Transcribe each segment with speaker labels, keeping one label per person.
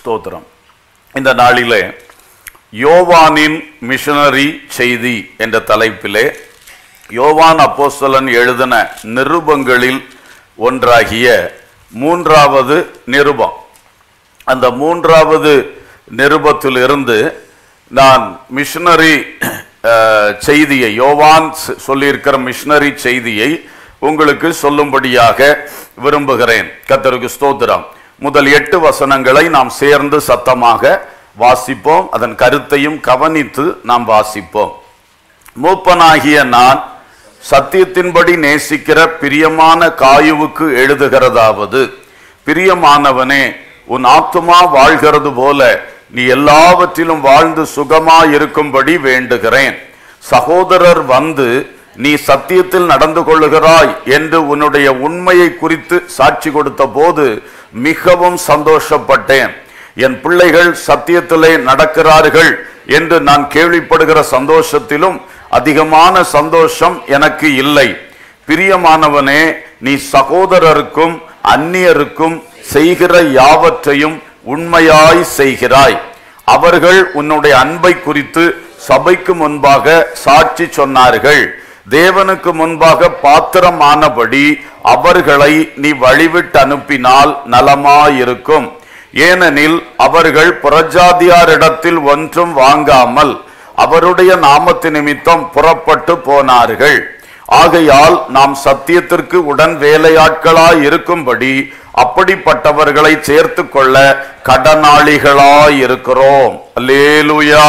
Speaker 1: ஸ்தோத்திரம் இந்த நாளிலே யோவானின் மிஷனரி செய்தி என்ற தலைப்பிலே யோவான் அப்போஸ்தலன் எழுதின நிருபங்களில் ஒன்றாகிய மூன்றாவது நிருபம் அந்த மூன்றாவது நிருபத்திலிருந்து நான் மிஷனரி அஹ், செய்தியை யோவான் சொ- சொல்லியிருக்கிற மிஷனரி செய்தியை உங்களுக்கு சொல்லும்படியாக விரும்புகிறேன் கத்தருக்கு ஸ்தோத்திரம் முதல் எட்டு வசனங்களை நாம் சேர்ந்து சத்தமாக வாசிப்போம் அதன் கருத்தையும் கவனித்து நாம் வாசிப்போம் மூப்பனாகிய நான் சத்தியத்தின்படி நேசிக்கிற பிரியமான காயுவுக்கு எழுதுகிறதாவது பிரியமானவனே உன் ஆத்துமா வாழ்கிறது போல நீ எல்லாவற்றிலும் வாழ்ந்து சுகமா இருக்கும்படி வேண்டுகிறேன் சகோதரர் வந்து நீ சத்தியத்தில் நடந்து கொள்ளுகிறாய் என்று உன்னுடைய உண்மையை குறித்து சாட்சி கொடுத்த போது மிகவும் சந்தோஷப்பட்டேன் என் பிள்ளைகள் சத்தியத்திலே நடக்கிறார்கள் என்று நான் கேள்விப்படுகிற சந்தோஷத்திலும் அதிகமான சந்தோஷம் எனக்கு இல்லை பிரியமானவனே நீ சகோதரருக்கும் அந்நியருக்கும் செய்கிற யாவற்றையும் உண்மையாய் செய்கிறாய் அவர்கள் உன்னுடைய அன்பை குறித்து சபைக்கு முன்பாக சாட்சி சொன்னார்கள் தேவனுக்கு முன்பாக பாத்திரமானபடி அவர்களை நீ வழிவிட்டு அனுப்பினால் நலமாயிருக்கும் ஏனெனில் அவர்கள் புறஜாதியாரிடத்தில் ஒன்றும் வாங்காமல் அவருடைய நாமத்து நிமித்தம் புறப்பட்டு போனார்கள் ஆகையால் நாம் சத்தியத்திற்கு உடன் வேலையாட்களாய் இருக்கும்படி அப்படிப்பட்டவர்களை சேர்த்து கொள்ள கடனாளிகளாய் இருக்கிறோம் அல்லேலூயா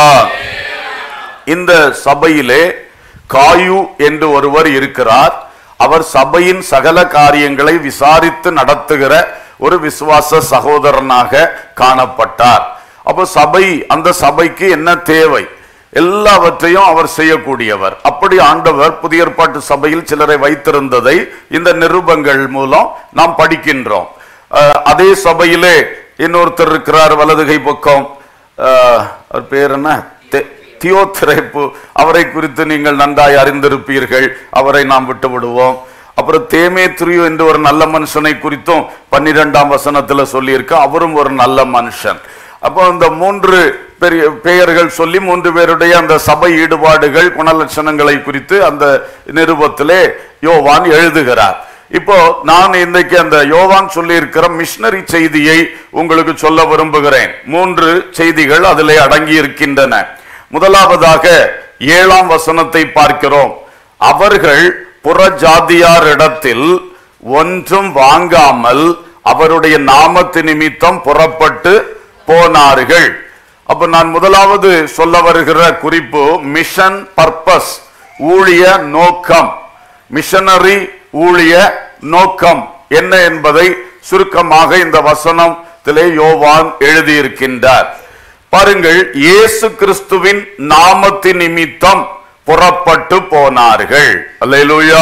Speaker 1: இந்த சபையிலே காயு என்று ஒருவர் இருக்கிறார் அவர் சபையின் சகல காரியங்களை விசாரித்து நடத்துகிற ஒரு விசுவாச சகோதரனாக காணப்பட்டார் அப்போ சபை அந்த சபைக்கு என்ன தேவை எல்லாவற்றையும் அவர் செய்யக்கூடியவர் அப்படி ஆண்டவர் புதிய ஏற்பாட்டு சபையில் சிலரை வைத்திருந்ததை இந்த நிருபங்கள் மூலம் நாம் படிக்கின்றோம் அஹ், அதே சபையிலே இன்னொருத்தர் இருக்கிறார் வலதுகை பக்கம் அஹ், அவர் பேர் என்ன தெ- தியோத்திரைப்பு அவரை குறித்து நீங்கள் நன்றாய் அறிந்திருப்பீர்கள் அவரை நாம் விட்டு விடுவோம் அப்புறம் தேமேத்ரியு என்று ஒரு நல்ல மனுஷனை குறித்தும் பன்னிரெண்டாம் வசனத்துல சொல்லியிருக்கு அவரும் ஒரு நல்ல மனுஷன் அப்போ இந்த மூன்று பெரிய பெயர்கள் சொல்லி மூன்று பேருடைய அந்த சபை ஈடுபாடுகள் குணலட்சணங்களை குறித்து அந்த நிருபத்திலே யோவான் எழுதுகிறார் இப்போ நான் இன்றைக்கு அந்த யோவான் சொல்லியிருக்கிற மிஷனரி செய்தியை உங்களுக்கு சொல்ல விரும்புகிறேன் மூன்று செய்திகள் அதிலே அடங்கி இருக்கின்றன முதலாவதாக ஏழாம் வசனத்தை பார்க்கிறோம் அவர்கள் புறஜாதியாரிடத்தில் ஒன்றும் வாங்காமல் அவருடைய நாமத்து நிமித்தம் புறப்பட்டு போனார்கள் அப்ப நான் முதலாவது சொல்ல வருகிற குறிப்பு மிஷன் பர்பஸ் ஊழிய நோக்கம் மிஷனரி ஊழிய நோக்கம் என்ன என்பதை சுருக்கமாக இந்த வசனத்திலே யோவான் எழுதியிருக்கின்றார் பாருங்கள் இயேசு கிறிஸ்துவின் நாமத்தின் நிமித்தம் புறப்பட்டு போனார்கள் அல்லேலூயா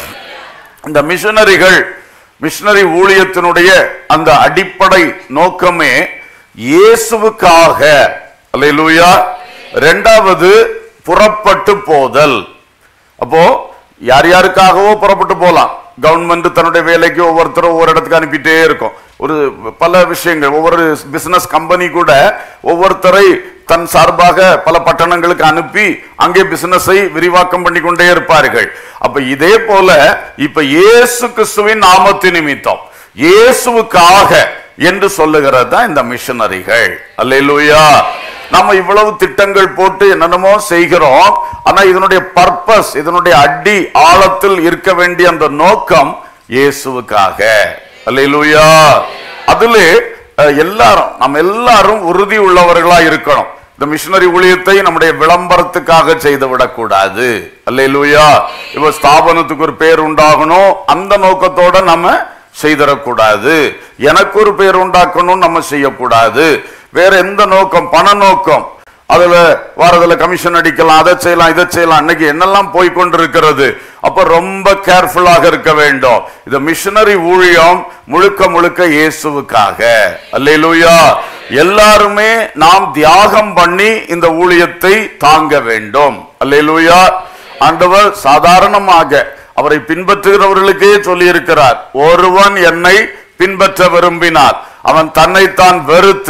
Speaker 1: இந்த மிஷனரிகள் மிஷனரி ஊழியத்தினுடைய அந்த அடிப்படை நோக்கமே இயேசுவுக்காக அல்லேலூயா இரண்டாவது புறப்பட்டு போதல் அப்போ யார் யாருக்காகவோ புறப்பட்டு போலாம் கவர்மெண்ட் தன்னுடைய வேலைக்கு ஒவ்வொருத்தரும் ஒவ்வொரு இடத்துக்கு அனுப்பிட்டே இருக்கும் ஒரு பல விஷயங்கள் ஒவ்வொரு பிசினஸ் கம்பெனி கூட ஒவ்வொருத்தரை தன் சார்பாக பல பட்டணங்களுக்கு அனுப்பி அங்கே பிசினஸை விரிவாக்கம் பண்ணி கொண்டே இருப்பார்கள் அப்ப இதே போல இப்ப இயேசு கிறிஸ்துவின் நாமத்து நிமித்தம் இயேசுவுக்காக என்று சொல்லுகிறது தான் இந்த மிஷனரிகள் அல்லேலூயா நம்ம இவ்வளவு திட்டங்கள் போட்டு என்னென்னமோ செய்கிறோம் ஆனா இதனுடைய பர்பஸ் இதனுடைய அடி ஆழத்தில் இருக்க வேண்டிய அந்த நோக்கம் இயேசுவுக்காக அல்லேலூயா அதிலே அஹ், எல்லாரும் நம்ம எல்லாரும் உறுதி உள்ளவர்களா இருக்கணும் இந்த மிஷனரி ஊழியத்தை நம்முடைய விளம்பரத்துக்காக செய்து விடக்கூடாது அல்லேலூயா இப்ப ஸ்தாபனத்துக்கு ஒரு பேர் உண்டாகணும் அந்த நோக்கத்தோட நம்ம செய்திடக்கூடாது எனக்கு ஒரு பேர் உண்டாக்கணும் நம்ம செய்யக்கூடாது வேற எந்த நோக்கம் பண நோக்கம் அதுல வாரத்துல கமிஷன் அடிக்கலாம் அதை செய்யலாம் இதை செய்யலாம் இன்னைக்கு என்னெல்லாம் போய் கொண்டிருக்கிறது அப்ப ரொம்ப கேர்ஃபுல்லாக இருக்க வேண்டும் இந்த மிஷனரி ஊழியம் முழுக்க முழுக்க இயேசுவுக்காக அல்லேலூயா எல்லாருமே நாம் தியாகம் பண்ணி இந்த ஊழியத்தை தாங்க வேண்டும் அல்லேலூயா ஆண்டவர் சாதாரணமாக அவரை பின்பற்றுகிறவர்களுக்கே சொல்லி இருக்கிறார் ஒருவன் என்னை பின்பற்ற விரும்பினார் அவன் தன்னைத்தான் வெறுத்து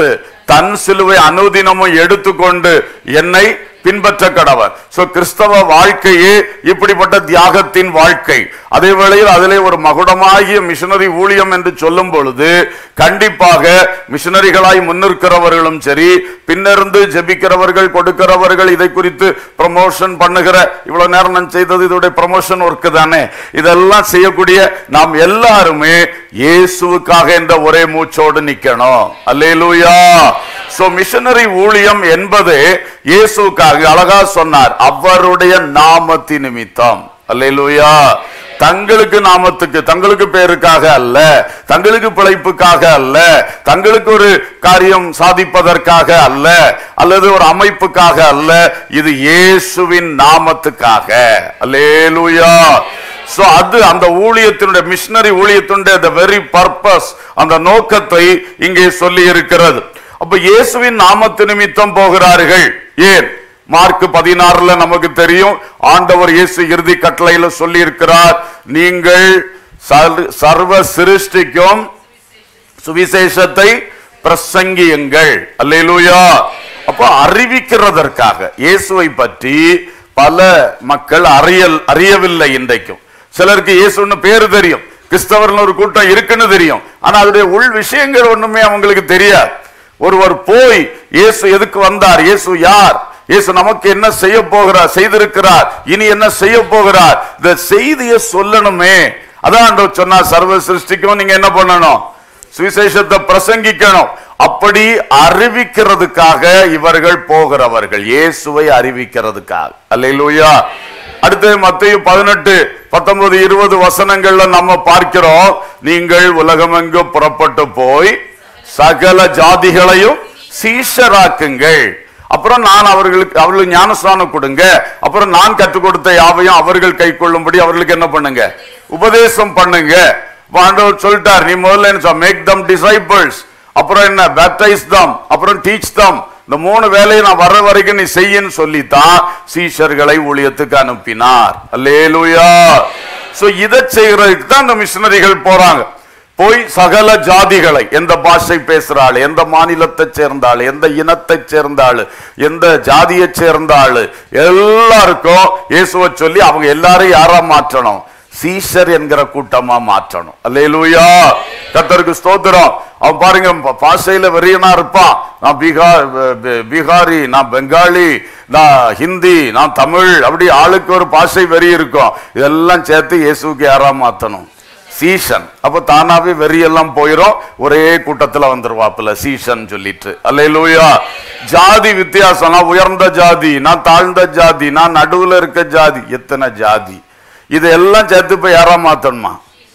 Speaker 1: தன் சிலுவை அனுதினமும் எடுத்துக்கொண்டு என்னை பின்பற்ற கடவர் சோ கிறிஸ்தவ வாழ்க்கையே இப்படிப்பட்ட தியாகத்தின் வாழ்க்கை அதே வேளையில் அதிலே ஒரு மகுடமாகிய மிஷனரி ஊழியம் என்று சொல்லும் பொழுது கண்டிப்பாக மிஷனரிகளாய் முன்னிற்கிறவர்களும் சரி பின்னிருந்து ஜெபிக்கிறவர்கள் கொடுக்கிறவர்கள் இதை குறித்து ப்ரமோஷன் பண்ணுகிற இவ்வளவு நேரம் நான் செய்தது இதோட ப்ரமோஷன் ஒர்க் தானே இதெல்லாம் செய்யக்கூடிய நாம் எல்லாருமே இயேசுவுக்காக என்ற ஒரே மூச்சோடு நிக்கணும் அல்லேலூயா சோ மிஷனரி ஊழியம் என்பது இயேசுக்காக அழகா சொன்னார் அவருடைய நாமத்தி நிமித்தம் அல்லேலூயா தங்களுக்கு நாமத்துக்கு தங்களுக்கு பேருக்காக அல்ல தங்களுக்கு பிழைப்புக்காக அல்ல தங்களுக்கு ஒரு காரியம் சாதிப்பதற்காக அல்ல அல்லது ஒரு அமைப்புக்காக அல்ல இது இயேசுவின் நாமத்துக்காக அல்லேலூயா சோ அது அந்த ஊழியத்தினுடைய மிஷனரி ஊழியத்தினுடைய the very purpose அந்த நோக்கத்தை இங்கே சொல்லி இருக்கிறது அப்ப இயேசுவின் நாமத்து நிமித்தம் போகிறார்கள் ஏன் மார்க் பதினாறுல நமக்கு தெரியும் ஆண்டவர் இயேசு இறுதி கட்டளையில சொல்லி இருக்கிறார் நீங்கள் சர்- சர்வ சிருஷ்டிக்கும் சுவிசேஷத்தை பிரசங்கியுங்கள் அல்லேலூயா அப்போ அறிவிக்கிறதற்காக இயேசுவை பற்றி பல மக்கள் அறியல் அறியவில்லை இன்றைக்கும் சிலருக்கு இயேசுன்னு பேரு தெரியும் கிறிஸ்தவர்னு ஒரு கூட்டம் இருக்குன்னு தெரியும் ஆனா அதனுடைய உள் விஷயங்கள் ஒண்ணுமே அவங்களுக்கு தெரியாது ஒருவர் போய் இயேசு எதுக்கு வந்தார் இயேசு யார் இயேசு நமக்கு என்ன செய்ய போகிறார் செய்திருக்கிறார் இனி என்ன செய்ய போகிறார் இந்த செய்தியை சொல்லணுமே அதான் ஆண்டவர் சொன்னார் சர்வ சிருஷ்டிக்கும் நீங்க என்ன பண்ணணும் சுவிசேஷத்தை பிரசங்கிக்கணும் அப்படி அறிவிக்கிறதுக்காக இவர்கள் போகிறவர்கள் இயேசுவை அறிவிக்கிறதுக்காக அல்லேலூயா அடுத்து மத்திய பதினெட்டு பத்தொன்பது இருபது வசனங்கள்ல நம்ம பார்க்கிறோம் நீங்கள் உலகமெங்கு புறப்பட்டு போய் சகல ஜாதிகளையும் சீஷராக்குங்கள் அப்புறம் நான் அவர்களுக்கு அவர்களுக்கு ஞானஸ்நானம் கொடுங்க அப்புறம் நான் கற்றுக் கொடுத்த யாவையும் அவர்கள் கை கொள்ளும்படி அவர்களுக்கு என்ன பண்ணுங்க உபதேசம் பண்ணுங்க இப்ப ஆண்டவர் சொல்லிட்டார் நீ முதல்ல என்ன மேக் தம் டிசைபிள்ஸ் அப்புறம் என்ன பேப்டைஸ் தம் அப்புறம் டீச் தம் இந்த மூணு வேலையை நான் வர்ற வரைக்கும் நீ செய்யன்னு சொல்லித்தான் சீஷர்களை ஊழியத்துக்கு அனுப்பினார் அல்லேலூயா சோ இதை செய்யறதுக்கு தான் இந்த மிஷினரிகள் போறாங்க போய் சகல ஜாதிகளை எந்த பாஷை பேசுறாள் எந்த மாநிலத்தை சேர்ந்தாள் எந்த இனத்தை சேர்ந்தாள் எந்த ஜாதியை சேர்ந்தாள் எல்லாருக்கும் இயேசுவை சொல்லி அவங்க எல்லாரையும் யாரா மாற்றணும் சீஷர் என்கிற கூட்டமா மாற்றணும் அல்லேலூயா கத்தருக்கு ஸ்தோத்திரம் அவன் பாருங்க ப- பாஷையில வெறியனா இருப்பான் நான் பீகார் ப- ப- பீகாரி நான் பெங்காலி நான் ஹிந்தி நான் தமிழ் அப்படி ஆளுக்கு ஒரு பாஷை வெறி இருக்கும் இதெல்லாம் சேர்த்து இயேசுக்கு யாரா மாத்தணும் சீசன் அப்ப தானாவே வெறியெல்லாம் போயிரும் ஒரே கூட்டத்துல வந்துருவாப்புல சீசன் சொல்லிட்டு அல்லேலூயா ஜாதி வித்தியாசம் நான் உயர்ந்த ஜாதி நான் தாழ்ந்த ஜாதி நான் நடுவுல இருக்க ஜாதி எத்தனை ஜாதி இதெல்லாம் சேர்த்து போய் யாரா மாத்தணுமா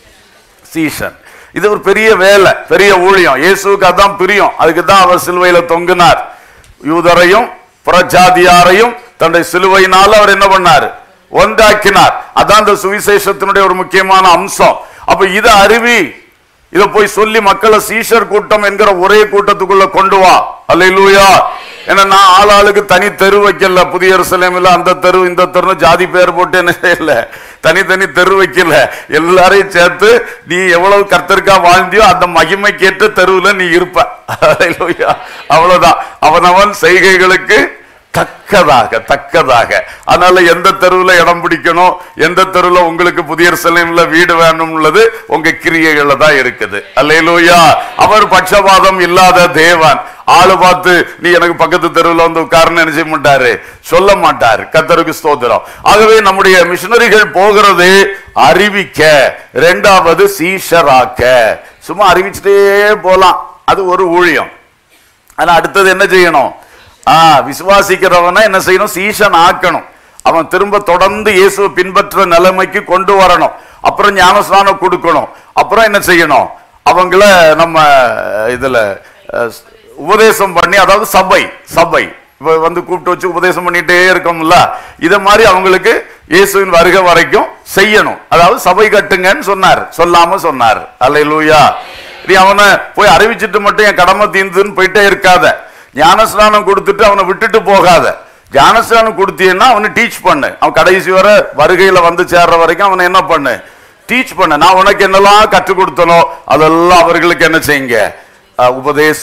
Speaker 1: சீசன் இது ஒரு பெரிய வேலை பெரிய ஊழியம் இயேசுவுக்கு அதான் பிரியம் அதுக்கு தான் அவர் சிலுவையில தொங்கினார் யூதரையும் புறஜாதியாரையும் தன்னுடைய சிலுவையினால அவர் என்ன பண்ணாரு ஒன்றாக்கினார் அதான் இந்த சுவிசேஷத்தினுடைய ஒரு முக்கியமான அம்சம் அப்ப இதை அறிவி இத போய் சொல்லி மக்களை சீஷர் கூட்டம் என்கிற ஒரே கூட்டத்துக்குள்ள கொண்டு வா அல்லேலூயா ஏன்னா நான் ஆளாளுக்கு தனி தெரு வைக்கல புதிய எருசலேமில் அந்த தெரு இந்த தெரு ஜாதி பேர் போட்டு என்ன செய்யல தனித்தனி தெரு வைக்கல எல்லாரையும் சேர்த்து நீ எவ்வளவு கர்த்தருக்கா வாழ்ந்தியோ அந்த மகிமை கேட்ட தெருவுல நீ இருப்ப அல்லேலூயா அவ்வளவுதான் அவனவன் செய்கைகளுக்கு தக்கதாக தக்கதாக அதனால எந்த தெருவுல இடம் பிடிக்கணும் எந்த தெருவுல உங்களுக்கு புதிய சிலையில வீடு வேணும்ன்றது உங்க கிரியைகள்ல தான் இருக்குது அல்லேலூயா அவர் பட்சபாதம் இல்லாத தேவன் ஆளு பார்த்து நீ எனக்கு பக்கத்து தெருவுல வந்து உட்காருன்னு நினைச்ச மாட்டாரு சொல்ல மாட்டார் கத்தருக்கு ஸ்தோத்திரம் ஆகவே நம்முடைய மிஷனரிகள் போகிறது அறிவிக்க ரெண்டாவது சீஷராக்க சும்மா அறிவிச்சுட்டே போலாம் அது ஒரு ஊழியம் ஆனா அடுத்தது என்ன செய்யணும் ஆ விசுவாசிக்கிறவனை என்ன செய்யணும் சீசன் ஆக்கணும் அவன் திரும்ப தொடர்ந்து இயேசுவை பின்பற்ற நிலைமைக்கு கொண்டு வரணும் அப்புறம் ஞானஸ்நானம் கொடுக்கணும் அப்புறம் என்ன செய்யணும் அவங்கள நம்ம இதுல அஹ், உபதேசம் பண்ணி அதாவது சபை சபை இப்ப வந்து கூப்பிட்டு வச்சு உபதேசம் பண்ணிட்டே இருக்கோம்ல இத மாதிரி அவங்களுக்கு இயேசுவின் வருகை வரைக்கும் செய்யணும் அதாவது சபை கட்டுங்கன்னு சொன்னார் சொல்லாம சொன்னார் அல்லேலூயா நீ அவனை போய் அறிவிச்சிட்டு மட்டும் என் கடமை தீர்ந்துன்னு போயிட்டே இருக்காத ஞானஸ்நானம் கொடுத்துட்டு அவனை விட்டுட்டு போகாத ஞானஸ்நானம் கொடுத்தீங்கன்னா அவனை டீச் பண்ணு அவன் கடைசி வரை வருகையில வந்து சேர்ற வரைக்கும் அவனை என்ன பண்ணு டீச் பண்ணு நான் உனக்கு என்னெல்லாம் கற்றுக் கொடுத்தனோ அதெல்லாம் அவர்களுக்கு என்ன செய்யுங்க அஹ், உபதேசம்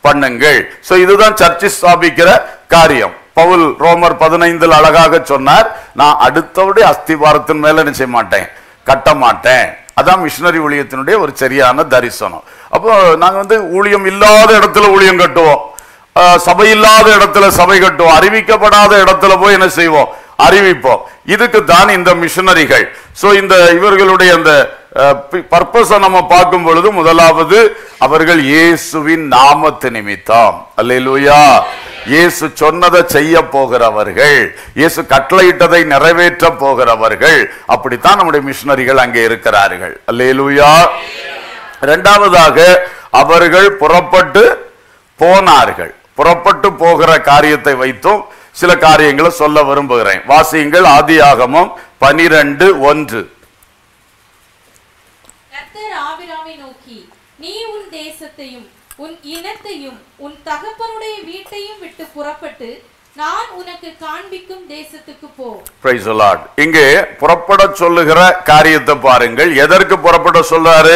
Speaker 1: பண்ணுங்கள் சோ இதுதான் சர்ச்சை ஸ்தாபிக்கிற காரியம் பவுல் ரோமர் பதினைந்தில் அழகாக சொன்னார் நான் அடுத்தவருடைய அஸ்திவாரத்தின் மேல என்ன செய்ய மாட்டேன் கட்ட மாட்டேன் அதான் மிஷினரி ஊழியத்தினுடைய ஒரு சரியான தரிசனம் அப்போ நாங்க வந்து ஊழியம் இல்லாத இடத்துல ஊழியம் கட்டுவோம் ஆஹ், சபை இல்லாத இடத்துல சபை கட்டுவோம் அறிவிக்கப்படாத இடத்துல போய் என்ன செய்வோம் அறிவிப்போம் இதுக்கு தான் இந்த மிஷனரிகள் சோ இந்த இவர்களுடைய அந்த பர்பஸை நம்ம பார்க்கும் பொழுது முதலாவது அவர்கள் இயேசுவின் நாமத்து நிமித்தம் அல்லேலூயா இயேசு சொன்னதை செய்ய போகிறவர்கள் இயேசு கட்டளையிட்டதை நிறைவேற்ற போகிறவர்கள் அப்படித்தான் நம்முடைய மிஷனரிகள் அங்கே இருக்கிறார்கள் அல்லேலூயா இரண்டாவதாக அவர்கள் புறப்பட்டு போனார்கள் புறப்பட்டு போகிற காரியத்தை வைத்தும் சில காரியங்களை சொல்ல விரும்புகிறேன் வாசியுங்கள் ஆதியாகமம் பனிரெண்டு ஒன்று
Speaker 2: கர்த்தர் ஆபிராமை நோக்கி நீ உன் தேசத்தையும் உன் இனத்தையும் உன் தகப்பனுடைய வீட்டையும் விட்டு புறப்பட்டு நான் உனக்கு காண்பிக்கும் தேசத்துக்கு போ
Speaker 1: Praise the Lord. இங்கே புறப்பட சொல்லுகிற காரியத்தை பாருங்கள் எதற்கு புறப்பட சொல்றாரு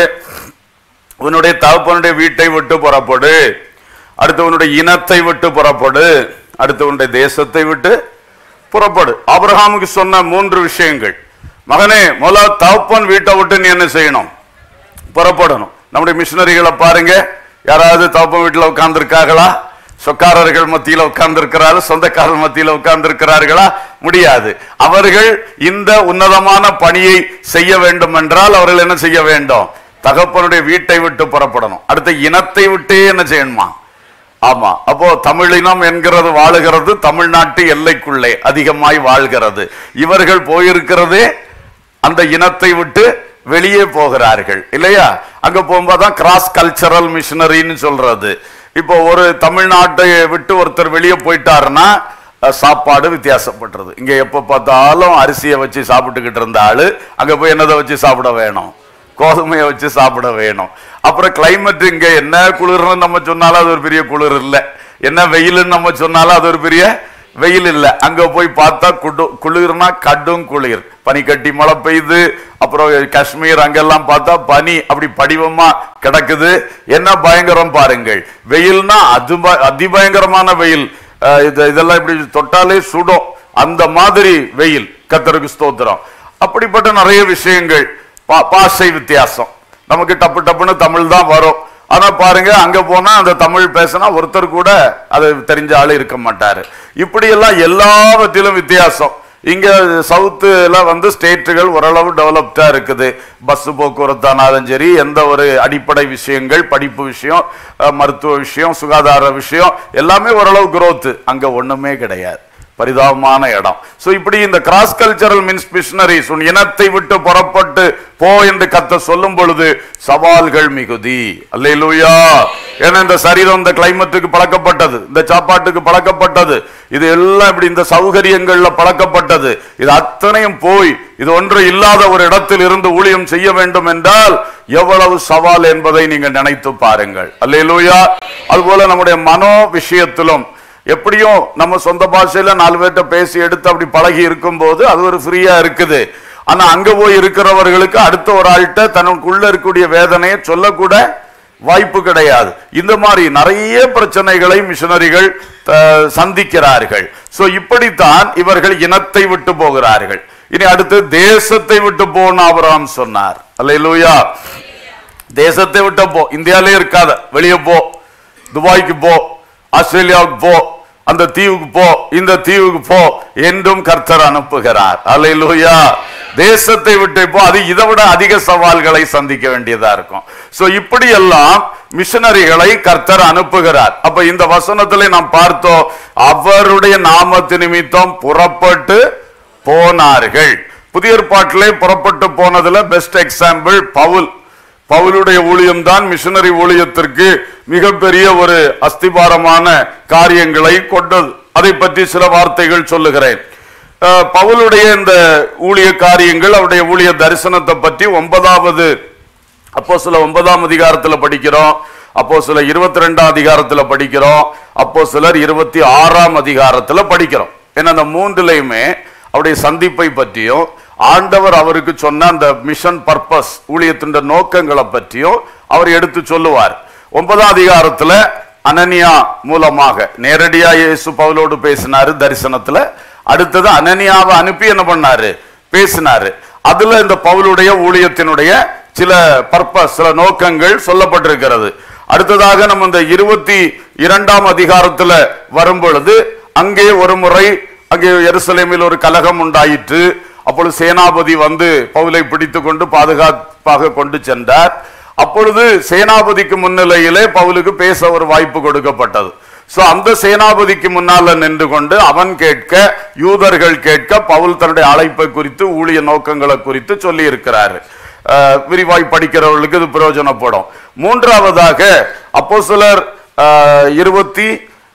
Speaker 1: உன்னுடைய தகப்பனுடைய வீட்டை விட்டு புறப்படு அடுத்து உன்னுடைய இனத்தை விட்டு புறப்படு அடுத்து உன்னுடைய தேசத்தை விட்டு புறப்படு ஆபிரகாமுக்கு சொன்ன மூன்று விஷயங்கள் மகனே முதல்ல தகப்பன் வீட்டை விட்டு நீ என்ன செய்யணும் புறப்படணும் நம்முடைய மிஷினரிகளை பாருங்க யாராவது தகப்பன் வீட்டில் உட்கார்ந்துருக்காங்களா சொக்காரர்கள் மத்தியில உட்கார்ந்திருக்கிறாரு சொந்தக்காரர் மத்தியில உட்கார்ந்திருக்கிறார்களா முடியாது அவர்கள் இந்த உன்னதமான பணியை செய்ய வேண்டும் என்றால் அவர்கள் என்ன செய்ய வேண்டும் தகப்பனுடைய வீட்டை விட்டு புறப்படணும் அடுத்த இனத்தை விட்டே என்ன செய்யணுமா ஆமா அப்போ தமிழினம் என்கிறது வாழுகிறது தமிழ்நாட்டு எல்லைக்குள்ளே அதிகமாய் வாழ்கிறது இவர்கள் போயிருக்கிறதே அந்த இனத்தை விட்டு வெளியே போகிறார்கள் இல்லையா அங்க போகும்போது தான் கிராஸ் கல்ச்சரல் மிஷினரின்னு சொல்றது இப்போ ஒரு தமிழ்நாட்டை விட்டு ஒருத்தர் வெளியே போயிட்டாருன்னா அஹ், சாப்பாடு வித்தியாசப்படுறது இங்க எப்ப பார்த்தாலும் அரிசியை வச்சு சாப்பிட்டுக்கிட்டு இருந்த ஆளு அங்க போய் என்னதை வச்சு சாப்பிட வேணும் கோதுமையை வச்சு சாப்பிட வேணும் அப்புறம் கிளைமேட் இங்க என்ன குளிர்னு நம்ம சொன்னாலும் அது ஒரு பெரிய குளிர் இல்லை என்ன வெயில்னு நம்ம சொன்னாலும் அது ஒரு பெரிய வெயில் இல்ல அங்க போய் பார்த்தா குடு குளிர்னா கடும் குளிர் பனி கட்டி மழை பெய்யுது அப்புறம் காஷ்மீர் அங்கெல்லாம் பார்த்தா பனி அப்படி படிவமா கிடக்குது என்ன பயங்கரம் பாருங்கள் வெயில்னா அது ப- அதிபயங்கரமான வெயில் அஹ் இது இதெல்லாம் இப்படி தொட்டாலே சுடும் அந்த மாதிரி வெயில் கத்தருக்கு ஸ்தோத்திரம் அப்படிப்பட்ட நிறைய விஷயங்கள் பா- பாஷை வித்தியாசம் நமக்கு டப்பு டப்புன்னு தமிழ் தான் வரும் ஆனா பாருங்க அங்க போனா அந்த தமிழ் பேசினா ஒருத்தர் கூட அது தெரிஞ்ச ஆளு இருக்க மாட்டாரு இப்படி எல்லாம் எல்லாவற்றிலும் வித்தியாசம் இங்க சவுத்துல வந்து ஸ்டேட்டுகள் ஓரளவு டெவலப்டா இருக்குது பஸ் போக்குவரத்தானாலும் சரி எந்த ஒரு அடிப்படை விஷயங்கள் படிப்பு விஷயம் அஹ், மருத்துவ விஷயம் சுகாதார விஷயம் எல்லாமே ஓரளவு growth அங்க ஒண்ணுமே கிடையாது பரிதாபமான இடம் சோ இப்படி இந்த கிராஸ் கல்ச்சரல் மீன்ஸ் மிஷனரிஸ் உன் இனத்தை விட்டு புறப்பட்டு போ என்று கத்த சொல்லும் பொழுது சவால்கள் மிகுதி அல்லேலூயா ஏன்னா இந்த சரீரம் இந்த கிளைமேட்டுக்கு பழக்கப்பட்டது இந்த சாப்பாட்டுக்கு பழக்கப்பட்டது இது எல்லாம் இப்படி இந்த சௌகரியங்கள்ல பழக்கப்பட்டது இது அத்தனையும் போய் இது ஒன்று இல்லாத ஒரு இடத்தில் இருந்து ஊழியம் செய்ய வேண்டும் என்றால் எவ்வளவு சவால் என்பதை நீங்க நினைத்து பாருங்கள் அல்லேலூயா அதுபோல நம்முடைய மனோ விஷயத்திலும் எப்படியும் நம்ம சொந்த பாஷையில நாலு பேர்ட்ட பேசி எடுத்து அப்படி பழகி இருக்கும்போது அது ஒரு ஃப்ரீயா இருக்குது ஆனா அங்க போய் இருக்கிறவர்களுக்கு அடுத்த ஒரு ஆள்கிட்ட தனக்குள்ள இருக்கக்கூடிய வேதனையை சொல்லக்கூட வாய்ப்பு கிடையாது இந்த மாதிரி நிறைய பிரச்சனைகளை மிஷனரிகள் அஹ், சந்திக்கிறார்கள் சோ இப்படித்தான் இவர்கள் இனத்தை விட்டு போகிறார்கள் இனி அடுத்து தேசத்தை விட்டு போன்னு ஆபிரகாம் சொன்னார் அல்லேலூயா தேசத்தை விட்டு போ இந்தியாவிலே இருக்காத வெளியே போ துபாய்க்கு போ ஆஸ்திரேலியாவுக்கு போ அந்த தீவுக்கு போ இந்த தீவுக்கு போ என்றும் கர்த்தர் அனுப்புகிறார் அல்லேலூயா தேசத்தை விட்டு போ அது இதை விட அதிக சவால்களை சந்திக்க வேண்டியதா இருக்கும் சோ இப்படி எல்லாம் மிஷனரிகளை கர்த்தர் அனுப்புகிறார் அப்ப இந்த வசனத்திலே நாம் பார்த்தோம் அவருடைய நாமத்து நிமித்தம் புறப்பட்டு போனார்கள் புதிய ஏற்பாட்டிலே புறப்பட்டு போனதுல பெஸ்ட் எக்ஸாம்பிள் பவுல் பவுலுடைய ஊழியம் தான் மிஷனரி ஊழியத்திற்கு மிகப்பெரிய ஒரு அஸ்திபாரமான காரியங்களை கொண்டது அதை பற்றி சில வார்த்தைகள் சொல்லுகிறேன் அஹ், பவுலுடைய இந்த ஊழிய காரியங்கள் அவருடைய ஊழிய தரிசனத்தை பற்றி ஒன்பதாவது அப்போ சில ஒன்பதாம் அதிகாரத்துல படிக்கிறோம் அப்போ சில இருபத்தி ரெண்டாம் அதிகாரத்துல படிக்கிறோம் அப்போ சிலர் இருபத்தி ஆறாம் அதிகாரத்துல படிக்கிறோம் ஏன்னா அந்த மூன்றுலையுமே அவருடைய சந்திப்பை பற்றியும் ஆண்டவர் அவருக்கு சொன்ன அந்த மிஷன் பர்பஸ் ஊழியத்தின் நோக்கங்களை பற்றியும் அவர் எடுத்து சொல்லுவார் ஒன்பதாம் அதிகாரத்துல அனனியா மூலமாக நேரடியா இயேசு பவுலோடு பேசினாரு தரிசனத்துல அடுத்தது அனனியாவை அனுப்பி என்ன பண்ணாரு பேசினாரு அதுல இந்த பவுலுடைய ஊழியத்தினுடைய சில பர்பஸ் சில நோக்கங்கள் சொல்லப்பட்டிருக்கிறது அடுத்ததாக நம்ம இந்த இருபத்தி இரண்டாம் அதிகாரத்துல வரும் பொழுது அங்கே ஒரு முறை அங்கே எருசலேமில் ஒரு கலகம் உண்டாயிற்று அப்பொழுது சேனாபதி வந்து பவுலை பிடித்து கொண்டு பாதுகாப்பாக கொண்டு சென்றார் அப்பொழுது சேனாபதிக்கு முன்னிலையிலே பவுலுக்கு பேச ஒரு வாய்ப்பு கொடுக்கப்பட்டது சோ அந்த சேனாபதிக்கு முன்னால நின்று கொண்டு அவன் கேட்க யூதர்கள் கேட்க பவுல் தன்னுடைய அழைப்பை குறித்து ஊழிய நோக்கங்களை குறித்து சொல்லி இருக்கிறாரு அஹ், விரிவாய் படிக்கிறவர்களுக்கு இது பிரயோஜனப்படும் மூன்றாவதாக அப்போ சிலர் இருபத்தி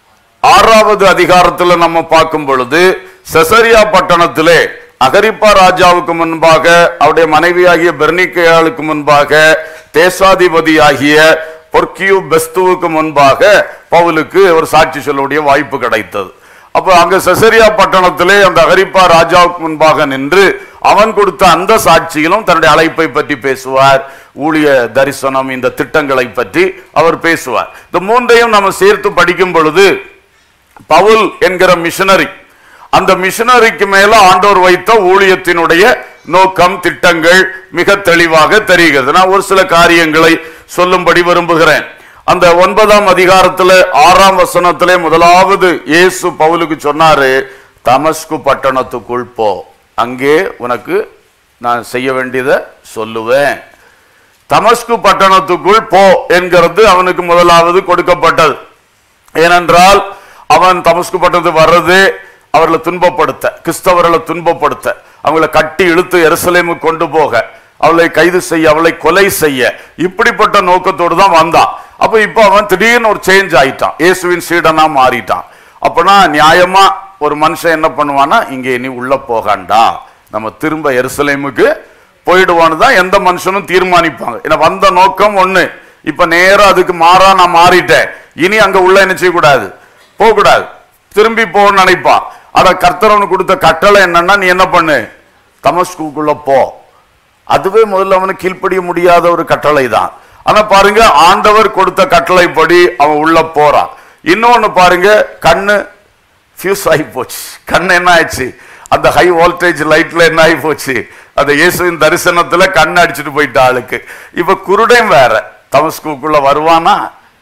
Speaker 1: ஆறாவது அதிகாரத்துல நம்ம பார்க்கும் பொழுது செசரியா பட்டணத்திலே அகரிப்பா ராஜாவுக்கு முன்பாக அவருடைய மனைவியாகிய பெர்னிக்கையாளுக்கு முன்பாக தேசாதிபதியாகிய பொர்க்கியூ பெஸ்துவுக்கு முன்பாக பவுலுக்கு ஒரு சாட்சி சொல்லக்கூடிய வாய்ப்பு கிடைத்தது அப்ப அங்க செசரியா பட்டணத்திலே அந்த அகரிப்பா ராஜாவுக்கு முன்பாக நின்று அவன் கொடுத்த அந்த சாட்சியிலும் தன்னுடைய அழைப்பை பற்றி பேசுவார் ஊழிய தரிசனம் இந்த திட்டங்களை பற்றி அவர் பேசுவார் இந்த மூன்றையும் நம்ம சேர்த்து படிக்கும் பொழுது பவுல் என்கிற மிஷனரி அந்த மிஷனரிக்கு மேல ஆண்டோர் வைத்த ஊழியத்தினுடைய நோக்கம் திட்டங்கள் மிக தெளிவாக தெரிகிறது நான் ஒரு சில காரியங்களை சொல்லும்படி விரும்புகிறேன் அந்த ஒன்பதாம் அதிகாரத்துல ஆறாம் வசனத்திலே முதலாவது இயேசு பவுலுக்கு சொன்னாரு தமஸ்கு பட்டணத்துக்குள் போ அங்கே உனக்கு நான் செய்ய வேண்டியதை சொல்லுவேன் தமஸ்கு பட்டணத்துக்குள் போ என்கிறது அவனுக்கு முதலாவது கொடுக்கப்பட்டது ஏனென்றால் அவன் தமஸ்கு பட்டணத்துக்கு வர்றது அவர்களை துன்பப்படுத்த கிறிஸ்தவர்களை துன்பப்படுத்த அவங்களை கட்டி இழுத்து எருசலேமுக்கு கொண்டு போக அவளை கைது செய்ய அவளை கொலை செய்ய இப்படிப்பட்ட நோக்கத்தோடு தான் வந்தான் அப்ப இப்போ அவன் திடீர்னு ஒரு சேஞ்ச் ஆயிட்டான் இயேசுவின் சீடனா மாறிட்டான் அப்பனா நியாயமா ஒரு மனுஷன் என்ன பண்ணுவான்னா இங்கே நீ உள்ள போகாண்டா நம்ம திரும்ப எருசலேமுக்கு போயிடுவான்னு தான் எந்த மனுஷனும் தீர்மானிப்பாங்க ஏன்னா வந்த நோக்கம் ஒண்ணு இப்ப நேரா அதுக்கு மாறா நான் மாறிட்டேன் இனி அங்க உள்ள என்ன செய்யக்கூடாது போகக்கூடாது திரும்பி போகணும்னு நினைப்பான் ஆனா கர்த்தரவனுக்கு கொடுத்த கட்டளை என்னன்னா நீ என்ன பண்ணு தமஸ்குக்குள்ள போ அதுவே முதல்ல அவனுக்கு கீழ்ப்படிய முடியாத ஒரு கட்டளை தான் ஆனா பாருங்க ஆண்டவர் கொடுத்த கட்டளைப்படி அவன் உள்ள போறான் இன்னொன்னு பாருங்க கண்ணு ஃபியூஸ் ஆகி போச்சு கண்ணு என்ன ஆயிடுச்சு அந்த ஹை வோல்டேஜ் லைட்ல என்ன ஆகி போச்சு அந்த இயேசுவின் தரிசனத்துல கண்ணு அடிச்சுட்டு போயிட்ட ஆளுக்கு இப்ப குருடன் வேற தமஸ்குக்குள்ள வருவானா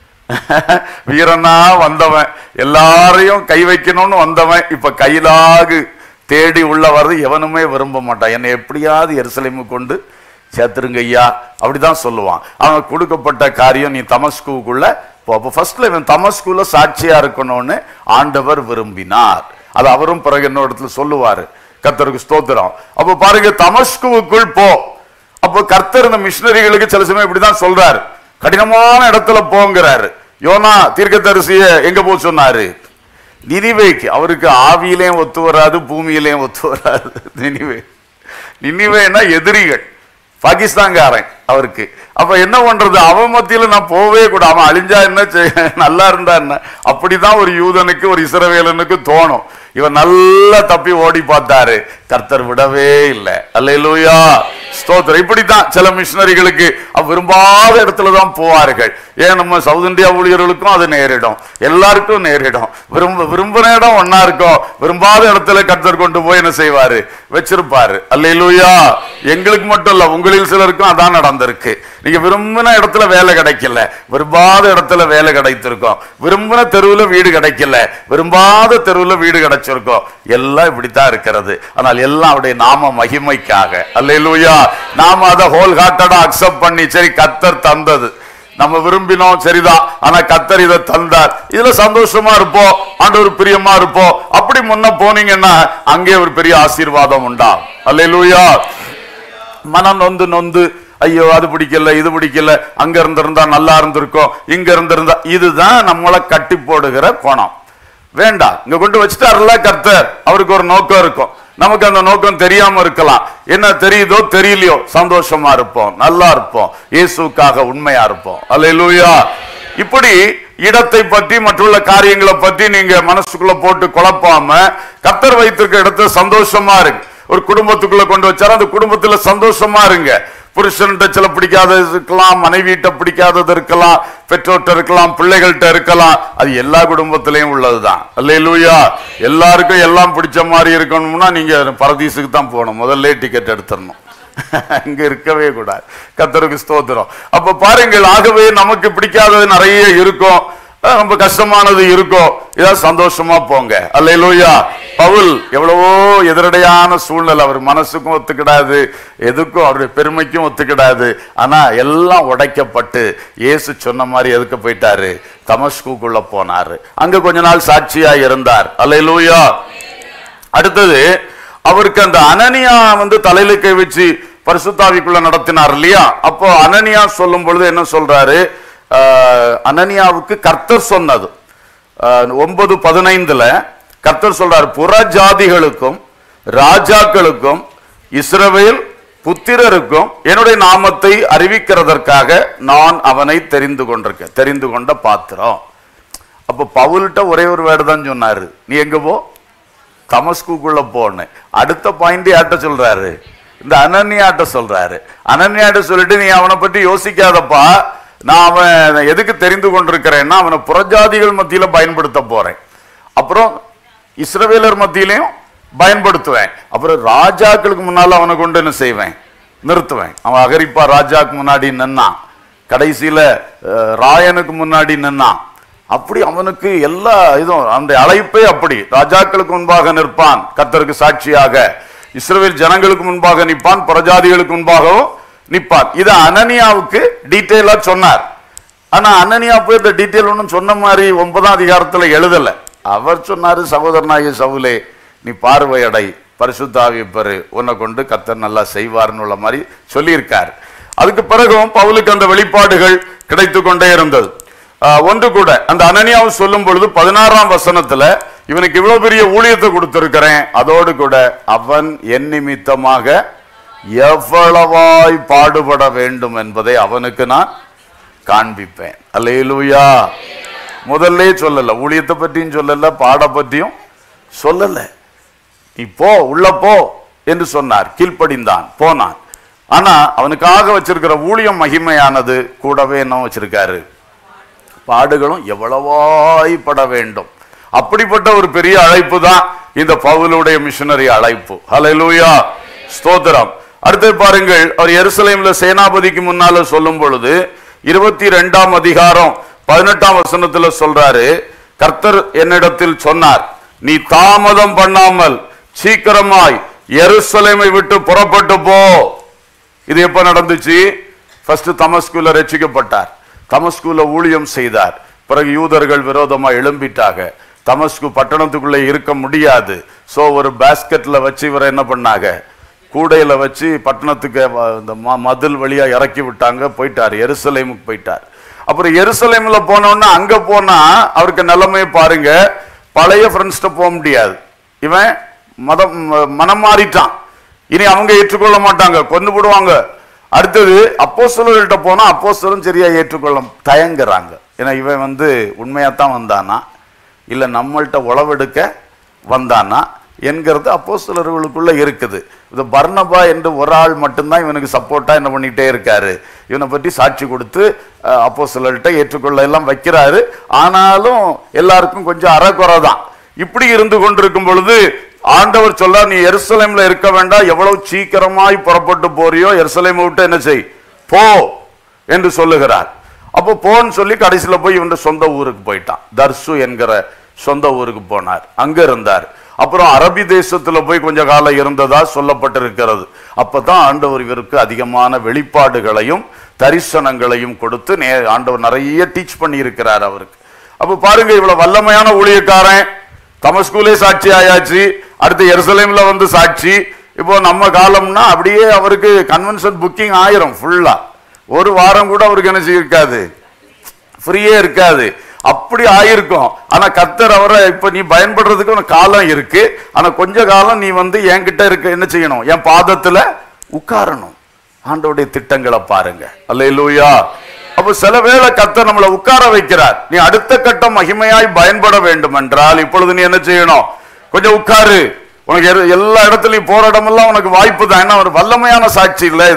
Speaker 1: வீரனா வந்தவன் எல்லாரையும் கை வைக்கணும்னு வந்தவன் இப்ப கையிலாகு தேடி உள்ள வர்றது எவனுமே விரும்ப மாட்டான் என்னை எப்படியாவது எருசலேமு கொண்டு சேர்த்துருங்க ஐயா அப்படிதான் சொல்லுவான் அவன் கொடுக்கப்பட்ட காரியம் நீ தமஸ்குக்குள்ள போ அப்போ ஃபர்ஸ்ட்ல இவன் தமஸ்குல சாட்சியா இருக்கணும்னு ஆண்டவர் விரும்பினார் அது அவரும் பிறகு இன்னொரு இடத்துல சொல்லுவாரு கர்த்தருக்கு ஸ்தோத்திரம் அப்ப பாருங்க தமஸ்குவுக்குள் போ அப்போ கர்த்தர் இந்த மிஷினரிகளுக்கு சில சமயம் இப்படிதான் சொல்றாரு கடினமான இடத்துல போங்கிறாரு யோனா தீர்க்கதரிசிய எங்க போ சொன்னாரு நினிவேக்கு அவருக்கு ஆவியிலையும் ஒத்து வராது பூமியிலையும் ஒத்து வராது நினிவே நினிவேனா எதிரிகள் பாகிஸ்தான்காரன் அவருக்கு அப்ப என்ன பண்றது அவன் மத்தியில நான் போவே கூட அவன் அழிஞ்சா என்ன செய்ய நல்லா இருந்தா என்ன அப்படிதான் ஒரு யூதனுக்கு ஒரு இஸ்ரவேலனுக்கு தோணும் இவன் நல்லா தப்பி ஓடி பார்த்தாரு கர்த்தர் விடவே இல்லை அல்லேலூயா ஸ்தோத்திரம் இப்படித்தான் சில மிஷினரிகளுக்கு விரும்பாத இடத்துல தான் போவார்கள் ஏன் நம்ம சவுத் இந்தியா ஊழியர்களுக்கும் அது நேரிடும் எல்லாருக்கும் நேரிடும் விரும்ப விரும்பின இடம் ஒன்னா இருக்கும் விரும்பாத இடத்துல கர்த்தர் கொண்டு போய் என்ன செய்வாரு வச்சிருப்பாரு அல்லேலூயா எங்களுக்கு மட்டும் இல்ல உங்களில் சிலருக்கும் அதான் நடந்திருக்கு நீங்க விரும்பின இடத்துல வேலை கிடைக்கல விரும்பாத இடத்துல வேலை கிடைத்திருக்கும் விரும்பின தெருவுல வீடு கிடைக்கல விரும்பாத தெருவுல வீடு கிடைச்சிருக்கும் எல்லாம் இப்படித்தான் இருக்கிறது ஆனால் எல்லாம் அவருடைய நாம மகிமைக்காக அல்லேலூயா நாம அதை ஹோல் ஹார்ட்டடா அக்செப்ட் பண்ணி சரி கத்தர் தந்தது நம்ம விரும்பினோம் சரிதான் ஆனா கத்தர் இதை தந்தார் இதுல சந்தோஷமா இருப்போம் ஆண்டவர் பிரியமா இருப்போம் அப்படி முன்ன போனீங்கன்னா அங்கே ஒரு பெரிய ஆசீர்வாதம் உண்டா அல்லேலூயா மனம் நொந்து நொந்து ஐயோ அது பிடிக்கல இது பிடிக்கல அங்க இருந்திருந்தா நல்லா இருந்திருக்கும் இங்க இருந்திருந்தா இதுதான் நம்மளை கட்டி போடுகிற கோணம் வேண்டாம் இங்க கொண்டு வச்சுட்டாருல கர்த்தர் அவருக்கு ஒரு நோக்கம் இருக்கும் நமக்கு அந்த நோக்கம் தெரியாம இருக்கலாம் என்ன தெரியுதோ தெரியலையோ சந்தோஷமா இருப்போம் நல்லா இருப்போம் இயேசுக்காக உண்மையா இருப்போம் அல்லேலூயா இப்படி இடத்தை பற்றி மற்றுள்ள காரியங்களை பற்றி நீங்க மனசுக்குள்ள போட்டு குழப்பாம கர்த்தர் வைத்திருக்க இடத்துல சந்தோஷமா இருக்கு ஒரு குடும்பத்துக்குள்ள கொண்டு வச்சாரு அந்த குடும்பத்துல சந்தோஷமா இருங்க புருஷன்கிட்ட சில பிடிக்காதது இருக்கலாம் மனைவியிட்ட பிடிக்காதது இருக்கலாம் பெற்றோர்கிட்ட இருக்கலாம் பிள்ளைகள்கிட்ட இருக்கலாம் அது எல்லா குடும்பத்திலையும் உள்ளதுதான் அல்லேலூயா எல்லாருக்கும் எல்லாம் பிடிச்ச மாதிரி இருக்கணும்னா நீங்க பரதீசுக்கு தான் போகணும் முதல்ல டிக்கெட் எடுத்துடணும் இங்க இருக்கவே கூடாது கத்தருக்கு ஸ்தோத்திரம் அப்ப பாருங்கள் ஆகவே நமக்கு பிடிக்காதது நிறைய இருக்கும் அஹ் ரொம்ப கஷ்டமானது இருக்கும் இதான் சந்தோஷமா போங்க அல்லேலூயா பவுல் எவ்வளவோ எதிரடையான சூழ்நிலை அவர் மனசுக்கும் ஒத்துக்கிடாது எதுக்கும் அவருடைய பெருமைக்கும் ஒத்துக்கிடாது ஆனா எல்லாம் உடைக்கப்பட்டு இயேசு சொன்ன மாதிரி எதுக்கு போயிட்டாரு தமஸ்குக்குள்ள போனாரு அங்க கொஞ்ச நாள் சாட்சியா இருந்தார் அல்லேலூயா அடுத்தது அவருக்கு அந்த அனனியா வந்து தலையில கை வச்சு பரிசுத்தாவிக்குள்ள நடத்தினார் இல்லையா அப்போ அனனியா சொல்லும் பொழுது என்ன சொல்றாரு ஆஹ், அனனியாவுக்கு கர்த்தர் சொன்னது ஆஹ், ஒன்பது பதினைந்துல கர்த்தர் சொல்றார் புற ஜாதிகளுக்கும் ராஜாக்களுக்கும் இஸ்ரவேல் புத்திரருக்கும் என்னுடைய நாமத்தை அறிவிக்கிறதற்காக நான் அவனை தெரிந்து கொண்டிருக்கேன் தெரிந்து கொண்ட பாத்திரம் அப்ப பவுல்கிட்ட ஒரே ஒரு வேர்டு தான் சொன்னாரு நீ எங்க போ தமஸ்குக்குள்ள போன்னு அடுத்த பாயிண்ட் யார்ட்ட சொல்றாரு இந்த அனன்யாட்ட சொல்றாரு அனன்யாட்ட சொல்லிட்டு நீ அவனை பற்றி யோசிக்காதப்பா நான் அவன் எதுக்கு தெரிந்து கொண்டிருக்கிறேன்னா அவனை புறஜாதிகள் மத்தியில பயன்படுத்த போறேன் அப்புறம் இஸ்ரவேலர் மத்தியிலையும் பயன்படுத்துவேன் அப்புறம் ராஜாக்களுக்கு முன்னால அவனை கொண்டு என்ன செய்வேன் நிறுத்துவேன் அவன் அகரிப்பா ராஜாக்கு முன்னாடி நின்னான் கடைசியில அஹ், ராயனுக்கு முன்னாடி நின்னான் அப்படி அவனுக்கு எல்லா இதுவும் அந்த அழைப்பே அப்படி ராஜாக்களுக்கு முன்பாக நிற்பான் கர்த்தருக்கு சாட்சியாக இஸ்ரவேல் ஜனங்களுக்கு முன்பாக நிற்பான் பிரஜாதிகளுக்கு முன்பாகவும் நிற்பான் இதை அனனியாவுக்கு டீட்டெயிலா சொன்னார் ஆனா அனனியா போய் இந்த டீட்டெயில் ஒன்றும் சொன்ன மாதிரி ஒன்பதாம் அதிகாரத்துல எழுதல அவர் சொன்னாரு சகோதரனாகிய சவுலே நீ பார்வையடை பரிசுத்தாவிய பெரு உன்னை கொண்டு கத்தர் நல்லா செய்வார்னு உள்ள மாதிரி சொல்லியிருக்கார் அதுக்கு பிறகும் பவுலுக்கு அந்த வெளிப்பாடுகள் கிடைத்து கொண்டே இருந்தது ஆஹ் ஒன்று கூட அந்த அனனியாவும் சொல்லும் பொழுது பதினாறாம் வசனத்துல இவனுக்கு இவ்வளவு பெரிய ஊழியத்தை கொடுத்திருக்கிறேன் அதோடு கூட அவன் என் நிமித்தமாக எவ்வளவாய் பாடுபட வேண்டும் என்பதை அவனுக்கு நான் காண்பிப்பேன் அல்லேலூயா முதல்ல சொல்லல ஊழியத்தை பற்றியும் சொல்லல பாட பற்றியும் சொல்லல நீ போ உள்ள போ என்று சொன்னார் கீழ்ப்படிந்தான் போனான் ஆனா அவனுக்காக வச்சிருக்கிற ஊழியம் மகிமையானது கூடவே என்ன வச்சிருக்காரு பாடுகளும் எவ்வளவாய் பட வேண்டும் அப்படிப்பட்ட ஒரு பெரிய அழைப்பு தான் இந்த பவுலுடைய மிஷனரி அழைப்பு ஹalleluya ஸ்தோத்திரம் அடுத்து பாருங்கள் அவர் எருசலேம்ல சேனாபதிக்கு முன்னால சொல்லும் பொழுது இருபத்தி ரெண்டாம் அதிகாரம் பதினெட்டாம் வசனத்துல சொல்றாரு கர்த்தர் என்னிடத்தில் சொன்னார் நீ தாமதம் பண்ணாமல் சீக்கிரமாய் எருசலேமை விட்டு புறப்பட்டு போ இது எப்ப நடந்துச்சு ஃபர்ஸ்ட் தமஸ்குல ரட்சிக்கப்பட்டார் தமஸ்குல ஊழியம் செய்தார் பிறகு யூதர்கள் விரோதமா எழும்பிட்டாங்க தமஸ்கு பட்டணத்துக்குள்ளே இருக்க முடியாது சோ ஒரு பாஸ்கெட்ல வச்சு இவரை என்ன பண்ணாங்க கூடையில வச்சு பட்டணத்துக்கு வ- இந்த ம- மதில் வழியா இறக்கி விட்டாங்க போயிட்டார் எருசலேமுக்கு போயிட்டார் அப்புறம் எருசலேம்ல போனோன்னா அங்க போனா அவருக்கு நிலைமையை பாருங்க பழைய ஃப்ரெண்ட்ஸ்ட போக முடியாது இவன் மதம் ம- மனம் மாறிட்டான் இனி அவங்க ஏற்றுக்கொள்ள மாட்டாங்க கொண்டு போடுவாங்க அடுத்தது அப்போஸ்தலர்கள்ட்ட போனா அப்போஸ்தலரும் சரியா ஏற்றுக்கொள்ள தயங்குறாங்க ஏன்னா இவன் வந்து உண்மையாத்தான் வந்தானா இல்ல நம்மள்ட்ட உளவெடுக்க வந்தானா என்கிறது அப்போஸ்தலர்களுக்குள்ள இருக்குது இது பர்னபா என்று ஒரு ஆள் மட்டும்தான் இவனுக்கு சப்போர்ட்டா என்ன பண்ணிட்டே இருக்காரு இவனை பற்றி சாட்சி கொடுத்து அஹ், அப்போஸ்தலர்கிட்ட ஏற்றுக்கொள்ள எல்லாம் வைக்கிறாரு ஆனாலும் எல்லாருக்கும் கொஞ்சம் அறகுறை தான் இப்படி இருந்து கொண்டிருக்கும் பொழுது ஆண்டவர் சொல்றார் நீ எருசலேம்ல இருக்க வேண்டாம் எவ்வளவு சீக்கிரமாய் புறப்பட்டு போறியோ எருசலேமை விட்டு என்ன செய் போ என்று சொல்லுகிறார் அப்போ போன்னு சொல்லி கடைசியில போய் இவன் சொந்த ஊருக்கு போயிட்டான் தர்சு என்கிற சொந்த ஊருக்கு போனார் அங்க இருந்தார் அப்புறம் அரபி தேசத்துல போய் கொஞ்ச காலம் இருந்ததா சொல்லப்பட்டிருக்கிறது அப்பதான் ஆண்டவர் இவருக்கு அதிகமான வெளிப்பாடுகளையும் தரிசனங்களையும் கொடுத்து நே ஆண்டவர் நிறைய டீச் பண்ணி இருக்கிறார் அவருக்கு அப்ப பாருங்க இவ்வளவு வல்லமையான ஊழியக்காரன் தமஸ்கூலே சாட்சி ஆயாச்சு அடுத்து எருசலேம்ல வந்து சாட்சி இப்போ நம்ம காலம்னா அப்படியே அவருக்கு கன்வென்ஷன் புக்கிங் ஆயிரும் ஃபுல்லா ஒரு வாரம் கூட அவருக்கு என்ன செய்யிருக்காது ஃப்ரீயே இருக்காது அப்படி ஆயிருக்கும் ஆனா கத்தர் அவரை இப்ப நீ பயன்படுறதுக்கு உனக்கு காலம் இருக்கு ஆனா கொஞ்ச காலம் நீ வந்து என்கிட்ட இருக்க என்ன செய்யணும் என் பாதத்துல உட்காரணும் ஆண்டவருடைய திட்டங்களை பாருங்க அல்லேலூயா அப்ப சில வேளை கத்தர் நம்மளை உட்கார வைக்கிறார் நீ அடுத்த கட்டம் மகிமையாய் பயன்பட வேண்டும் என்றால் இப்பொழுது நீ என்ன செய்யணும் கொஞ்சம் உட்காரு உனக்கு எரு- எல்லா இடத்துலயும் போற இடமெல்லாம் உனக்கு வாய்ப்பு தான் ஏன்னா ஒரு வல்லமையான சாட்சி இல்ல இது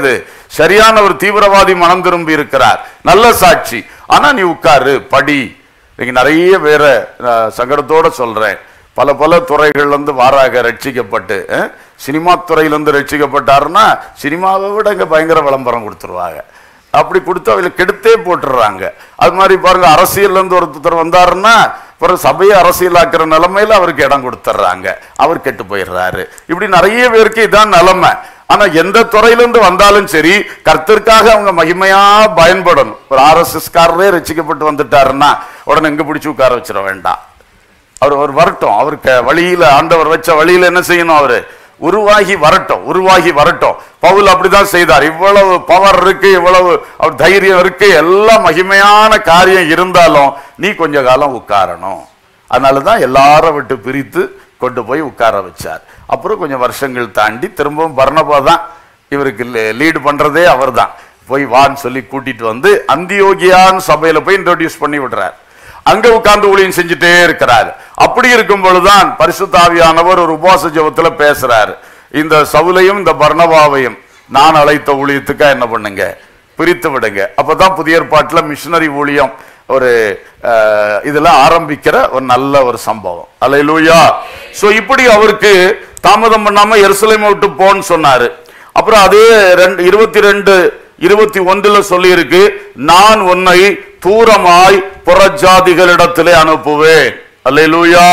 Speaker 1: சரியான ஒரு தீவிரவாதி மனம் திரும்பி இருக்கிறார் நல்ல சாட்சி ஆனா நீ உட்காரு படி இன்னைக்கு நிறைய பேர நான் சங்கடத்தோட சொல்றேன் பல பல துறைகள்ல இருந்து வாராக ரட்சிக்கப்பட்டு அஹ், சினிமா துறையில இருந்து ரட்சிக்கப்பட்டாருன்னா சினிமாவை விட இங்க பயங்கர விளம்பரம் கொடுத்துருவாங்க அப்படி கொடுத்து அவங்களை கெடுத்தே போட்டுடுறாங்க அது மாதிரி பாருங்க அரசியல்ல இருந்து ஒருத்தர் வந்தாருன்னா பிறகு சபையை அரசியலாக்குற நிலைமையில அவருக்கு இடம் கொடுத்துட்றாங்க அவர் கெட்டு போயிடுறாரு இப்படி நிறைய பேருக்கு இதான் நிலைமை ஆனா எந்த துறையிலிருந்து வந்தாலும் சரி கர்த்தருக்காக அவங்க மகிமையா பயன்படணும் ஒரு ஆர்எஸ்எஸ் காரரே ரசிக்கப்பட்டு வந்துட்டாருன்னா உடனே எங்க பிடிச்சு உட்கார வச்சிட வேண்டாம் அவர் அவர் வரட்டும் அவருக்கு வழியில ஆண்டவர் வச்ச வழியில என்ன செய்யணும் அவரு உருவாகி வரட்டும் உருவாகி வரட்டும் பவுல் அப்படிதான் செய்தார் இவ்வளவு பவர் இருக்கு இவ்வளவு அவர் தைரியம் இருக்கு எல்லாம் மகிமையான காரியம் இருந்தாலும் நீ கொஞ்ச காலம் உட்காரணும் அதனாலதான் எல்லாரும் விட்டு பிரித்து கொண்டு போய் உட்கார வச்சார் அப்புறம் கொஞ்சம் வருஷங்கள் தாண்டி திரும்பவும் பர்ணபா தான் இவருக்கு லீடு பண்றதே அவர்தான் போய் வான்னு சொல்லி கூட்டிட்டு வந்து அந்தியோகியான் சபையில போய் இன்ட்ரோடியூஸ் பண்ணி விடுறார் அங்க உட்கார்ந்து ஊழியம் செஞ்சுட்டே இருக்கிறார் அப்படி இருக்கும் பொழுதுதான் பரிசுத்தாவியானவர் ஒரு உபவாச ஜெபத்துல பேசுறாரு இந்த சவுலையும் இந்த பர்ணபாவையும் நான் அழைத்த ஊழியத்துக்கா என்ன பண்ணுங்க பிரித்து விடுங்க அப்பதான் புதிய ஏற்பாட்டுல மிஷினரி ஊழியம் ஒரு அஹ், இதுல ஆரம்பிக்கிற ஒரு நல்ல ஒரு சம்பவம் அல்லேலூயா சோ இப்படி அவருக்கு தாமதம் பண்ணாம எருசலேமை விட்டு போன்னு சொன்னாரு அப்புறம் அதே ரெண்டு இருபத்தி ரெண்டு இருபத்தி ஒன்றுல சொல்லி இருக்கு நான் உன்னை தூரமாய் புறஜாதிகளிடத்திலே அனுப்புவேன் அல்லேலூயா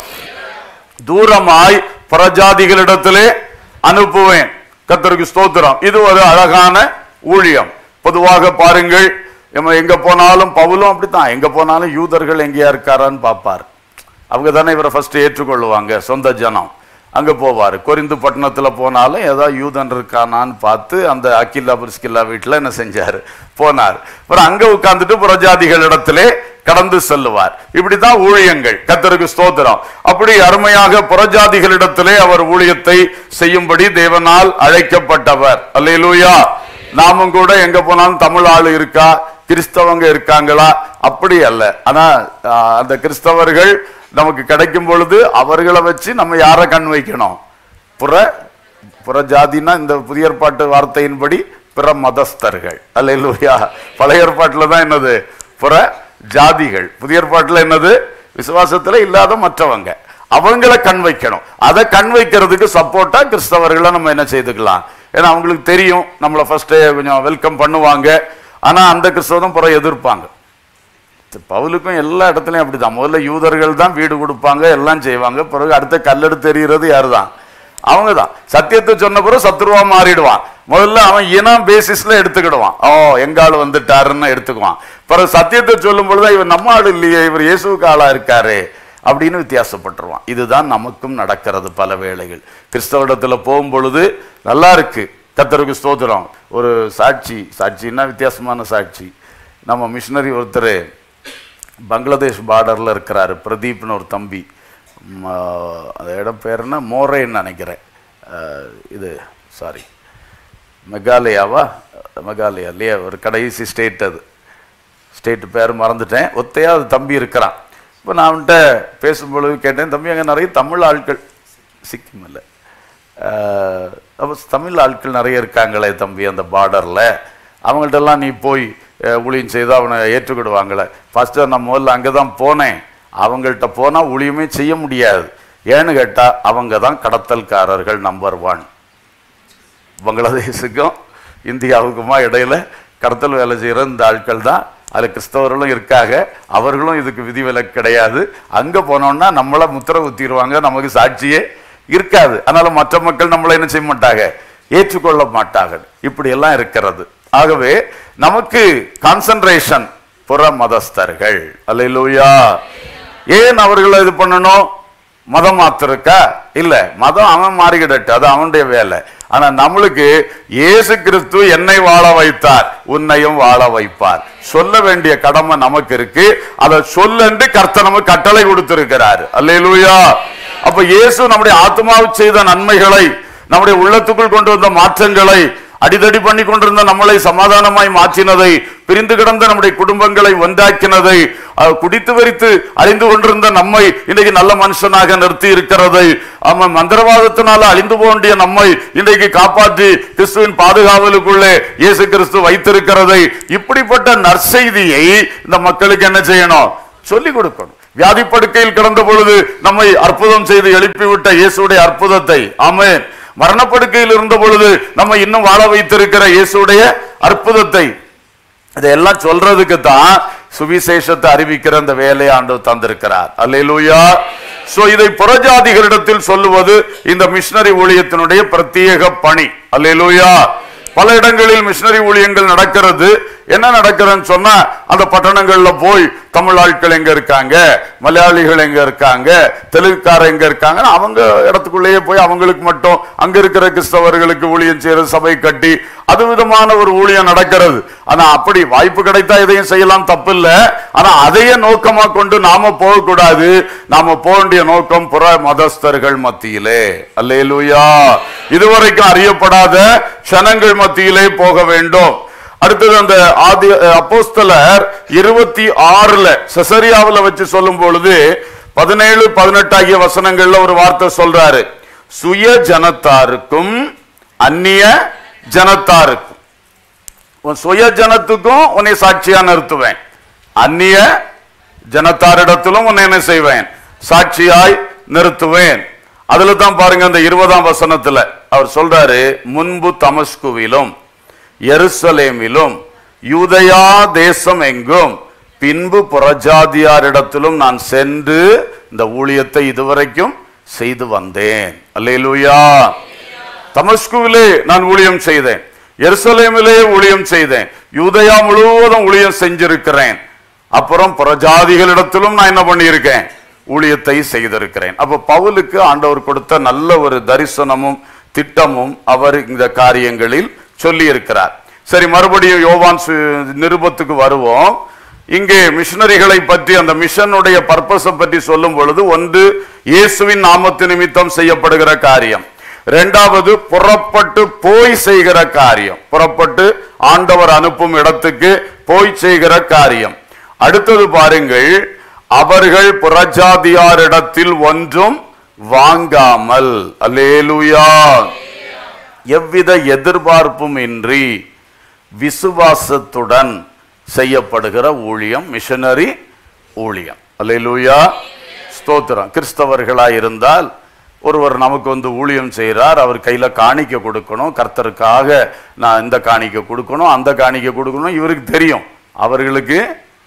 Speaker 1: தூரமாய் புறஜாதிகளிடத்திலே அனுப்புவேன் கர்த்தருக்கு ஸ்தோத்திரம் இது ஒரு அழகான ஊழியம் பொதுவாக பாருங்கள் நம்ம எங்க போனாலும் பவுலும் அப்படித்தான் எங்க போனாலும் யூதர்கள் எங்கேயா இருக்காரான்னு பார்ப்பார் அவங்க தானே இவரை ஃபர்ஸ்ட் ஏற்றுக்கொள்ளுவாங்க சொந்த ஜனம் அங்க போவார் கொரிந்து பட்டணத்துல போனாலும் ஏதோ யூதன் இருக்கானான்னு பார்த்து அந்த அக்கில்லா பிரிஸ்கில்லா வீட்டுல என்ன செஞ்சாரு போனார் அப்புறம் அங்க உட்கார்ந்துட்டு புறஜாதிகள் இடத்திலே கடந்து செல்லுவார் இப்படித்தான் ஊழியங்கள் கத்தருக்கு ஸ்தோத்திரம் அப்படி அருமையாக புறஜாதிகளிடத்திலே அவர் ஊழியத்தை செய்யும்படி தேவனால் அழைக்கப்பட்டவர் அல்லேலூயா நாமும் கூட எங்க போனாலும் தமிழ் ஆளு இருக்கா கிறிஸ்தவங்க இருக்காங்களா அப்படி அல்ல ஆனா ஆஹ், அந்த கிறிஸ்தவர்கள் நமக்கு கிடைக்கும் பொழுது அவர்களை வச்சு நம்ம யாரை கண் வைக்கணும் புற புற ஜாதினா இந்த புதிய ஏற்பாட்டு வார்த்தையின்படி பிற மதஸ்தர்கள் அல்லேலூயா பழைய ஏற்பாட்டுல தான் என்னது புற ஜாதிகள் புதிய ஏற்பாட்டுல என்னது விசுவாசத்துல இல்லாத மற்றவங்க அவங்கள கண் வைக்கணும் அதை கண் வைக்கிறதுக்கு சப்போர்ட்டா கிறிஸ்தவர்களை நம்ம என்ன செய்துக்கலாம் ஏன்னா அவங்களுக்கு தெரியும் நம்மளை ஃபர்ஸ்ட் கொஞ்சம் வெல்கம் பண்ணுவாங்க ஆனா அந்த கிறிஸ்தவம் புற எதிர்ப்பாங்க பவுலுக்கும் எல்லா இடத்துலயும் அப்படிதான் முதல்ல யூதர்கள் தான் வீடு கொடுப்பாங்க எல்லாம் செய்வாங்க பிறகு அடுத்த கல்லெடுத்து எறிகிறது யாரு தான் அவங்க தான் சத்தியத்தை சொன்ன பிறகு சத்ருவா மாறிடுவான் முதல்ல அவன் இனம் பேசிஸ்ல எடுத்துக்கிடுவான் ஓ எங்க ஆளு வந்துட்டாருன்னு எடுத்துக்குவான் பிறகு சத்தியத்தை சொல்லும் பொழுது இவர் நம்ம ஆளு இல்லையே இவர் இயேசுவுக்கு ஆளா இருக்காரு அப்படின்னு வித்தியாசப்பட்டுருவான் இதுதான் நமக்கும் நடக்கிறது பல வேளைகள் கிறிஸ்தவ போகும் பொழுது நல்லா இருக்கு கத்தருக்கு ஸ்தோத்திரம் ஒரு சாட்சி சாட்சின்னா வித்தியாசமான சாட்சி நம்ம மிஷினரி ஒருத்தர் பங்களாதேஷ் பார்டரில் இருக்கிறாரு பிரதீப்னு ஒரு தம்பி ம, அந்த இடம் பேர் என்ன மோரேன்னு நினைக்கிறேன் அஹ், இது சாரி மெகாலயாவா மெகாலயா இல்லையா ஒரு கடைசி ஸ்டேட் அது ஸ்டேட் பேர் மறந்துட்டேன் ஒத்தையா அது தம்பி இருக்கிறான் இப்போ நான் அவன்கிட்ட பேசும்பொழுது கேட்டேன் தம்பி அங்கே நிறைய தமிழ் ஆட்கள் சிக்கிம் இல்லை அப்போ தமிழ் ஆட்கள் நிறைய இருக்காங்களே தம்பி அந்த பார்டரில் அவங்கள்ட்டெல்லாம் நீ போய் அஹ், ஊழியம் செய்து அவனை ஏற்றுக்கிடுவாங்களே ஃபஸ்ட்டு நான் முதல்ல அங்கே தான் போனேன் அவங்கள்ட்ட போனால் ஊழியமே செய்ய முடியாது ஏன்னு கேட்டால் அவங்க தான் கடத்தல்காரர்கள் நம்பர் ஒன் பங்களாதேஷுக்கும் இந்தியாவுக்குமா இடையில கடத்தல் வேலை செய்கிற இந்த ஆட்கள் தான் அதில் கிறிஸ்தவர்களும் இருக்காங்க அவர்களும் இதுக்கு விதிவிலக்கு கிடையாது அங்கே போனோம்னா நம்மளை முத்திர குத்திடுவாங்க நமக்கு சாட்சியே இருக்காது அதனால மற்ற மக்கள் நம்மளை என்ன செய்ய மாட்டாங்க ஏற்றுக்கொள்ள மாட்டார்கள் இப்படி எல்லாம் இருக்கிறது ஆகவே நமக்கு கான்சன்ட்ரேஷன் புற மதஸ்தர்கள் அல்லேலூயா ஏன் அவர்களை இது பண்ணணும் மதம் மாத்திருக்கா இல்ல மதம் அவன் மாறிக்கிடட்டு அது அவனுடைய வேலை ஆனா நம்மளுக்கு இயேசு கிறிஸ்து என்னை வாழ வைத்தார் உன்னையும் வாழ வைப்பார் சொல்ல வேண்டிய கடமை நமக்கு இருக்கு அதை சொல்லண்டு கர்த்தர் நமக்கு கட்டளை கொடுத்திருக்கிறார் அல்லேலூயா அப்ப இயேசு நம்முடைய ஆத்மாவுக்கு செய்த நன்மைகளை நம்முடைய உள்ளத்துக்குள் கொண்டு வந்த மாற்றங்களை அடிதடி பண்ணி கொண்டிருந்த நம்மளை சமாதானமாய் மாற்றினதை பிரிந்து கிடந்த நம்முடைய குடும்பங்களை ஒன்றாக்கினதை அஹ், குடித்து வரித்து அழிந்து கொண்டிருந்த நம்மை இன்றைக்கு நல்ல மனுஷனாக நிறுத்தி இருக்கிறதை ஆமா மந்திரவாதத்தினால அழிந்து போண்டிய நம்மை இன்றைக்கு காப்பாற்றி கிறிஸ்துவின் பாதுகாவலுக்குள்ளே இயேசு கிறிஸ்து வைத்திருக்கிறதை இப்படிப்பட்ட நற்செய்தியை இந்த மக்களுக்கு என்ன செய்யணும் சொல்லிக் கொடுக்கணும் வியாதி படுக்கையில் கிடந்த பொழுது நம்மை அற்புதம் செய்து எழுப்பிவிட்ட இயேசுடைய அற்புதத்தை ஆமென் மரணப்படுக்கையில் இருந்த பொழுது நம்ம இன்னும் வாழ வைத்திருக்கிற இயேசுடைய அற்புதத்தை இதெல்லாம் சொல்றதுக்கு தான் சுவிசேஷத்தை அறிவிக்கிற அந்த வேலையை ஆண்டவர் தந்திருக்கிறார் அல்லேலூயா சோ இதை புறஜாதிகளிடத்தில் சொல்லுவது இந்த மிஷனரி ஊழியத்தினுடைய பிரத்யேக பணி அல்லேலூயா பல இடங்களில் மிஷனரி ஊழியங்கள் நடக்கிறது என்ன நடக்கிறதுன்னு சொன்னா அந்த பட்டணங்கள்ல போய் தமிழ் ஆட்கள் எங்க இருக்காங்க மலையாளிகள் எங்க இருக்காங்க தெலுங்குக்கார எங்க இருக்காங்க அவங்க இடத்துக்குள்ளேயே போய் அவங்களுக்கு மட்டும் அங்க இருக்கிற கிறிஸ்தவர்களுக்கு ஊழியம் செய்யறது சபை கட்டி அது விதமான ஒரு ஊழியம் நடக்கிறது ஆனா அப்படி வாய்ப்பு கிடைத்தா இதையும் செய்யலாம் தப்பு இல்ல ஆனா அதையே நோக்கமா கொண்டு நாம போகக்கூடாது நாம போக வேண்டிய நோக்கம் புற மதஸ்தர்கள் மத்தியிலே அல்லேலூயா இதுவரைக்கும் அறியப்படாத ஜனங்கள் மத்தியிலே போக வேண்டும் அடுத்தது அந்த ஆதி அப்போஸ்தலர் இருபத்தி ஆறுல செசரியாவுல வச்சு சொல்லும் பொழுது பதினேழு பதினெட்டு ஆகிய வசனங்கள்ல ஒரு வார்த்தை சொல்றாரு சுய ஜனத்தாருக்கும் அந்நிய ஜனத்தாருக்கும் உன் சுய ஜனத்துக்கும் உன்னை சாட்சியா நிறுத்துவேன் அந்நிய ஜனத்தாரிடத்திலும் உன்னை என்ன செய்வேன் சாட்சியாய் நிறுத்துவேன் அதுல தான் பாருங்க அந்த இருபதாம் வசனத்துல அவர் சொல்றாரு முன்பு தமஸ்குவிலும் எருசலேமிலும் யூதயா தேசம் எங்கும் பின்பு புறஜாதியாரிடத்திலும் நான் சென்று இந்த ஊழியத்தை இதுவரைக்கும் செய்து வந்தேன் அல்லேலூயா தமஸ்குவிலே நான் ஊழியம் செய்தேன் எருசலேமிலே ஊழியம் செய்தேன் யூதயா முழுவதும் ஊழியம் செஞ்சிருக்கிறேன் அப்புறம் புறஜாதிகளிடத்திலும் நான் என்ன பண்ணியிருக்கேன் ஊழியத்தை செய்திருக்கிறேன் அப்ப பவுலுக்கு ஆண்டவர் கொடுத்த நல்ல ஒரு தரிசனமும் திட்டமும் அவர் இந்த காரியங்களில் சொல்லி இருக்கிறார் சரி மறுபடியும் யோவான் சு- நிருபத்துக்கு வருவோம் இங்கே மிஷனரிகளை பற்றி அந்த மிஷனுடைய பர்பஸை பற்றி சொல்லும் பொழுது ஒன்று இயேசுவின் நாமத்து நிமித்தம் செய்யப்படுகிற காரியம் இரண்டாவது புறப்பட்டு போய் செய்கிற காரியம் புறப்பட்டு ஆண்டவர் அனுப்பும் இடத்துக்கு போய் செய்கிற காரியம் அடுத்தது பாருங்கள் அவர்கள் புறஜாதியாரிடத்தில் ஒன்றும் வாங்காமல் அல்லேலூயா எவ்வித எதிர்பார்ப்பும் இன்றி விசுவாசத்துடன் செய்யப்படுகிற ஊழியம் மிஷனரி ஊழியம் அல்லேலூயா ஸ்தோத்திரம் கிறிஸ்தவர்களாய் இருந்தால் ஒருவர் நமக்கு வந்து ஊழியம் செய்கிறார் அவர் கையில காணிக்க கொடுக்கணும் கர்த்தருக்காக நான் இந்த காணிக்க கொடுக்கணும் அந்த காணிக்க கொடுக்கணும் இவருக்கு தெரியும் அவர்களுக்கு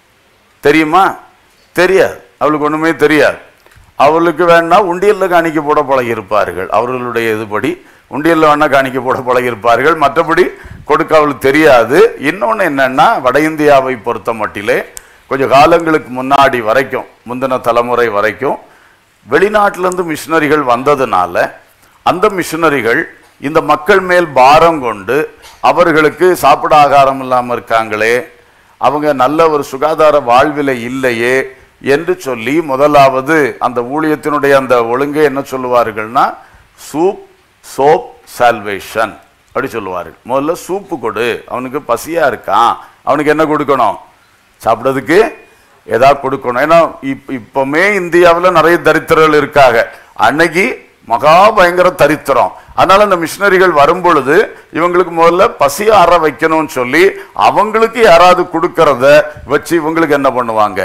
Speaker 1: தெரியுமா தெரியாது அவளுக்கு ஒண்ணுமே தெரியாது அவளுக்கு வேணா உண்டியல்ல காணிக்க போட பழகியிருப்பார்கள் அவர்களுடைய இதுபடி உண்டியல்ல வேணா காணிக்க போட பழகியிருப்பார்கள் மற்றபடி கொடுக்க அவளுக்கு தெரியாது இன்னொன்னு என்னன்னா வட இந்தியாவை பொறுத்த மட்டிலே கொஞ்சம் காலங்களுக்கு முன்னாடி வரைக்கும் முந்தின தலைமுறை வரைக்கும் வெளிநாட்டிலிருந்து மிஷினரிகள் வந்ததுனால அந்த மிஷினரிகள் இந்த மக்கள் மேல் பாரம் கொண்டு அவர்களுக்கு சாப்பிட ஆகாரம் இல்லாமல் இருக்காங்களே அவங்க நல்ல ஒரு சுகாதார வாழ்வில இல்லையே என்று சொல்லி முதலாவது அந்த ஊழியத்தினுடைய அந்த ஒழுங்கை என்ன சொல்லுவார்கள்னா சூப் சோப் சால்வேஷன் அப்படி சொல்லுவார்கள் முதல்ல சூப்பு கொடு அவனுக்கு பசியா இருக்கான் அவனுக்கு என்ன கொடுக்கணும் சாப்பிட்றதுக்கு ஏதாவது கொடுக்கணும் ஏன்னா இப் இப்பவுமே இந்தியாவில் நிறைய தரித்திரர்கள் இருக்காங்க அன்னைக்கு மகா பயங்கர தரித்திரம் அதனால இந்த மிஷினரிகள் வரும் பொழுது இவங்களுக்கு முதல்ல பசி ஆற வைக்கணும்னு சொல்லி அவங்களுக்கு யாராவது கொடுக்கறத வச்சு இவங்களுக்கு என்ன பண்ணுவாங்க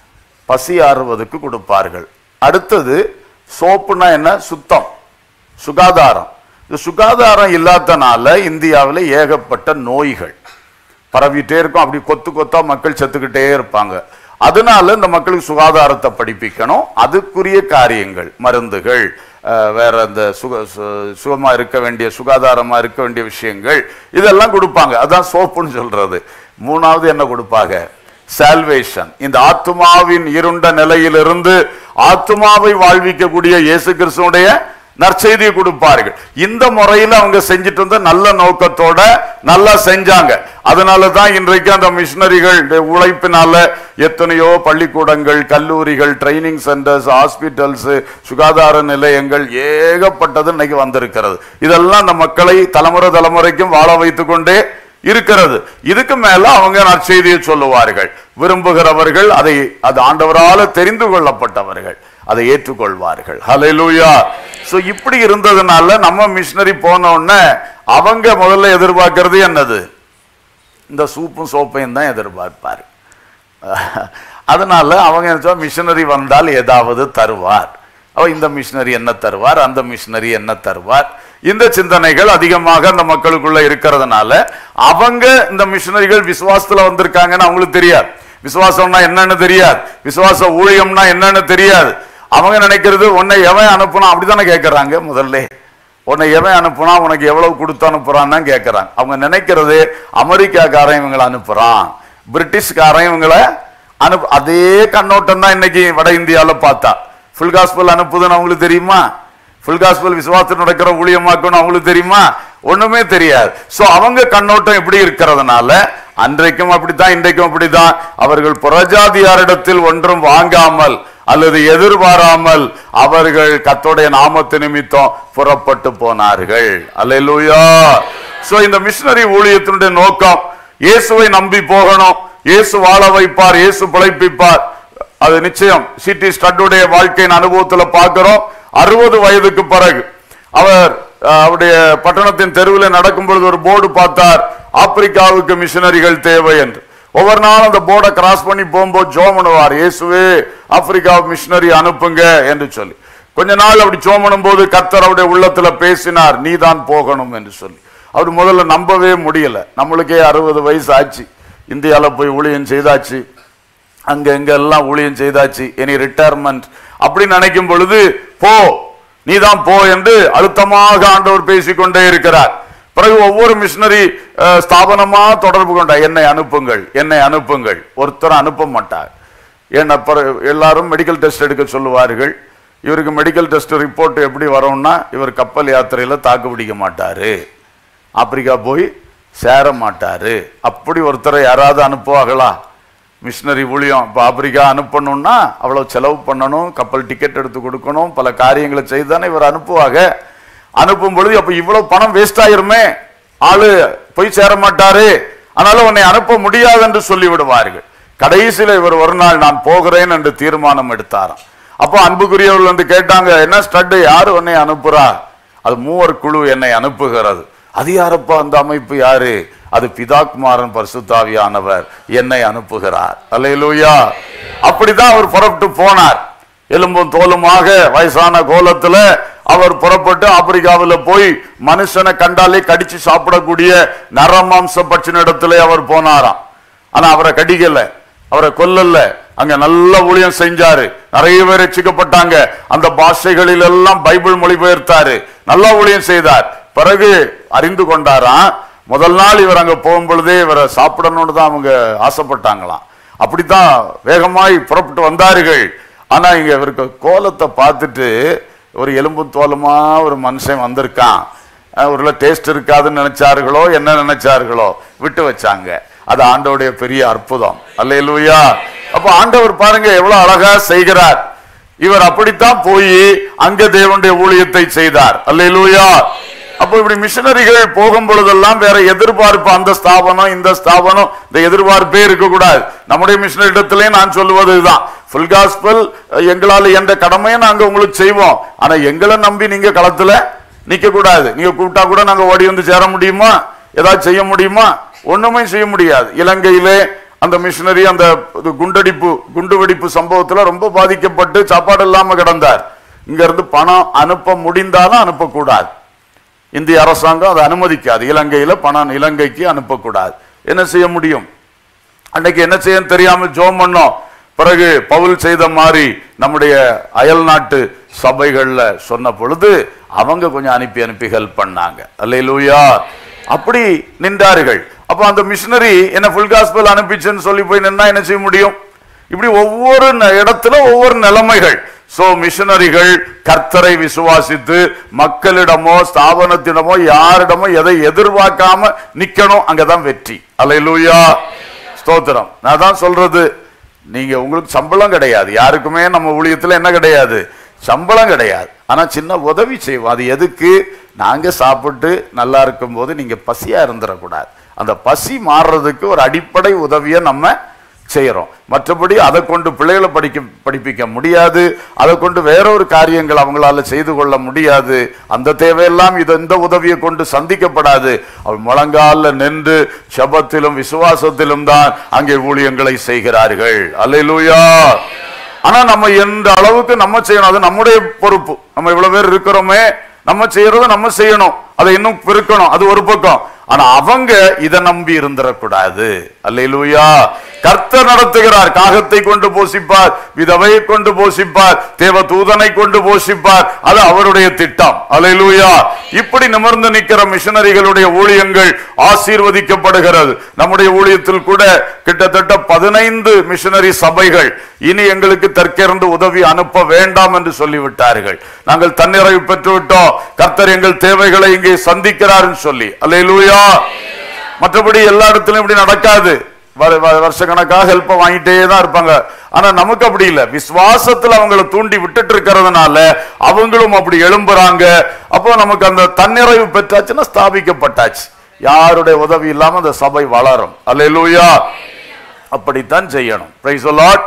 Speaker 1: பசி ஆறுவதற்கு கொடுப்பார்கள் அடுத்தது சோப்புனா என்ன சுத்தம் சுகாதாரம் இந்த சுகாதாரம் இல்லாதனால இந்தியாவில் ஏகப்பட்ட நோய்கள் பரவிட்டே இருக்கும் அப்படி கொத்து கொத்தா மக்கள் செத்துக்கிட்டே இருப்பாங்க அதனால இந்த மக்களுக்கு சுகாதாரத்தை படிப்பிக்கணும் அதுக்குரிய காரியங்கள் மருந்துகள் அஹ், வேற இந்த சுக சு- சுகமா இருக்க வேண்டிய சுகாதாரமா இருக்க வேண்டிய விஷயங்கள் இதெல்லாம் கொடுப்பாங்க அதான் சோப்புன்னு சொல்றது மூணாவது என்ன கொடுப்பாங்க சால்வேஷன் இந்த ஆத்துமாவின் இருண்ட நிலையிலிருந்து ஆத்துமாவை வாழ்விக்கக்கூடிய இயேசு கிறிஸ்துடைய நற்செய்தியை கொடுப்பார்கள் இந்த முறையில் அவங்க செஞ்சுட்டு இருந்த நல்ல நோக்கத்தோட நல்லா செஞ்சாங்க அதனால தான் இன்றைக்கு அந்த மிஷினரிகள் உழைப்பினால எத்தனையோ பள்ளிக்கூடங்கள் கல்லூரிகள் ட்ரைனிங் சென்டர்ஸ் ஹாஸ்பிட்டல்ஸ் சுகாதார நிலையங்கள் ஏகப்பட்டது இன்னைக்கு வந்திருக்கிறது இதெல்லாம் அந்த மக்களை தலைமுறை தலைமுறைக்கும் வாழ வைத்துக் கொண்டே இருக்கிறது இதுக்கு மேல அவங்க நற்செய்தியை சொல்லுவார்கள் விரும்புகிறவர்கள் அதை அது ஆண்டவரால தெரிந்து கொள்ளப்பட்டவர்கள் அதை ஏற்றுக்கொள்வார்கள் ஹalleluya சோ இப்படி இருந்ததுனால நம்ம மிஷினரி போன உடனே அவங்க முதல்ல எதிர்பார்க்கிறது என்னது இந்த சூப்பும் சோப்பையும் தான் எதிர்பார்ப்பார் அதனால அவங்க என்ன மிஷினரி வந்தால் ஏதாவது தருவார் அவ இந்த மிஷினரி என்ன தருவார் அந்த மிஷினரி என்ன தருவார் இந்த சிந்தனைகள் அதிகமாக அந்த மக்களுக்குள்ள இருக்கிறதுனால அவங்க இந்த மிஷினரிகள் விசுவாசத்துல வந்திருக்காங்கன்னு அவங்களுக்கு தெரியாது விசுவாசம்னா என்னன்னு தெரியாது விசுவாச ஊழியம்னா என்னன்னு தெரியாது அவங்க நினைக்கிறது உன்னை எவன் அனுப்புனா அப்படித்தானே கேட்கறாங்க முதல்ல உன்னை எவன் அனுப்புனா உனக்கு எவ்வளவு கொடுத்து அனுப்புறான்னு தான் கேட்கறாங்க அவங்க நினைக்கிறது அமெரிக்காக்காரன் இவங்களை அனுப்புறான் பிரிட்டிஷ்காரன் இவங்களை அனுப்பு அதே கண்ணோட்டம் தான் இன்னைக்கு வட இந்தியால பார்த்தா ஃபுல் காஸ்பல் அனுப்புதுன்னு அவங்களுக்கு தெரியுமா ஃபுல் காஸ்பல் விசுவாசத்தில் நடக்கிற ஊழியமாக்கணும் அவங்களுக்கு தெரியுமா ஒண்ணுமே தெரியாது சோ அவங்க கண்ணோட்டம் எப்படி இருக்கிறதுனால அன்றைக்கும் அப்படித்தான் இன்றைக்கும் அப்படித்தான் அவர்கள் புறஜாதியாரிடத்தில் ஒன்றும் வாங்காமல் அல்லது எதிர்பாராமல் அவர்கள் கத்தோடைய நாமத்து நிமித்தம் புறப்பட்டு போனார்கள் அல்லேலூயா சோ இந்த மிஷினரி ஊழியத்தினுடைய நோக்கம் இயேசுவை நம்பி போகணும் இயேசு வாழ வைப்பார் இயேசு பிழைப்பிப்பார் அது நிச்சயம் சிட்டி ஸ்டட்டுடைய வாழ்க்கையின் அனுபவத்துல பார்க்கிறோம் அறுபது வயதுக்கு பிறகு அவர் அஹ், அவருடைய பட்டணத்தின் தெருவில் நடக்கும் பொழுது ஒரு போர்டு பார்த்தார் ஆப்பிரிக்காவுக்கு மிஷினரிகள் தேவை என்று ஒவ்வொரு நாளும் அந்த போர்டை கிராஸ் பண்ணி போகும்போது ஜோம் பண்ணுவார் இயேசுவே ஆப்பிரிக்கா மிஷினரி அனுப்புங்க என்று சொல்லி கொஞ்ச நாள் அப்படி ஜோம் பண்ணும்போது கர்த்தர் அவருடைய உள்ளத்துல பேசினார் நீதான் போகணும் என்று சொல்லி அவர் முதல்ல நம்பவே முடியல நம்மளுக்கே அறுபது வயசு ஆச்சு இந்தியால போய் ஊழியம் செய்தாச்சு அங்க எங்க எல்லாம் ஊழியம் செய்தாச்சு இனி ரிட்டையர்மெண்ட் அப்படி நினைக்கும் பொழுது போ நீதான் போ என்று அழுத்தமாக ஆண்டவர் பேசிக்கொண்டே இருக்கிறார் பிறகு ஒவ்வொரு மிஷினரி ஸ்தாபனமா தொடர்பு கொண்ட என்னை அனுப்புங்கள் என்னை அனுப்புங்கள் ஒருத்தர் அனுப்ப மாட்டார் ஏன்னா பிற- எல்லாரும் மெடிக்கல் டெஸ்ட் எடுக்க சொல்லுவார்கள் இவருக்கு மெடிக்கல் டெஸ்ட் ரிப்போர்ட் எப்படி வரும்னா இவர் கப்பல் யாத்திரையில தாக்கு பிடிக்க மாட்டாரு ஆப்பிரிக்கா போய் சேர மாட்டாரு அப்படி ஒருத்தரை யாராவது அனுப்புவாங்களா மிஷினரி ஊழியம் இப்போ ஆப்பிரிக்கா அனுப்பணும்னா அவ்வளோ செலவு பண்ணணும் கப்பல் டிக்கெட் எடுத்து கொடுக்கணும் பல காரியங்களை செய்து தானே இவர் அனுப்புவாங்க அனுப்பும் பொழுது அப்போ இவ்வளோ பணம் வேஸ்ட் ஆயிருமே ஆளு போய் சேர மாட்டாரு அதனால உன்னை அனுப்ப முடியாது என்று சொல்லி விடுவார்கள் கடைசியில் இவர் ஒரு நாள் நான் போகிறேன் என்று தீர்மானம் எடுத்தாராம் அப்போ அன்புக்குரியவர்கள் வந்து கேட்டாங்க என்ன ஸ்டட் யாரு உன்னை அனுப்புறா அது மூவர் குழு என்னை அனுப்புகிறது அது யாரப்பா அந்த அமைப்பு யாரு அது பிதாக்குமாரன் பரிசுத்தாவியானவர் என்னை அனுப்புகிறார் அல்லேலூயா அப்படிதான் அவர் புறப்பட்டு போனார் எலும்பும் தோலுமாக வயசான கோலத்துல அவர் புறப்பட்டு ஆப்பிரிக்காவில் போய் மனுஷனை கண்டாலே கடிச்சு சாப்பிடக்கூடிய நரமாம்ச பட்சின இடத்துல அவர் போனாராம் ஆனா அவரை கடிக்கல அவரை கொல்லல அங்க நல்ல ஊழியம் செஞ்சாரு நிறைய பேர் ரட்சிக்கப்பட்டாங்க அந்த பாஷைகளில் எல்லாம் பைபிள் மொழிபெயர்த்தாரு நல்லா ஊழியம் செய்தார் பிறகு அறிந்து கொண்டாராம் முதல் நாள் இவர் அங்க போகும் பொழுதே இவரை சாப்பிடணும்னு தான் அவங்க ஆசைப்பட்டாங்களாம் அப்படித்தான் வேகமாய் புறப்பட்டு வந்தார்கள் ஆனா இங்க இவருக்கு கோலத்தை பார்த்துட்டு ஒரு எலும்பு தோலுமா ஒரு மனுஷன் வந்திருக்கான் அஹ் ஒருவேளை டேஸ்ட் இருக்காதுன்னு நினைச்சார்களோ என்ன நினைச்சார்களோ விட்டு வச்சாங்க அது ஆண்டவருடைய பெரிய அற்புதம் அல்லேலூயா அப்ப ஆண்டவர் பாருங்க எவ்வளவு அழகா செய்கிறார் இவர் அப்படித்தான் போய் அங்க தேவனுடைய ஊழியத்தை செய்தார் அல்லேலூயா அப்போ இப்படி மிஷினரிகள் போகும் பொழுதெல்லாம் வேற எதிர்பார்ப்பு அந்த ஸ்தாபனம் இந்த ஸ்தாபனம் இந்த எதிர்பார்ப்பே இருக்கக்கூடாது நம்முடைய மிஷினரி இடத்திலே நான் சொல்லுவது இதுதான் ஃபுல் காஸ்பல் எங்களால் என்ற கடமையை நாங்க உங்களுக்கு செய்வோம் ஆனா எங்களை நம்பி நீங்க களத்துல நிக்க கூடாது நீங்க கூப்பிட்டா கூட நாங்க ஓடி வந்து சேர முடியுமா ஏதாவது செய்ய முடியுமா ஒண்ணுமே செய்ய முடியாது இலங்கையிலே அந்த மிஷினரி அந்த இது குண்டடிப்பு குண்டு வெடிப்பு சம்பவத்துல ரொம்ப பாதிக்கப்பட்டு சாப்பாடு இல்லாம கிடந்தார் இங்க இருந்து பணம் அனுப்ப முடிந்தாலும் அனுப்பக்கூடாது இந்திய அரசாங்கம் அதை அனுமதிக்காது இலங்கையில பணம் இலங்கைக்கு அனுப்பக்கூடாது என்ன செய்ய முடியும் அன்னைக்கு என்ன செய்ய தெரியாமல் ஜோம் பண்ணோம் பிறகு பவுல் செய்த மாதிரி நம்முடைய அயல் நாட்டு சபைகள்ல சொன்ன பொழுது அவங்க கொஞ்சம் அனுப்பி அனுப்பி ஹெல்ப் பண்ணாங்க அல்லேலூயா அப்படி நின்றார்கள் அப்ப அந்த மிஷினரி என்ன ஃபுல் காஸ்பல் அனுப்பிச்சுன்னு சொல்லி போய் நின்னா என்ன செய்ய முடியும் இப்படி ஒவ்வொரு ந- இடத்துல ஒவ்வொரு நிலைமைகள் சோ மிஷனரிகள் கர்த்தரை விசுவாசித்து மக்களிடமோ ஸ்தாபனத்திடமோ யாரிடமோ எதை எதிர்பார்க்காம நிக்கணும் அங்கதான் வெற்றி அல்லேலூயா ஸ்தோத்திரம் நான் தான் சொல்றது நீங்க உங்களுக்கு சம்பளம் கிடையாது யாருக்குமே நம்ம ஊழியத்துல என்ன கிடையாது சம்பளம் கிடையாது ஆனா சின்ன உதவி செய்வோம் அது எதுக்கு நாங்க சாப்பிட்டு நல்லா இருக்கும்போது நீங்க பசியா இருந்துடக்கூடாது அந்த பசி மாறுறதுக்கு ஒரு அடிப்படை உதவியை நம்ம செய்யறோம் மற்றபடி அதை கொண்டு பிள்ளைகளை படிக்க படிப்பிக்க முடியாது அதை கொண்டு வேற ஒரு காரியங்கள் அவங்களால செய்து கொள்ள முடியாது அந்த தேவையெல்லாம் இது இந்த உதவியை கொண்டு சந்திக்கப்படாது அவள் முழங்கால நின்று செபத்திலும் விசுவாசத்திலும் தான் அங்கே ஊழியங்களை செய்கிறார்கள் அல்லேலூயா ஆனா நம்ம எந்த அளவுக்கு நம்ம செய்யணும் அது நம்முடைய பொறுப்பு நம்ம இவ்வளவு பேர் இருக்கிறோமே நம்ம செய்யறத நம்ம செய்யணும் அதை இன்னும் பெருக்கணும் அது ஒரு பக்கம் ஆனா அவங்க இதை நம்பி இருந்துடக்கூடாது அல்லேலூயா கர்த்தர் நடத்துகிறார் காகத்தை கொண்டு போஷிப்பார் விதவையை கொண்டு போஷிப்பார் தேவ தூதனை கொண்டு போஷிப்பார் அது அவருடைய திட்டம் அல்லேலூயா இப்படி நிமிர்ந்து நிற்கிற மிஷனரிகளுடைய ஊழியங்கள் ஆசீர்வதிக்கப்படுகிறது நம்முடைய ஊழியத்தில் கூட கிட்டத்தட்ட பதினைந்து மிஷனரி சபைகள் இனி எங்களுக்கு தெற்கிருந்து உதவி அனுப்ப வேண்டாம் என்று சொல்லிவிட்டார்கள் நாங்கள் தன்னிறைவு பெற்று விட்டோம் கர்த்தர் எங்கள் தேவைகளை இங்கே சந்திக்கிறார் சொல்லி அல்லேலூயா மற்றபடி எல்லா இடத்துலயும் இப்படி நடக்காது வ- வ- வருஷக்கணக்காக ஹெல்ப்பை வாங்கிட்டே தான் இருப்பாங்க ஆனா நமக்கு அப்படி இல்ல விசுவாசத்துல அவங்கள தூண்டி விட்டுட்டு இருக்கிறதுனால அவங்களும் அப்படி எழும்புறாங்க அப்போ நமக்கு அந்த தன்னிறைவு பெற்றாச்சுன்னா ஸ்தாபிக்கப்பட்டாச்சு யாருடைய உதவி இல்லாம அந்த சபை வளரும் அல்லேலூயா அப்படித்தான் செய்யணும் பிரைஸ் லார்ட்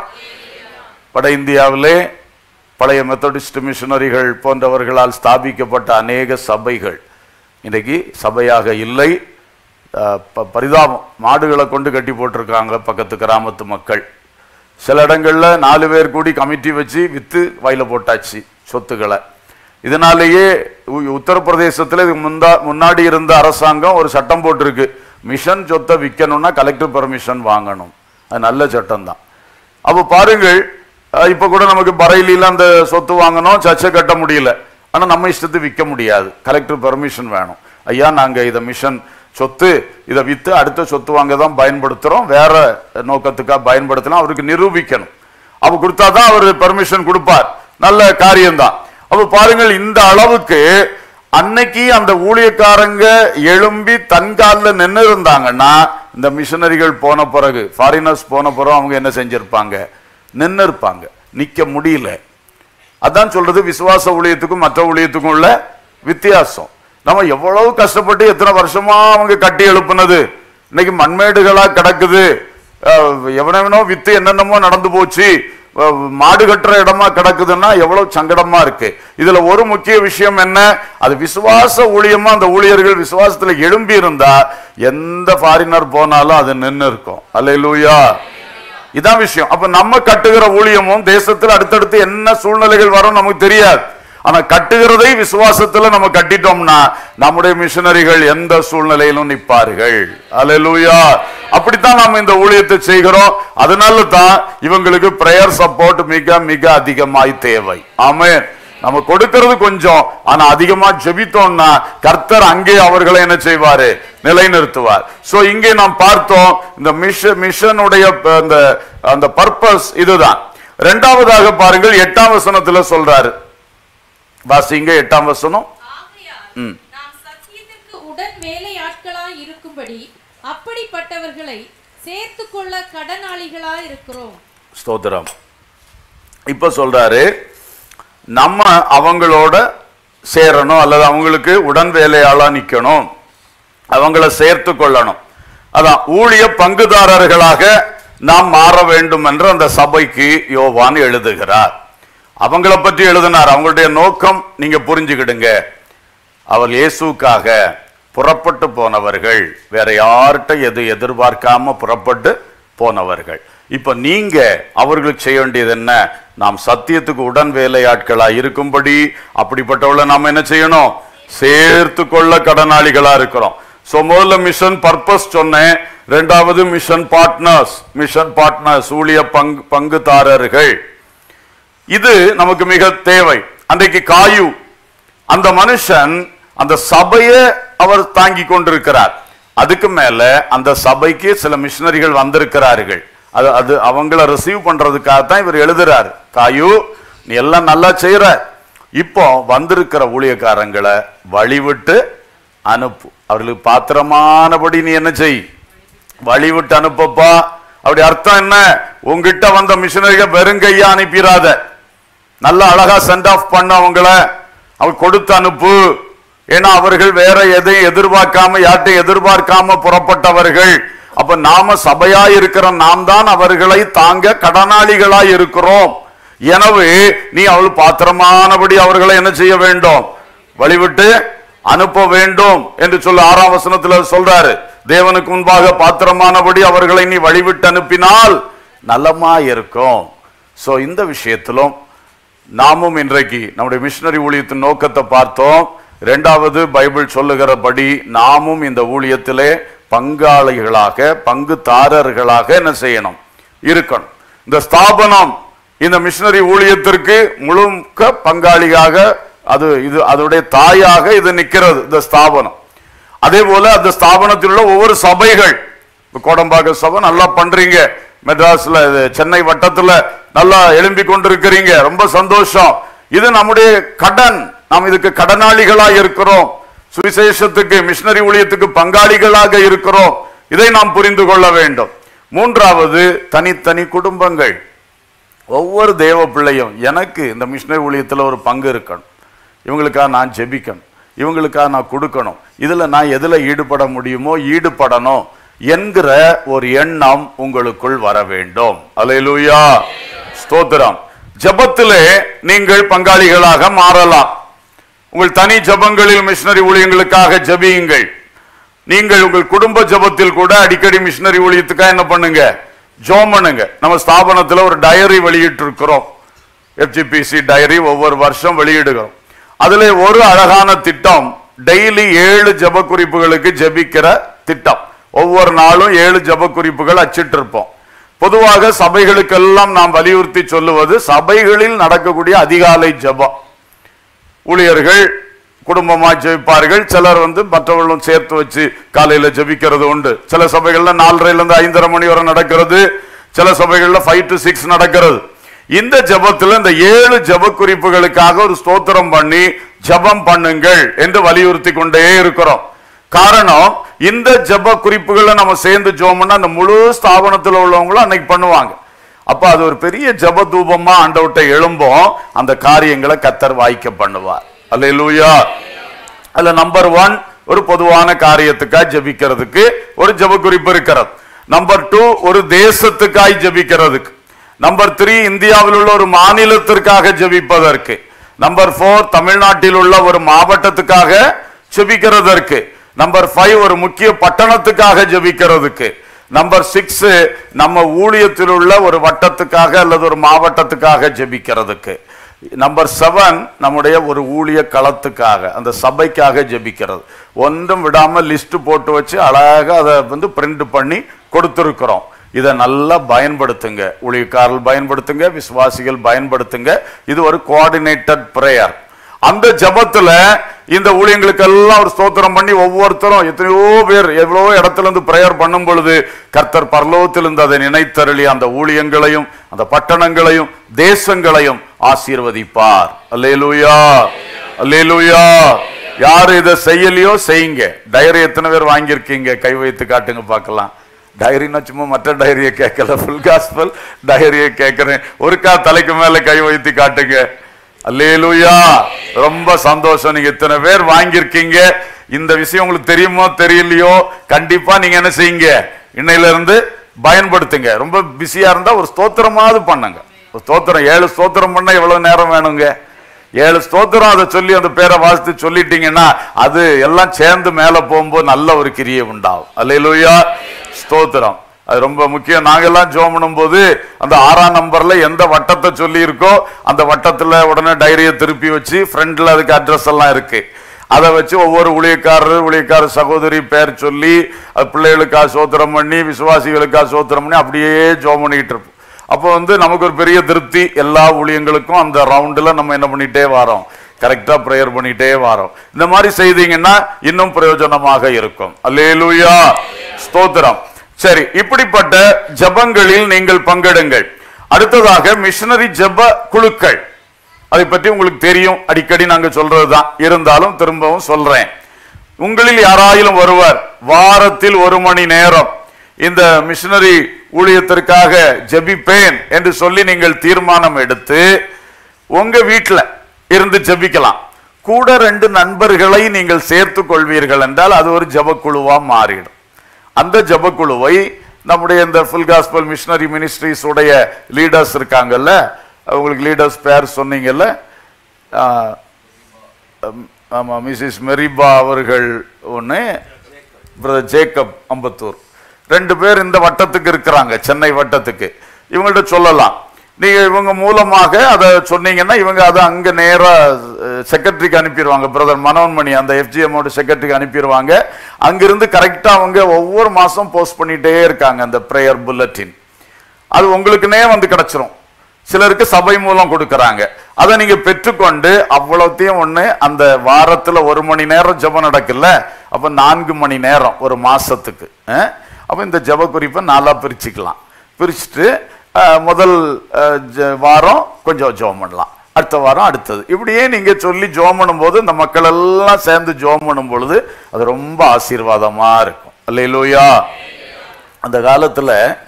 Speaker 1: வட இந்தியாவிலே பழைய மெத்தடிஸ்ட் மிஷனரிகள் போன்றவர்களால் ஸ்தாபிக்கப்பட்ட அநேக சபைகள் இன்றைக்கு சபையாக இல்லை அஹ், ப- பரிதாபம் மாடுகளை கொண்டு கட்டி போட்டிருக்காங்க பக்கத்து கிராமத்து மக்கள் சில இடங்கள்ல நாலு பேர் கூடி கமிட்டி வச்சு வித்து வயல போட்டாச்சு சொத்துக்களை இதனாலேயே உ- உத்தரப்பிரதேசத்தில் இதுக்கு முந்தா முன்னாடி இருந்த அரசாங்கம் ஒரு சட்டம் போட்டிருக்கு மிஷன் சொத்தை விற்கணும்னா கலெக்டர் பெர்மிஷன் வாங்கணும் அது நல்ல சட்டம் தான் அப்போ பாருங்கள் அஹ், இப்ப கூட நமக்கு பறையில அந்த சொத்து வாங்கணும் சர்ச்சை கட்ட முடியல ஆனா நம்ம இஷ்டத்துக்கு விற்க முடியாது கலெக்டர் பெர்மிஷன் வேணும் ஐயா நாங்க இதை மிஷன் சொத்து இதை வித்து அடுத்த சொத்து வாங்க தான் பயன்படுத்துறோம் வேற நோக்கத்துக்காக பயன்படுத்தலாம் அவருக்கு நிரூபிக்கணும் அவ கொடுத்தாதான் அவர் பெர்மிஷன் கொடுப்பார் நல்ல காரியம்தான் அப்ப பாருங்கள் இந்த அளவுக்கு அன்னைக்கு அந்த ஊழியக்காரங்க எழும்பி தன் காலில் நின்று இருந்தாங்கன்னா இந்த மிஷனரிகள் போன பிறகு ஃபாரினர்ஸ் போன பிறகு அவங்க என்ன செஞ்சிருப்பாங்க நின்று இருப்பாங்க நிக்க முடியல அதான் சொல்றது விசுவாச ஊழியத்துக்கும் மற்ற ஊழியத்துக்கும் உள்ள வித்தியாசம் நம்ம எவ்வளவு கஷ்டப்பட்டு எத்தனை வருஷமா அவங்க கட்டி எழுப்புனது இன்னைக்கு மண்மேடுகளா கிடக்குது அஹ் எவனெவனோ வித்து என்னென்னமோ நடந்து போச்சு அஹ் மாடு கட்டுற இடமா கிடக்குதுன்னா எவ்வளவு சங்கடமா இருக்கு இதுல ஒரு முக்கிய விஷயம் என்ன அது விசுவாச ஊழியமா அந்த ஊழியர்கள் விசுவாசத்துல எழும்பி இருந்தா எந்த ஃபாரினர் போனாலும் அது நின்னு இருக்கும் அல்லேலூயா இதான் விஷயம் அப்ப நம்ம கட்டுகிற ஊழியமும் தேசத்துல அடுத்தடுத்து என்ன சூழ்நிலைகள் வரும் நமக்கு தெரியாது ஆனா கட்டுகிறதை விசுவாசத்துல நம்ம கட்டிட்டோம்னா நம்முடைய மிஷனரிகள் எந்த சூழ்நிலையிலும் நிப்பார்கள் அல்லேலூயா அப்படித்தான் நாம இந்த ஊழியத்தை செய்கிறோம் அதனால தான் இவங்களுக்கு பிரேயர் சப்போர்ட் மிக மிக அதிகமாய் தேவை ஆமென் நம்ம கொடுக்கிறது கொஞ்சம் ஆனா அதிகமா ஜெபித்தோம்னா கர்த்தர் அங்கே அவர்களை என்ன செய்வாரு நிலைநிறுத்துவார் சோ இங்கே நாம் பார்த்தோம் இந்த மிஷன் மிஷனுடைய ப- அந்த அந்த பர்பஸ் இதுதான் இரண்டாவதாக பாருங்கள் எட்டாம் வசனத்துல சொல்றாரு வாசிங்க எட்டாம் வசனம்
Speaker 2: ஆகையால் நாம் சத்தியத்திற்கு உடன் வேலையாட்களாய் இருக்கும்படி அப்படிப்பட்டவர்களை சேர்த்துக்கொள்ள கடனாளிகளாய் இருக்கிறோம்
Speaker 1: ஸ்தோத்திரம் இப்ப சொல்றாரு நம்ம அவங்களோட சேரணும் அல்லது அவங்களுக்கு உடன் வேலையாளா நிக்கணும் அவங்கள சேர்த்து கொள்ளணும் அதான் ஊழிய பங்குதாரர்களாக நாம் மாற வேண்டும் என்று அந்த சபைக்கு யோவான் எழுதுகிறார் அவங்கள பற்றி எழுதினார் அவங்களுடைய நோக்கம் நீங்க புரிஞ்சுக்கிடுங்க அவர் இயேசுக்காக புறப்பட்டு போனவர்கள் வேற யார்கிட்ட எது எதிர்பார்க்காம புறப்பட்டு போனவர்கள் இப்ப நீங்க அவர்களுக்கு செய்ய வேண்டியது என்ன நாம் சத்தியத்துக்கு உடன் வேலையாட்களா இருக்கும்படி அப்படிப்பட்டவளை நாம் என்ன செய்யணும் சேர்த்து கொள்ள கடனாளிகளா இருக்கிறோம் சோ முதல்ல மிஷன் பர்பஸ் சொன்னேன் ரெண்டாவது மிஷன் பார்ட்னர்ஸ் மிஷன் பார்ட்னர்ஸ் ஊழிய பங்கு பங்குதாரர்கள் இது நமக்கு மிக தேவை அன்றைக்கு காயு அந்த மனுஷன் அந்த சபையை அவர் தாங்கி கொண்டிருக்கிறார் அதுக்கு மேல அந்த சபைக்கு சில மிஷனரிகள் வந்திருக்கிறார்கள் அது அது அவங்கள ரிசீவ் பண்றதுக்காகத்தான் இவர் எழுதுறார் காயு நீ எல்லாம் நல்லா செய்யற இப்போ வந்திருக்கிற ஊழியக்காரங்களை வழிவிட்டு அனுப்பு அவர்களுக்கு பாத்திரமானபடி நீ என்ன செய் வழிவிட்டு அனுப்பப்பா அப்படி அர்த்தம் என்ன உங்ககிட்ட வந்த மிஷனரிகள் வெறுங்கையா அனுப்பிடாத நல்ல அழகா சென்ட் ஆஃப் பண்ண அவங்கள அவங்க கொடுத்து அனுப்பு ஏன்னா அவர்கள் வேற எதையும் எதிர்பார்க்காம யார்ட்டையும் எதிர்பார்க்காம புறப்பட்டவர்கள் அப்ப நாம சபையா இருக்கிற நாம் தான் அவர்களை தாங்க கடனாளிகளாய் இருக்கிறோம் எனவே நீ அவள் பாத்திரமானபடி அவர்களை என்ன செய்ய வேண்டும் வழிவிட்டு அனுப்ப வேண்டும் என்று சொல்லி ஆறாம் வசனத்துல சொல்றாரு தேவனுக்கு முன்பாக பாத்திரமானபடி அவர்களை நீ வழிவிட்டு அனுப்பினால் நலமா இருக்கும் சோ இந்த விஷயத்திலும் நாமும் இன்றைக்கு நம்முடைய மிஷினரி ஊழியத்தின் நோக்கத்தை பார்த்தோம் இரண்டாவது பைபிள் சொல்லுகிறபடி நாமும் இந்த ஊழியத்திலே பங்காளிகளாக பங்குதாரர்களாக என்ன செய்யணும் இருக்கணும் இந்த ஸ்தாபனம் இந்த மிஷினரி ஊழியத்திற்கு முழுக்க பங்காளியாக அது இது அதனுடைய தாயாக இது நிற்கிறது இந்த ஸ்தாபனம் அதே போல அந்த ஸ்தாபனத்தில் உள்ள ஒவ்வொரு சபைகள் இப்ப கோடம்பாக்க சபை நல்லா பண்றீங்க மெட்ராஸ்ல இது சென்னை வட்டத்துல நல்லா எழும்பி கொண்டிருக்கிறீங்க ரொம்ப சந்தோஷம் இது நம்முடைய கடன் நாம் இதுக்கு கடனாளிகளா இருக்கிறோம் சுவிசேஷத்துக்கு மிஷினரி ஊழியத்துக்கு பங்காளிகளாக இருக்கிறோம் இதை நாம் புரிந்து கொள்ள வேண்டும் மூன்றாவது தனித்தனி குடும்பங்கள் ஒவ்வொரு தேவ பிள்ளையும் எனக்கு இந்த மிஷினரி ஊழியத்தில் ஒரு பங்கு இருக்கணும் இவங்களுக்காக நான் ஜெபிக்கணும் இவங்களுக்காக நான் கொடுக்கணும் இதில் நான் எதில் ஈடுபட முடியுமோ ஈடுபடணும் என்கிற ஒரு எண்ணம் உங்களுக்குள் வர வேண்டும் அல்லேலூயா ஸ்தோத்திரம் ஜெபத்திலே நீங்கள் பங்காளிகளாக மாறலாம் உங்கள் தனி ஜெபங்களில் மிஷினரி ஊழியங்களுக்காக ஜெபியுங்கள் நீங்கள் உங்கள் குடும்ப ஜெபத்தில் கூட அடிக்கடி மிஷினரி ஊழியத்துக்காக என்ன பண்ணுங்க ஜோம் பண்ணுங்க நம்ம ஸ்தாபனத்துல ஒரு டயரி வெளியிட்டு இருக்கிறோம் எஃப்ஜிபிசி டயரி ஒவ்வொரு வருஷம் வெளியிடுகிறோம் அதுல ஒரு அழகான திட்டம் டெய்லி ஏழு ஜெப குறிப்புகளுக்கு ஜெபிக்கிற திட்டம் ஒவ்வொரு நாளும் ஏழு ஜெப குறிப்புகள் அச்சிட்டு இருப்போம் பொதுவாக சபைகளுக்கெல்லாம் நாம் வலியுறுத்தி சொல்லுவது சபைகளில் நடக்கக்கூடிய அதிகாலை ஜெபம் ஊழியர்கள் குடும்பமா ஜெபிப்பார்கள் சிலர் வந்து மற்றவர்களும் சேர்த்து வச்சு காலையில ஜெபிக்கிறது உண்டு சில சபைகள்ல நாலரைல இருந்து ஐந்தரை மணி வரை நடக்கிறது சில சபைகள்ல ஃபைவ் டு சிக்ஸ் நடக்கிறது இந்த ஜெபத்துல இந்த ஏழு ஜெப குறிப்புகளுக்காக ஒரு ஸ்தோத்திரம் பண்ணி ஜெபம் பண்ணுங்கள் என்று வலியுறுத்தி கொண்டே இருக்கிறோம் காரணம் இந்த ஜெப குறிப்புகளை நம்ம சேர்ந்து ஜோம்னா அந்த முழு ஸ்தாபனத்தில் உள்ளவங்களும் அன்னைக்கு பண்ணுவாங்க அப்ப அது ஒரு பெரிய ஜெப தூபமா ஆண்டவர்ட்ட எழும்போம் அந்த காரியங்களை கத்தர் வாய்க்க பண்ணுவார் அல்லேலூயா அதுல நம்பர் ஒன் ஒரு பொதுவான காரியத்துக்காய் ஜெபிக்கிறதுக்கு ஒரு ஜெப குறிப்பு இருக்கிறது நம்பர் டூ ஒரு தேசத்துக்காய் ஜெபிக்கிறதுக்கு நம்பர் த்ரீ இந்தியாவில் உள்ள ஒரு மாநிலத்திற்காக ஜெபிப்பதற்கு நம்பர் ஃபோர் தமிழ்நாட்டில் உள்ள ஒரு மாவட்டத்துக்காக ஜெபிக்கிறதற்கு நம்பர் ஃபைவ் ஒரு முக்கிய பட்டணத்துக்காக ஜெபிக்கிறதுக்கு நம்பர் சிக்ஸ் நம்ம ஊழியத்தில் உள்ள ஒரு வட்டத்துக்காக அல்லது ஒரு மாவட்டத்துக்காக ஜெபிக்கிறதுக்கு நம்பர் செவன் நம்முடைய ஒரு ஊழிய களத்துக்காக அந்த சபைக்காக ஜெபிக்கிறது ஒன்றும் விடாம லிஸ்ட் போட்டு வச்சு அழகாக அதை வந்து பிரிண்ட் பண்ணி கொடுத்துருக்குறோம் இதை நல்லா பயன்படுத்துங்க ஊழியக்காரர்கள் பயன்படுத்துங்க விசுவாசிகள் பயன்படுத்துங்க இது ஒரு கோஆர்டினேட்டட் பிரேயர் அந்த ஜெபத்துல இந்த ஊழியங்களுக்கெல்லாம் ஒரு ஸ்தோத்திரம் பண்ணி ஒவ்வொருத்தரும் எத்தனையோ பேர் எவ்வளவோ இடத்துல இருந்து பிரேயர் பண்ணும் பொழுது கர்த்தர் பரலோகத்திலிருந்து அதை நினைத்தருளி அந்த ஊழியங்களையும் அந்த பட்டணங்களையும் தேசங்களையும் ஆசீர்வதிப்பார் அல்லேலூயா அல்லேலூயா யாரு இதை செய்யலையோ செய்யுங்க டைரி எத்தனை பேர் வாங்கியிருக்கீங்க கை வைத்து காட்டுங்க பார்க்கலாம் டைரின்னா சும்மா மற்ற டைரியை கேட்கல ஃபுல் காஸ்பல் டைரியை கேட்கிறேன் ஒருக்கா தலைக்கு மேல கை வைத்து காட்டுங்க அல்லேலூயா ரொம்ப சந்தோஷம் நீங்க இத்தனை பேர் வாங்கியிருக்கீங்க இந்த விஷயம் உங்களுக்கு தெரியுமோ தெரியலையோ கண்டிப்பா நீங்க என்ன செய்யுங்க இன்னையில இருந்து பயன்படுத்துங்க ரொம்ப பிஸியா இருந்தா ஒரு ஸ்தோத்திரமாவது பண்ணுங்க ஒரு ஸ்தோத்திரம் ஏழு ஸ்தோத்திரம் பண்ண எவ்வளவு நேரம் வேணுங்க ஏழு ஸ்தோத்திரம் அதை சொல்லி அந்த பேரை வாசித்து சொல்லிட்டீங்கன்னா அது எல்லாம் சேர்ந்து மேல போகும்போது நல்ல ஒரு கிரியை உண்டாகும் அல்லேலூயா ஸ்தோத்திரம் அது ரொம்ப முக்கியம் நாங்கெல்லாம் ஜோம் பண்ணும்போது அந்த ஆறாம் நம்பர்ல எந்த வட்டத்தை சொல்லி இருக்கோ அந்த வட்டத்துல உடனே டைரியை திருப்பி வச்சு ஃப்ரண்ட்ல அதுக்கு அட்ரஸ் எல்லாம் இருக்கு அதை வச்சு ஒவ்வொரு ஊழியக்காரர் ஊழியக்கார சகோதரி பேர் சொல்லி அது பிள்ளைகளுக்காக சோத்திரம் பண்ணி விசுவாசிகளுக்காக சோத்திரம் பண்ணி அப்படியே ஜோம் பண்ணிக்கிட்டு இருப்போம் அப்போ வந்து நமக்கு ஒரு பெரிய திருப்தி எல்லா ஊழியங்களுக்கும் அந்த ரவுண்டில் நம்ம என்ன பண்ணிட்டே வரோம் கரெக்டா ப்ரேயர் பண்ணிட்டே வரோம் இந்த மாதிரி செய்தீங்கன்னா இன்னும் பிரயோஜனமாக இருக்கும் அல்லேலூயா ஸ்தோத்திரம் சரி இப்படிப்பட்ட ஜெபங்களில் நீங்கள் பங்கெடுங்கள் அடுத்ததாக மிஷனரி ஜெப குழுக்கள் அதை பற்றி உங்களுக்கு தெரியும் அடிக்கடி நாங்க சொல்றதுதான் இருந்தாலும் திரும்பவும் சொல்றேன் உங்களில் யாராயிலும் ஒருவர் வாரத்தில் ஒரு மணி நேரம் இந்த மிஷனரி ஊழியத்திற்காக ஜெபிப்பேன் என்று சொல்லி நீங்கள் தீர்மானம் எடுத்து உங்க வீட்டில் இருந்து ஜெபிக்கலாம் கூட ரெண்டு நண்பர்களை நீங்கள் சேர்த்துக் கொள்வீர்கள் என்றால் அது ஒரு ஜபக்குழுவா மாறிடும் அந்த ஜபக்குழுவை நம்முடைய இந்த ஃபுல் காஸ்பல் மிஷனரி மினிஸ்ட்ரிஸ் உடைய லீடர்ஸ் இருக்காங்கல்ல உங்களுக்கு லீடர்ஸ் பேர் சொன்னீங்கல்ல ஆஹ், ஆம், ஆமா மிஸ்ஸஸ் மெரிபா அவர்கள் ஒன்று பிரதர் ஜேக்கப் அம்பத்தூர் ரெண்டு பேர் இந்த வட்டத்துக்கு இருக்கிறாங்க சென்னை வட்டத்துக்கு இவங்கள்ட்ட சொல்லலாம் நீங்க இவங்க மூலமாக அதை சொன்னீங்கன்னா இவங்க அதை அங்க நேரா செக்ரட்டரிக்கு அனுப்பிடுவாங்க பிரதர் மனோன்மணி அந்த எஃப்ஜிஎம்மோட செக்ரட்டரிக்கு அனுப்பிடுவாங்க அங்கிருந்து கரெக்டா அவங்க ஒவ்வொரு மாசம் போஸ்ட் பண்ணிட்டே இருக்காங்க அந்த ப்ரேயர் புல்லட்டின் அது உங்களுக்குனே வந்து கிடைச்சிரும் சிலருக்கு சபை மூலம் கொடுக்கறாங்க அதை நீங்க பெற்றுக்கொண்டு அவ்வளோத்தையும் ஒண்ணு அந்த வாரத்துல ஒரு மணி நேரம் ஜெபம் நடக்குல்ல அப்ப நான்கு மணி நேரம் ஒரு மாசத்துக்கு அஹ்? அப்ப இந்த ஜெப குறிப்பை நாலா பிரிச்சுக்கலாம் பிரிச்சுட்டு அஹ், முதல் அஹ், ஜ- வாரம் கொஞ்சம் ஜெபம் பண்ணலாம் அடுத்த வாரம் அடுத்தது இப்படியே நீங்க சொல்லி ஜெபம் பண்ணும்போது இந்த மக்கள் எல்லாம் சேர்ந்து ஜெபம் பண்ணும் பொழுது அது ரொம்ப ஆசீர்வாதமா இருக்கும் அல்லையிலூயா அந்த காலத்துல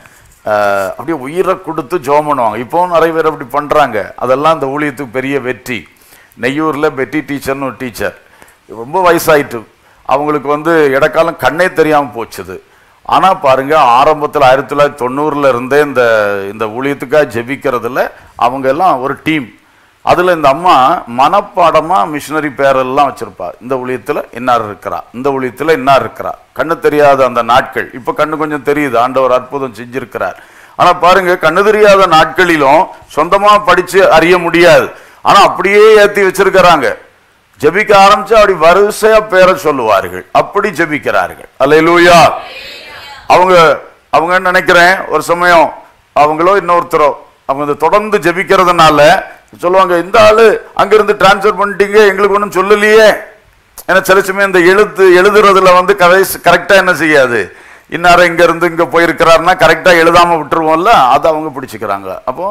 Speaker 1: அஹ், அப்படியே உயிரை கொடுத்து ஜெபம் பண்ணுவாங்க இப்போவும் நிறைய பேர் அப்படி பண்றாங்க அதெல்லாம் அந்த ஊழியத்துக்கு பெரிய வெற்றி நெய்யூர்ல பெட்டி டீச்சர்னு ஒரு டீச்சர் ரொம்ப வயசாயிட்டு அவங்களுக்கு வந்து இடக்காலம் கண்ணே தெரியாம போச்சுது ஆனா பாருங்க ஆரம்பத்தில் ஆயிரத்தி தொள்ளாயிரத்தி தொண்ணூறுல இருந்தே இந்த இந்த ஊழியத்துக்காக ஜெபிக்கிறதுல அவங்க எல்லாம் ஒரு டீம் அதுல இந்த அம்மா மனப்பாடமா மிஷினரி பேரெல்லாம் வச்சிருப்பா இந்த ஊழியத்துல இன்னார் இருக்கிறா இந்த ஊழியத்துல இன்னார் இருக்கிறா கண்ணு தெரியாத அந்த நாட்கள் இப்ப கண்ணு கொஞ்சம் தெரியுது ஆண்டவர் அற்புதம் செஞ்சிருக்கிறார் ஆனா பாருங்க கண்ணு தெரியாத நாட்களிலும் சொந்தமா படிச்சு அறிய முடியாது ஆனா அப்படியே ஏத்தி வச்சிருக்கிறாங்க ஜெபிக்க ஆரம்பிச்சா அப்படி வரிசையா பேரை சொல்லுவார்கள் அப்படி ஜெபிக்கிறார்கள் அல்லேலூயா அவங்க அவங்க நினைக்கிறேன் ஒரு சமயம் அவங்களோ இன்னொருத்தரோ அவங்க இந்த தொடர்ந்து ஜெபிக்கிறதுனால சொல்லுவாங்க இந்த ஆளு அங்கிருந்து டிரான்ஸ்ஃபர் பண்ணிட்டீங்க எங்களுக்கு ஒன்றும் சொல்லலையே ஏன்னா சில சமயம் இந்த எழுத்து எழுதுறதுல வந்து கடைசி கரெக்டா என்ன செய்யாது இன்னார இங்க இருந்து இங்க போயிருக்கிறாருன்னா கரெக்டா எழுதாம விட்டுருவோம்ல அதை அவங்க பிடிச்சுக்கிறாங்க அப்போ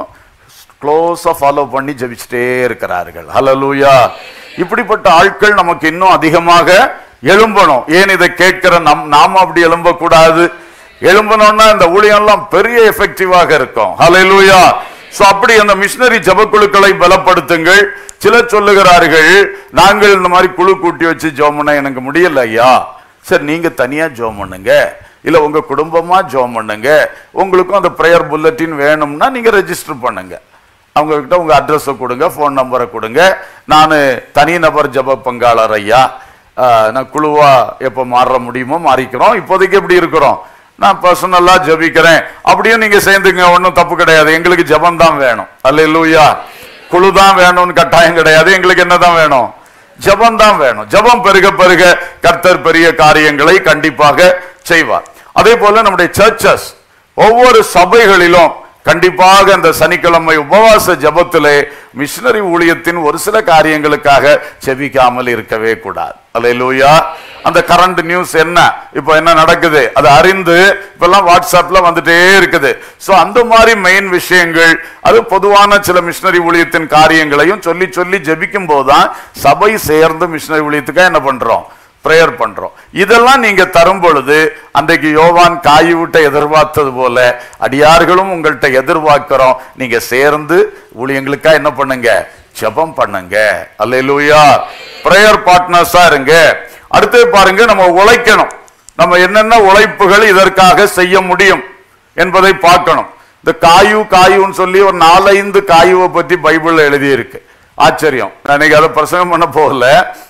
Speaker 1: க்ளோஸா ஃபாலோ பண்ணி ஜெபிச்சுட்டே இருக்கிறார்கள் ஹalleluya இப்படிப்பட்ட ஆட்கள் நமக்கு இன்னும் அதிகமாக எழும்பணும் ஏன் இதை கேட்கிற நம் நாம அப்படி எழும்பக்கூடாது எழும்பணும்னா இந்த ஊழியம்லாம் பெரிய எஃபெக்டிவாக இருக்கும் ஹalleluya சோ அப்படி அந்த மிஷினரி ஜபக்குழுக்களை பலப்படுத்துங்கள் சிலர் சொல்லுகிறார்கள் நாங்கள் இந்த மாதிரி குழு கூட்டி வச்சு ஜோம் பண்ண எனக்கு முடியல ஐயா சரி நீங்க தனியா ஜோம் பண்ணுங்க இல்ல உங்க குடும்பமா ஜோம் பண்ணுங்க உங்களுக்கும் அந்த ப்ரேயர் புல்லட்டின் வேணும்னா நீங்க ரெஜிஸ்டர் பண்ணுங்க அவங்க கிட்ட உங்க அட்ரஸை கொடுங்க ஃபோன் நம்பரை கொடுங்க நான் தனிநபர் ஜப பங்காளர் ஐயா ஆஹ், நான் குழுவா எப்போ மாற முடியுமோ மாறிக்கிறோம் இப்போதைக்கு எப்படி இருக்கிறோம் நான் பர்சனலா ஜபிக்கிறேன் அப்படியும் நீங்க சேர்ந்துங்க ஒன்றும் தப்பு கிடையாது எங்களுக்கு ஜபம் தான் வேணும் அல்ல குழு தான் வேணும்னு கட்டாயம் கிடையாது எங்களுக்கு என்னதான் வேணும் ஜபம் தான் வேணும் ஜபம் பெருக பெருக கர்த்தர் பெரிய காரியங்களை கண்டிப்பாக செய்வார் அதே போல நம்முடைய சர்ச்சஸ் ஒவ்வொரு சபைகளிலும் கண்டிப்பாக அந்த சனிக்கிழமை உபவாச ஜபத்திலே மிஷினரி ஊழியத்தின் ஒரு சில காரியங்களுக்காக செபிக்காமல் இருக்கவே கூடாது அல்லேலூயா அந்த கரண்ட் நியூஸ் என்ன இப்போ என்ன நடக்குது அதை அறிந்து இப்பெல்லாம் வாட்ஸ்அப்ல வந்துட்டே இருக்குது சோ அந்த மாதிரி மெயின் விஷயங்கள் அது பொதுவான சில மிஷினரி ஊழியத்தின் காரியங்களையும் சொல்லி சொல்லி ஜெபிக்கும் போதுதான் சபை சேர்ந்து மிஷினரி ஊழியத்துக்காக என்ன பண்றோம் பிரேயர் பண்றோம் இதெல்லாம் நீங்க தரும் பொழுது அன்றைக்கு யோவான் காய் விட்ட எதிர்பார்த்தது போல அடியார்களும் உங்கள்கிட்ட எதிர்பார்க்கிறோம் நீங்க சேர்ந்து ஊழியங்களுக்கா என்ன பண்ணுங்க ஜெபம் பண்ணுங்க அல்லேலூயா பிரேயர் பார்ட்னர்ஸா இருங்க அடுத்து பாருங்க நம்ம உழைக்கணும் நம்ம என்னென்ன உழைப்புகள் இதற்காக செய்ய முடியும் என்பதை பார்க்கணும் இந்த காயு காயுன்னு சொல்லி ஒரு நாலைந்து காயுவை பற்றி பைபிள்ல எழுதி இருக்கு ஆச்சரியம் நான் இன்னைக்கு அதை பிரசங்கம் பண்ண போகல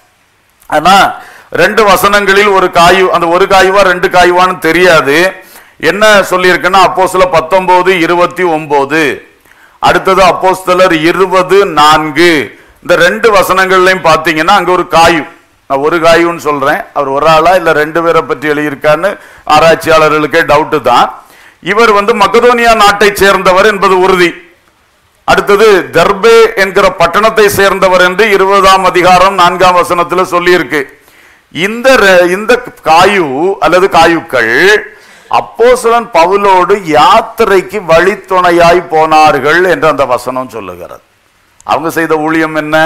Speaker 1: ஆனா ரெண்டு வசனங்களில் ஒரு காயு அந்த ஒரு காயுவா ரெண்டு காயுவான்னு தெரியாது என்ன சொல்லியிருக்குன்னா அப்போ சில பத்தொன்பது இருபத்தி ஒன்பது அடுத்தது அப்போஸ்தலர் இருபது நான்கு இந்த ரெண்டு வசனங்கள்லையும் பார்த்தீங்கன்னா அங்க ஒரு காயு நான் ஒரு காயுன்னு சொல்றேன் அவர் ஒரு ஆளா இல்ல ரெண்டு பேரை பற்றி எழுதியிருக்கான்னு ஆராய்ச்சியாளர்களுக்கே டவுட்டு தான் இவர் வந்து மக்கதோனியா நாட்டை சேர்ந்தவர் என்பது உறுதி அடுத்தது தர்பே என்கிற பட்டணத்தை சேர்ந்தவர் என்று இருபதாம் அதிகாரம் நான்காம் வசனத்துல சொல்லியிருக்கு இந்த ரெ- இந்த காயு அல்லது காயுக்கள் அப்போஸ்தலன் பவுலோடு யாத்திரைக்கு வழித்துணையாய் போனார்கள் என்று அந்த வசனம் சொல்லுகிறது அவங்க செய்த ஊழியம் என்ன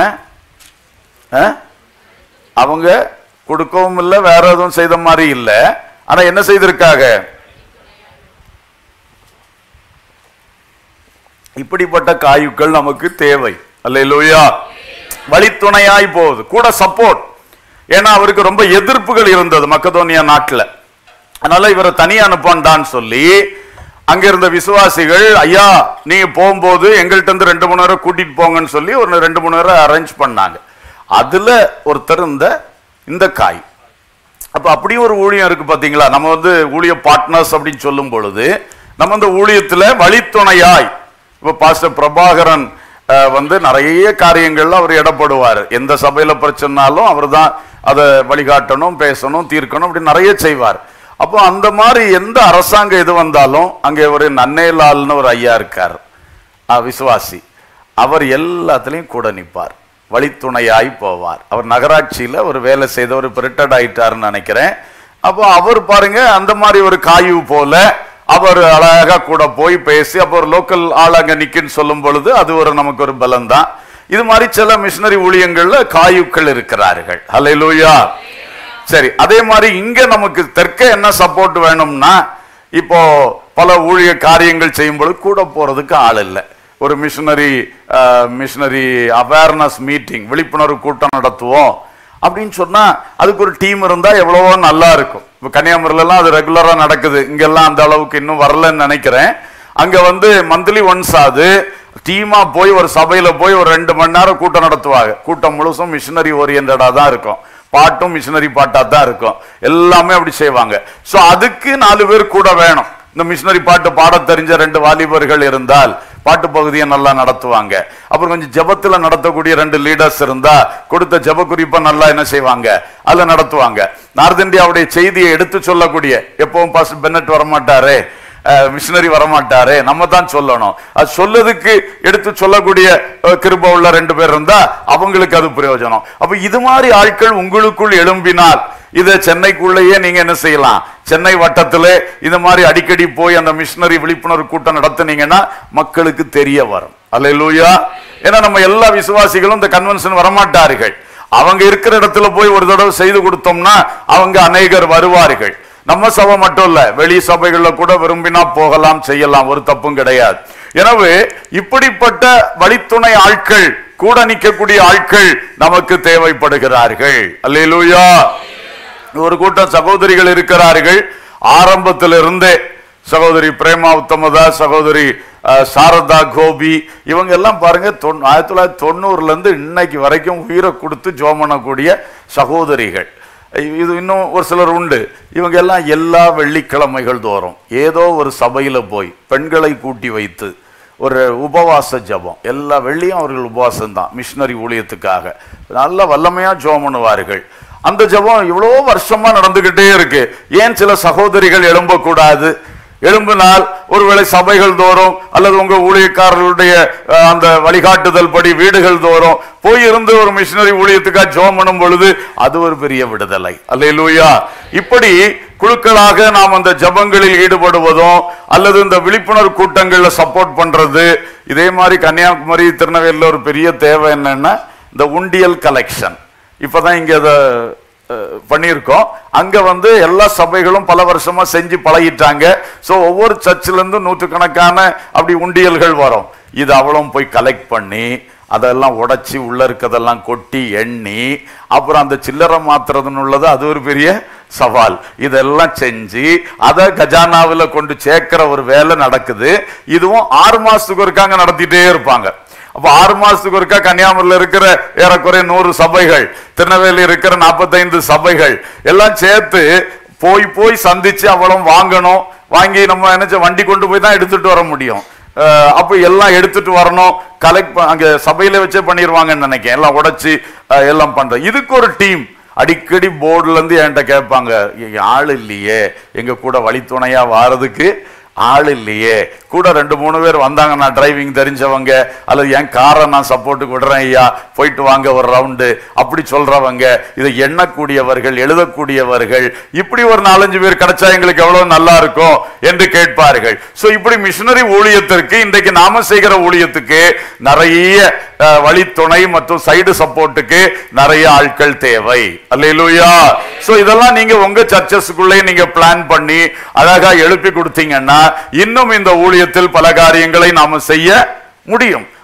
Speaker 1: அஹ்? அவங்க கொடுக்கவும் இல்லை வேற எதுவும் செய்த மாதிரி இல்லை ஆனா என்ன செய்திருக்காங்க இப்படிப்பட்ட காயுக்கள் நமக்கு தேவை அல்லேலூயா வழித்துணையாய் போகுது கூட சப்போர்ட் ஏன்னா அவருக்கு ரொம்ப எதிர்ப்புகள் இருந்தது மக்கதோனியா நாட்டுல அதனால இவரை தனியா அனுப்பான்டான்னு சொல்லி அங்க இருந்த விசுவாசிகள் ஐயா நீங்க போகும்போது எங்கள்கிட்ட இருந்து ரெண்டு மூணு நேரம் கூட்டிட்டு போங்கன்னு சொல்லி ஒரு ரெண்டு மூணு நேரம் அரேஞ்ச் பண்ணாங்க அதுல ஒருத்தர் இந்த இந்த காய் அப்ப அப்படியும் ஒரு ஊழியம் இருக்கு பாத்தீங்களா நம்ம வந்து ஊழிய பார்ட்னர்ஸ் அப்படின்னு சொல்லும் பொழுது நம்ம இந்த ஊழியத்துல வழித்துணையாய் இப்ப பாஸ்டர் பிரபாகரன் அஹ், வந்து நிறைய காரியங்கள்ல அவர் இடப்படுவார் எந்த சபையில பிரச்சனைனாலும் அவர் தான் அதை வழிகாட்டணும் பேசணும் தீர்க்கணும் அப்படி நிறைய செய்வார் அப்போ அந்த மாதிரி எந்த அரசாங்க இது வந்தாலும் அங்கே ஒரு நன்னேலால்னு ஒரு ஐயா இருக்கார் அஹ், விசுவாசி அவர் எல்லாத்துலயும் கூட நிற்பார் வழித்துணையாய் போவார் அவர் நகராட்சியில ஒரு வேலை செய்தவர் இப்போ ரிட்டையர்ட் ஆயிட்டாருன்னு நினைக்கிறேன் அப்போ அவர் பாருங்க அந்த மாதிரி ஒரு காயு போல அவர் அழகா கூட போய் பேசி அப்போ ஒரு லோக்கல் ஆள் அங்க நிக்குன்னு சொல்லும் பொழுது அது ஒரு நமக்கு ஒரு பலம் தான் இது மாதிரி சில மிஷினரி ஊழியங்கள்ல காயுக்கள் இருக்கிறார்கள் ஹalleluya சரி அதே மாதிரி இங்க நமக்கு தெற்க என்ன சப்போர்ட் வேணும்னா இப்போ பல ஊழிய காரியங்கள் செய்யும் பொழுது கூட போறதுக்கு ஆள் இல்லை ஒரு மிஷினரி மிஷினரி அவேர்னஸ் மீட்டிங் விழிப்புணர்வு கூட்டம் நடத்துவோம் அப்படின்னு சொன்னா அதுக்கு ஒரு டீம் இருந்தா எவ்வளவோ நல்லா இருக்கும் இப்போ கன்னியாகுமரியில எல்லாம் அது ரெகுலரா நடக்குது இங்கெல்லாம் அந்த அளவுக்கு இன்னும் வரலன்னு நினைக்கிறேன் அங்க வந்து மந்த்லி ஒன்ஸ் ஆகுது டீமா போய் ஒரு சபையில போய் ஒரு ரெண்டு மணி நேரம் கூட்டம் நடத்துவாங்க கூட்டம் முழுசும் மிஷினரி ஓரியன்டா தான் இருக்கும் பாட்டும் மிஷினரி பாட்டா தான் இருக்கும் எல்லாமே அப்படி செய்வாங்க சோ அதுக்கு நாலு பேர் கூட வேணும் இந்த மிஷினரி பாட்டு பாடத் தெரிஞ்ச ரெண்டு வாலிபர்கள் இருந்தால் பாட்டு பகுதியை நல்லா நடத்துவாங்க அப்புறம் கொஞ்சம் ஜெபத்துல நடத்தக்கூடிய ரெண்டு லீடர்ஸ் இருந்தா கொடுத்த ஜெப குறிப்பை நல்லா என்ன செய்வாங்க அதுல நடத்துவாங்க நார்த் இந்தியாவுடைய செய்தியை எடுத்து சொல்லக்கூடிய எப்பவும் பாஸ்டர் பென்னட் வரமாட்டாரு மிஷினரி வரமாட்டாரு நம்ம தான் சொல்லணும் அது சொல்லதுக்கு எடுத்து சொல்லக்கூடிய அஹ், கிருபை உள்ள ரெண்டு பேர் இருந்தா அவங்களுக்கு அது பிரயோஜனம் அப்ப இது மாதிரி ஆட்கள் உங்களுக்குள் எழும்பினால் இத சென்னைக்குள்ளேயே நீங்க என்ன செய்யலாம் சென்னை வட்டத்திலே இந்த மாதிரி அடிக்கடி போய் அந்த மிஷினரி விழிப்புணர்வு கூட்டம் நடத்துனீங்கன்னா மக்களுக்கு தெரிய வரும் அல்லேலூயா ஏன்னா நம்ம எல்லா விசுவாசிகளும் இந்த கன்வென்ஷன் வரமாட்டார்கள் அவங்க இருக்கிற இடத்துல போய் ஒரு தடவை செய்து கொடுத்தோம்னா அவங்க அநேகர் வருவார்கள் நம்ம சபை மட்டும் இல்ல வெளி சபைகள்ல கூட விரும்பினா போகலாம் செய்யலாம் ஒரு தப்பும் கிடையாது எனவே இப்படிப்பட்ட வழித்துணை ஆட்கள் கூட நிற்கக்கூடிய ஆட்கள் நமக்கு தேவைப்படுகிறார்கள் அல்லேலூயா ஒரு கூட்டம் சகோதரிகள் இருக்கிறார்கள் ஆரம்பத்திலிருந்தே சகோதரி பிரேமா உத்தமதா சகோதரி அஹ், சாரதா கோபி இவங்க எல்லாம் பாருங்க தொண்ணூ- ஆயிரத்தி தொள்ளாயிரத்தி தொண்ணூறுல இருந்து இன்னைக்கு வரைக்கும் உயிரை கொடுத்து ஜோம் பண்ணக்கூடிய சகோதரிகள் இது இன்னும் ஒரு சிலர் உண்டு இவங்க எல்லாம் எல்லா வெள்ளிக்கிழமைகள் தோறும் ஏதோ ஒரு சபையில போய் பெண்களை கூட்டி வைத்து ஒரு உபவாச ஜெபம் எல்லா வெள்ளியும் அவர்கள் உபவாசம் தான் மிஷினரி ஊழியத்துக்காக நல்ல வல்லமையா ஜெபம் பண்ணுவார்கள் அந்த ஜெபம் இவ்வளோ வருஷமா நடந்துகிட்டே இருக்கு ஏன் சில சகோதரிகள் எழும்பக்கூடாது எழும்பினால் ஒருவேளை சபைகள் தோறும் அல்லது உங்க ஊழியக்காரர்களுடைய அஹ், அந்த வழிகாட்டுதல் படி வீடுகள் தோறும் போய் இருந்து ஒரு மிஷினரி ஊழியத்துக்காக ஜோம் பண்ணும் பொழுது அது ஒரு பெரிய விடுதலை அல்லேலூயா இப்படி குழுக்களாக நாம் அந்த ஜபங்களில் ஈடுபடுவதும் அல்லது இந்த விழிப்புணர்வு கூட்டங்கள்ல சப்போர்ட் பண்றது இதே மாதிரி கன்னியாகுமரி திருநெல்வேலியில் ஒரு பெரிய தேவை என்னன்னா இந்த உண்டியல் கலெக்ஷன் இப்பதான் இங்க அதை அஹ், பண்ணியிருக்கோம் அங்க வந்து எல்லா சபைகளும் பல வருஷமா செஞ்சு பழகிட்டாங்க சோ ஒவ்வொரு சர்ச்சில இருந்து நூற்றுக்கணக்கான அப்படி உண்டியல்கள் வரும் இது அவளும் போய் கலெக்ட் பண்ணி அதெல்லாம் உடைச்சி உள்ள இருக்கதெல்லாம் கொட்டி எண்ணி அப்புறம் அந்த சில்லறை மாத்துறதுன்னு உள்ளது அது ஒரு பெரிய சவால் இதெல்லாம் செஞ்சு அதை கஜானாவுல கொண்டு சேர்க்கிற ஒரு வேலை நடக்குது இதுவும் ஆறு மாசத்துக்கு ஒருக்காங்க நடத்திட்டே இருப்பாங்க அப்ப ஆறு மாசத்துக்கு ஒருக்கா கன்னியாகுமரியில இருக்கிற ஏறக்குறைய நூறு சபைகள் திருநெல்வேலி இருக்கிற நாற்பத்தைந்து சபைகள் எல்லாம் சேர்த்து போய் போய் சந்திச்சு அவளும் வாங்கணும் வாங்கி நம்ம என்ன வண்டி கொண்டு போய் தான் எடுத்துட்டு வர முடியும் அஹ் அப்ப எல்லாம் எடுத்துட்டு வரணும் கலெக்ட் அங்க சபையில வச்சே பண்ணிடுவாங்கன்னு நினைக்கிறேன் எல்லாம் உடைச்சு அஹ் எல்லாம் பண்ற இதுக்கு ஒரு டீம் அடிக்கடி போர்டுல இருந்து என்கிட்ட கேட்பாங்க "ஏய், ஆள் இல்லையே எங்க கூட வழித்துணையா வாரதுக்கு ஆள் இல்லையே கூட ரெண்டு மூணு பேர் வந்தாங்க நான் டிரைவிங் தெரிஞ்சவங்க அல்லது என் காரை நான் சப்போர்ட்டுக்கு விடுறேன் ஐயா போயிட்டு வாங்க ஒரு ரவுண்டு அப்படி சொல்றவங்க இதை எண்ணக்கூடியவர்கள் எழுதக்கூடியவர்கள் இப்படி ஒரு நாலஞ்சு பேர் கிடைச்சா எங்களுக்கு எவ்வளவு நல்லா இருக்கும் என்று கேட்பார்கள் சோ இப்படி மிஷினரி ஊழியத்திற்கு இன்றைக்கு நாம செய்கிற ஊழியத்துக்கு நிறைய அஹ், வழித்துணை மற்றும் சைடு சப்போர்ட்டுக்கு நிறைய ஆட்கள் தேவை அல்லேலூயா சோ இதெல்லாம் நீங்க உங்க சர்ச்சஸ்க்குள்ளே நீங்க பிளான் பண்ணி அழகா எழுப்பி கொடுத்தீங்கன்னா இன்னும் இந்த ஊழியத்தில் பல காரியங்களை நாம செய்ய முடியும்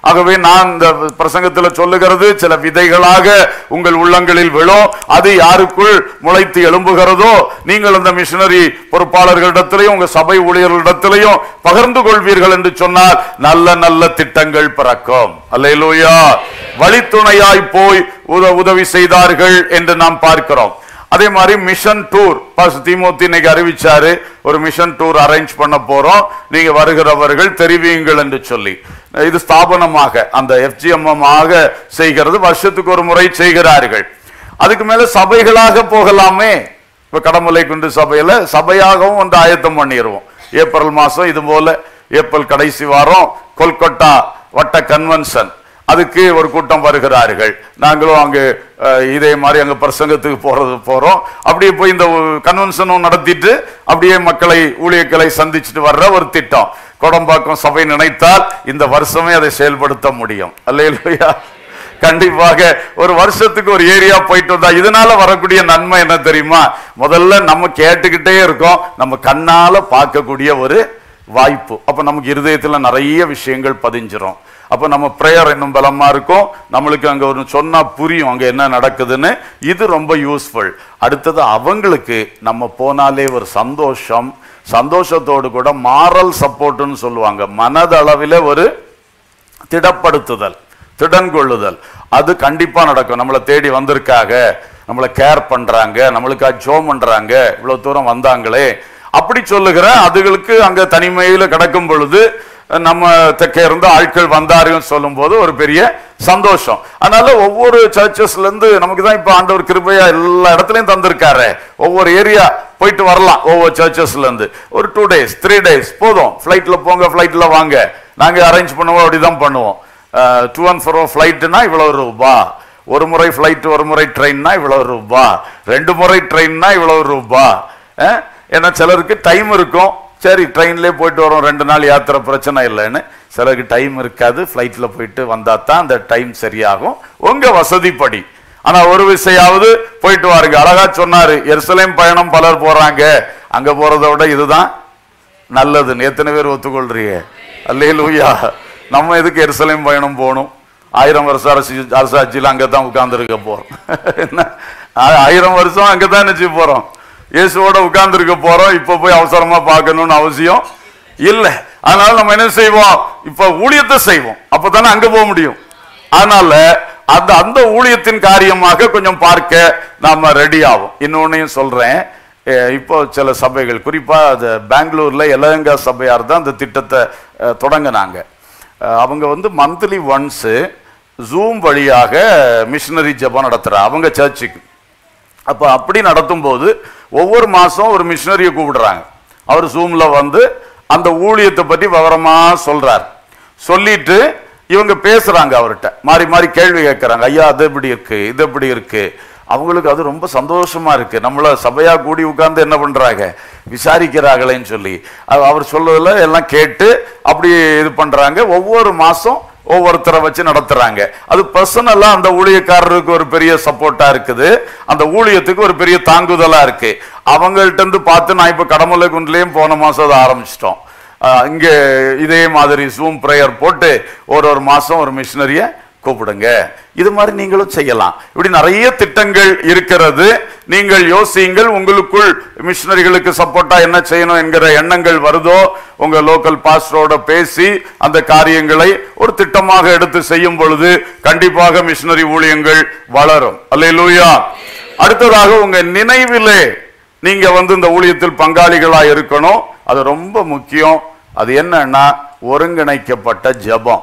Speaker 1: ஆகவே நான் இந்த பிரசங்கத்தில் சொல்லுகிறது சில விதைகளாக உங்கள் உள்ளங்களில் விழும் அது யாருக்குள் முளைத்து எழும்புகிறதோ நீங்கள் அந்த மிஷனரி பொறுப்பாளர்களிடத்திலையும் உங்க சபை ஊழியர்களிடத்திலையும் பகிர்ந்து கொள்வீர்கள் என்று சொன்னால் நல்ல நல்ல திட்டங்கள் பிறக்கும் அல்லேலூயா வழித்துணையாய் போய் உத உதவி செய்தார்கள் என்று நாம் பார்க்கிறோம் அதே மாதிரி மிஷன் டூர் பாஸ் திமுத்தி இன்னைக்கு அறிவிச்சாரு ஒரு மிஷன் டூர் அரேஞ்ச் பண்ண போறோம் நீங்க வருகிறவர்கள் தெரிவியுங்கள் என்று சொல்லி இது ஸ்தாபனமாக அந்த எஃப்ஜிஎம் ஆக செய்கிறது வருஷத்துக்கு ஒரு முறை செய்கிறார்கள் அதுக்கு மேல சபைகளாக போகலாமே இப்ப கடமலை குண்டு சபையில சபையாகவும் ஒன்று ஆயத்தம் பண்ணிடுவோம் ஏப்ரல் மாசம் இது போல ஏப்ரல் கடைசி வாரம் கொல்கட்டா வட்ட கன்வென்ஷன் அதுக்கு ஒரு கூட்டம் வருகிறார்கள் நாங்களும் அங்கு அஹ், இதே மாதிரி அங்க பிரசங்கத்துக்கு போறது போறோம் அப்படியே போய் இந்த கன்வென்ஷனும் நடத்திட்டு அப்படியே மக்களை ஊழியர்களை சந்திச்சுட்டு வர்ற ஒரு திட்டம் கோடம்பாக்கம் சபை நினைத்தால் இந்த வருஷமே அதை செயல்படுத்த முடியும் அல்லையா கண்டிப்பாக ஒரு வருஷத்துக்கு ஒரு ஏரியா போயிட்டு வந்தா இதனால வரக்கூடிய நன்மை என்ன தெரியுமா முதல்ல நம்ம கேட்டுக்கிட்டே இருக்கோம் நம்ம கண்ணால பார்க்கக்கூடிய ஒரு வாய்ப்பு அப்ப நமக்கு இருதயத்துல நிறைய விஷயங்கள் பதிஞ்சிரும் அப்ப நம்ம பிரேயர் இன்னும் பலமா இருக்கும் நம்மளுக்கு அங்க ஒரு சொன்னா புரியும் அங்க என்ன நடக்குதுன்னு இது ரொம்ப யூஸ்ஃபுல் அடுத்தது அவங்களுக்கு நம்ம போனாலே ஒரு சந்தோஷம் சந்தோஷத்தோடு கூட மாரல் சப்போர்ட்னு சொல்லுவாங்க மனதளவில் ஒரு திடப்படுத்துதல் திடன் கொள்ளுதல் அது கண்டிப்பா நடக்கும் நம்மளை தேடி வந்திருக்காங்க நம்மளை கேர் பண்றாங்க நம்மளுக்காக ஜோம் பண்றாங்க இவ்வளவு தூரம் வந்தாங்களே அப்படி சொல்லுகிற அதுகளுக்கு அங்க தனிமையில கிடக்கும் பொழுது நம்ம தெற்கே இருந்து ஆட்கள் வந்தாருன்னு சொல்லும்போது ஒரு பெரிய சந்தோஷம் அதனால ஒவ்வொரு சர்ச்சஸ்ல இருந்து நமக்கு தான் இப்ப ஆண்டவர் கிருபையா எல்லா இடத்துலயும் தந்திருக்காரு ஒவ்வொரு ஏரியா போயிட்டு வரலாம் ஒவ்வொரு சர்ச்சஸ்ல இருந்து ஒரு டூ டேஸ் த்ரீ டேஸ் போதும் ஃபிளைட்ல போங்க ஃபிளைட்ல வாங்க நாங்க அரேஞ்ச் பண்ணுவோம் அப்படிதான் பண்ணுவோம் டூ அண்ட் ஃபோர் ஃபிளைட்னா இவ்வளவு ரூபா ஒரு முறை ஃபிளைட் ஒரு முறை ட்ரெயின்னா இவ்வளவு ரூபா ரெண்டு முறை ட்ரெயின்னா இவ்வளவு ரூபா அஹ், ஏன்னா சிலருக்கு டைம் இருக்கும் சரி ட்ரெயின்லேயே போயிட்டு வரோம் ரெண்டு நாள் யாத்திரை பிரச்சனை இல்லைன்னு சிலருக்கு டைம் இருக்காது ஃப்ளைட்டில் போயிட்டு வந்தா தான் அந்த டைம் சரியாகும் உங்க வசதிப்படி ஆனா ஒரு விஷயாவது போயிட்டு வாருங்க அழகா சொன்னாரு எருசலேம் பயணம் பலர் போறாங்க அங்க போறதை விட இதுதான் நல்லதுன்னு எத்தனை பேர் ஒத்துக்கொள்றீங்க அல்லேலூயா நம்ம எதுக்கு எருசலேம் பயணம் போகணும் ஆயிரம் வருஷம் அரசு அரசாட்சியில் அங்கே தான் உட்கார்ந்துருக்க போறோம் என்ன ஆ- ஆயிரம் வருஷம் அங்கே தான் நினச்சி போறோம் இயேசுவோட உட்கார்ந்துருக்க போறோம் இப்போ போய் அவசரமா பார்க்கணும்னு அவசியம் இல்லை அதனால நம்ம என்ன செய்வோம் இப்போ ஊழியத்தை செய்வோம் அப்பதானே அங்க போக முடியும் அதனால அந்த அந்த ஊழியத்தின் காரியமாக கொஞ்சம் பார்க்க நாம ரெடி ஆகும் இன்னொன்னையும் சொல்றேன் அஹ் இப்போ சில சபைகள் குறிப்பா அது பெங்களூர்ல எலகங்கா சபையார் தான் அந்த திட்டத்தை அஹ், தொடங்குனாங்க அஹ், அவங்க வந்து மந்த்லி ஒன்ஸு ஜூம் வழியாக மிஷினரி ஜெபம் நடத்துறா அவங்க சர்ச்சுக்கு அப்போ அப்படி நடத்தும்போது ஒவ்வொரு மாதம் ஒரு மிஷினரியை கூப்பிடுறாங்க அவர் ஜூமில் வந்து அந்த ஊழியத்தை பற்றி விவரமா சொல்றார் சொல்லிட்டு இவங்க பேசுறாங்க அவர்கிட்ட மாறி மாறி கேள்வி கேட்குறாங்க ஐயா அது எப்படி இருக்கு இது எப்படி இருக்கு அவங்களுக்கு அது ரொம்ப சந்தோஷமா இருக்கு நம்மள சபையா கூடி உட்கார்ந்து என்ன பண்றாங்க விசாரிக்கிறாங்களேன்னு சொல்லி அவ- அவர் சொல்றதுல எல்லாம் கேட்டு அப்படி இது பண்றாங்க ஒவ்வொரு மாசம் ஒவ்வொருத்தரை வச்சு நடத்துறாங்க அது பர்சனலா அந்த ஊழியக்காரருக்கு ஒரு பெரிய சப்போர்ட்டா இருக்குது அந்த ஊழியத்துக்கு ஒரு பெரிய தாங்குதலா இருக்கு அவங்கள்ட்ட இருந்து பார்த்து நான் இப்ப கடமலை குண்டுலயும் போன மாசம் அதை ஆரம்பிச்சிட்டோம் ஆஹ் இங்க இதே மாதிரி ஜூம் ப்ரேயர் போட்டு ஒரு ஒரு மாசம் ஒரு மிஷினரிய கூப்பிடுங்க இது மாதிரி நீங்களும் செய்யலாம் இப்படி நிறைய திட்டங்கள் இருக்கிறது நீங்கள் யோசியுங்கள் உங்களுக்குள் மிஷினரிகளுக்கு சப்போர்ட்டா என்ன செய்யணும் என்கிற எண்ணங்கள் வருதோ உங்க லோக்கல் பாஸ்டரோட பேசி அந்த காரியங்களை ஒரு திட்டமாக எடுத்து செய்யும் பொழுது கண்டிப்பாக மிஷினரி ஊழியங்கள் வளரும் அல்லேலூயா அடுத்ததாக உங்க நினைவிலே நீங்க வந்து இந்த ஊழியத்தில் பங்காளிகளா இருக்கணும் அது ரொம்ப முக்கியம் அது என்னன்னா ஒருங்கிணைக்கப்பட்ட ஜெபம்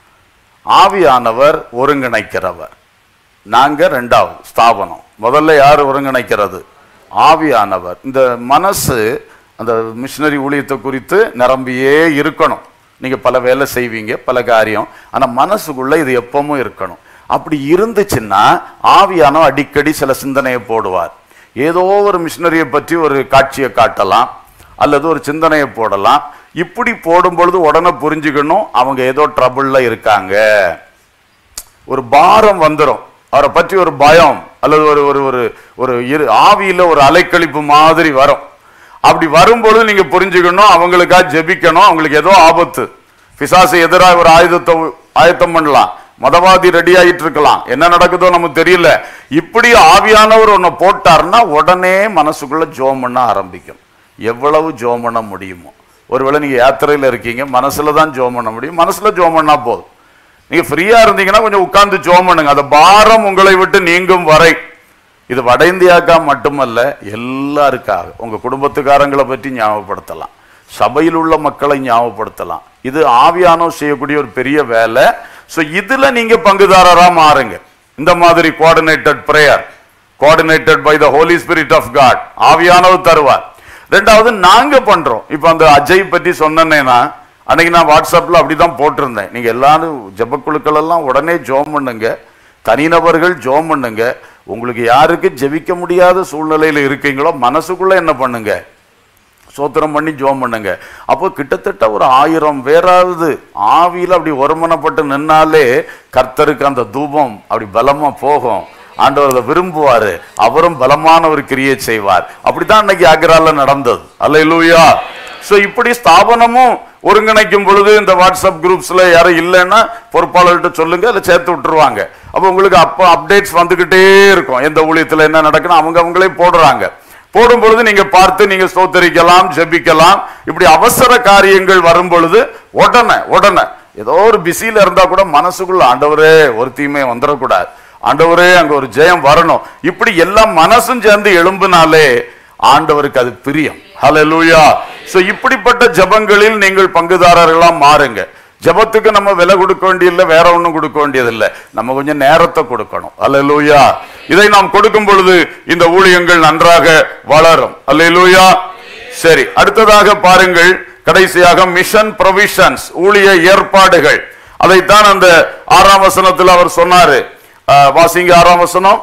Speaker 1: ஆவியானவர் ஒருங்கிணைக்கிறவர் நாங்க ரெண்டாவது ஸ்தாபனம் முதல்ல யார் ஒருங்கிணைக்கிறது ஆவியானவர் இந்த மனசு அந்த மிஷினரி ஊழியத்தை குறித்து நிரம்பியே இருக்கணும் நீங்க பல வேலை செய்வீங்க பல காரியம் ஆனா மனசுக்குள்ள இது எப்பவும் இருக்கணும் அப்படி இருந்துச்சுன்னா ஆவியானவர் அடிக்கடி சில சிந்தனையை போடுவார் ஏதோ ஒரு மிஷினரியை பற்றி ஒரு காட்சியை காட்டலாம் அல்லது ஒரு சிந்தனையை போடலாம் இப்படி போடும் பொழுது உடனே புரிஞ்சுக்கணும் அவங்க ஏதோ ட்ரபிள்ல இருக்காங்க ஒரு பாரம் வந்துடும் அவரை பற்றி ஒரு பயம் அல்லது ஒரு ஒரு ஒரு ஒரு இரு ஆவியில ஒரு அலைக்கழிப்பு மாதிரி வரும் அப்படி வரும்பொழுது நீங்க புரிஞ்சுக்கணும் அவங்களுக்காக ஜெபிக்கணும் அவங்களுக்கு ஏதோ ஆபத்து பிசாசு எதிராக ஒரு ஆயுதத்தை உ- ஆயத்தம் பண்ணலாம் மதவாதி ரெடி ஆயிட்டு இருக்கலாம் என்ன நடக்குதோ நமக்கு தெரியல இப்படி ஆவியானவர் ஒன்னு போட்டாருன்னா உடனே மனசுக்குள்ள ஜோம் பண்ண ஆரம்பிக்கும் எவ்வளவு ஜோம் பண்ண முடியுமோ ஒருவேளை நீங்க யாத்திரையில இருக்கீங்க மனசுல தான் ஜோம் பண்ண முடியும் மனசுல ஜோம் பண்ணா போதும் நீங்க ஃப்ரீயா இருந்தீங்கன்னா கொஞ்சம் உட்கார்ந்து ஜோம் பண்ணுங்க அந்த பாரம் உங்களை விட்டு நீங்கும் வரை இது வட இந்தியாக்கா மட்டுமல்ல எல்லாருக்காக உங்க குடும்பத்துக்காரங்களை பற்றி ஞாபகப்படுத்தலாம் சபையில் உள்ள மக்களை ஞாபகப்படுத்தலாம் இது ஆவியானோ செய்யக்கூடிய ஒரு பெரிய வேலை ஸோ இதுல நீங்க பங்குதாரரா மாறுங்க இந்த மாதிரி coordinated prayer coordinated by the Holy Spirit of God ஆவியானவர் தருவார் ரெண்டாவது நாங்க பண்றோம் இப்போ அந்த அஜய் பற்றி சொன்னேன்னா அன்னைக்கு நான் வாட்ஸ்அப்ல அப்படிதான் போட்டிருந்தேன் நீங்க எல்லாரும் ஜெபக்குழுக்கள் எல்லாம் உடனே ஜோம் பண்ணுங்க தனிநபர்கள் ஜோம் பண்ணுங்க உங்களுக்கு யாருக்கு ஜெபிக்க முடியாத சூழ்நிலையில இருக்கீங்களோ மனசுக்குள்ள என்ன பண்ணுங்க சோத்திரம் பண்ணி ஜோம் பண்ணுங்க அப்போ கிட்டத்தட்ட ஒரு ஆயிரம் பேராவது ஆவியில அப்படி ஒருமனப்பட்டு நின்னாலே கர்த்தருக்கு அந்த தூபம் அப்படி பலமா போகும் ஆண்டவர் அதை விரும்புவாரு அவரும் பலமான ஒரு கிரியை செய்வார் அப்படிதான் இன்னைக்கு ஆக்ரால நடந்தது அல்ல சோ இப்படி ஸ்தாபனமும் ஒருங்கிணைக்கும் பொழுது இந்த வாட்ஸ்அப் குரூப்ஸ்ல யாரும் இல்லைன்னா பொறுப்பாளர்கிட்ட சொல்லுங்க அதில் சேர்த்து விட்டுருவாங்க அப்போ உங்களுக்கு அப்போ அப்டேட்ஸ் வந்துகிட்டே இருக்கும் எந்த ஊழியத்துல என்ன நடக்குன்னு அவங்க அவங்களே போடுறாங்க போடும் பொழுது நீங்க பார்த்து நீங்க ஸ்தோத்தரிக்கலாம் ஜெபிக்கலாம் இப்படி அவசர காரியங்கள் வரும் பொழுது உடனே உடனே ஏதோ ஒரு பிஸியில இருந்தா கூட மனசுக்குள்ள ஆண்டவரே ஒரு தீமை வந்துடக்கூடாது ஆண்டவரே அங்க ஒரு ஜெயம் வரணும் இப்படி எல்லாம் மனசும் சேர்ந்து எழும்புனாலே ஆண்டவருக்கு அது பிரியம் ஹalleluya சோ இப்படிப்பட்ட ஜெபங்களில் நீங்கள் பங்குதாரர்களா மாறுங்க ஜெபத்துக்கு நம்ம விலை கொடுக்க வேண்டியதில்லை வேற ஒண்ணும் கொடுக்க வேண்டியதில்லை நம்ம கொஞ்சம் நேரத்தை கொடுக்கணும் அல்லேலூயா இதை நாம் கொடுக்கும் பொழுது இந்த ஊழியங்கள் நன்றாக வளரும் அல்லேலூயா சரி அடுத்ததாக பாருங்கள் கடைசியாக மிஷன் ப்ரொவிஷன்ஸ் ஊழிய ஏற்பாடுகள் அதைத்தான் அந்த ஆறாம் வசனத்தில் அவர் சொன்னாரு அஹ், வாசிங்க ஆறாம் வசனம்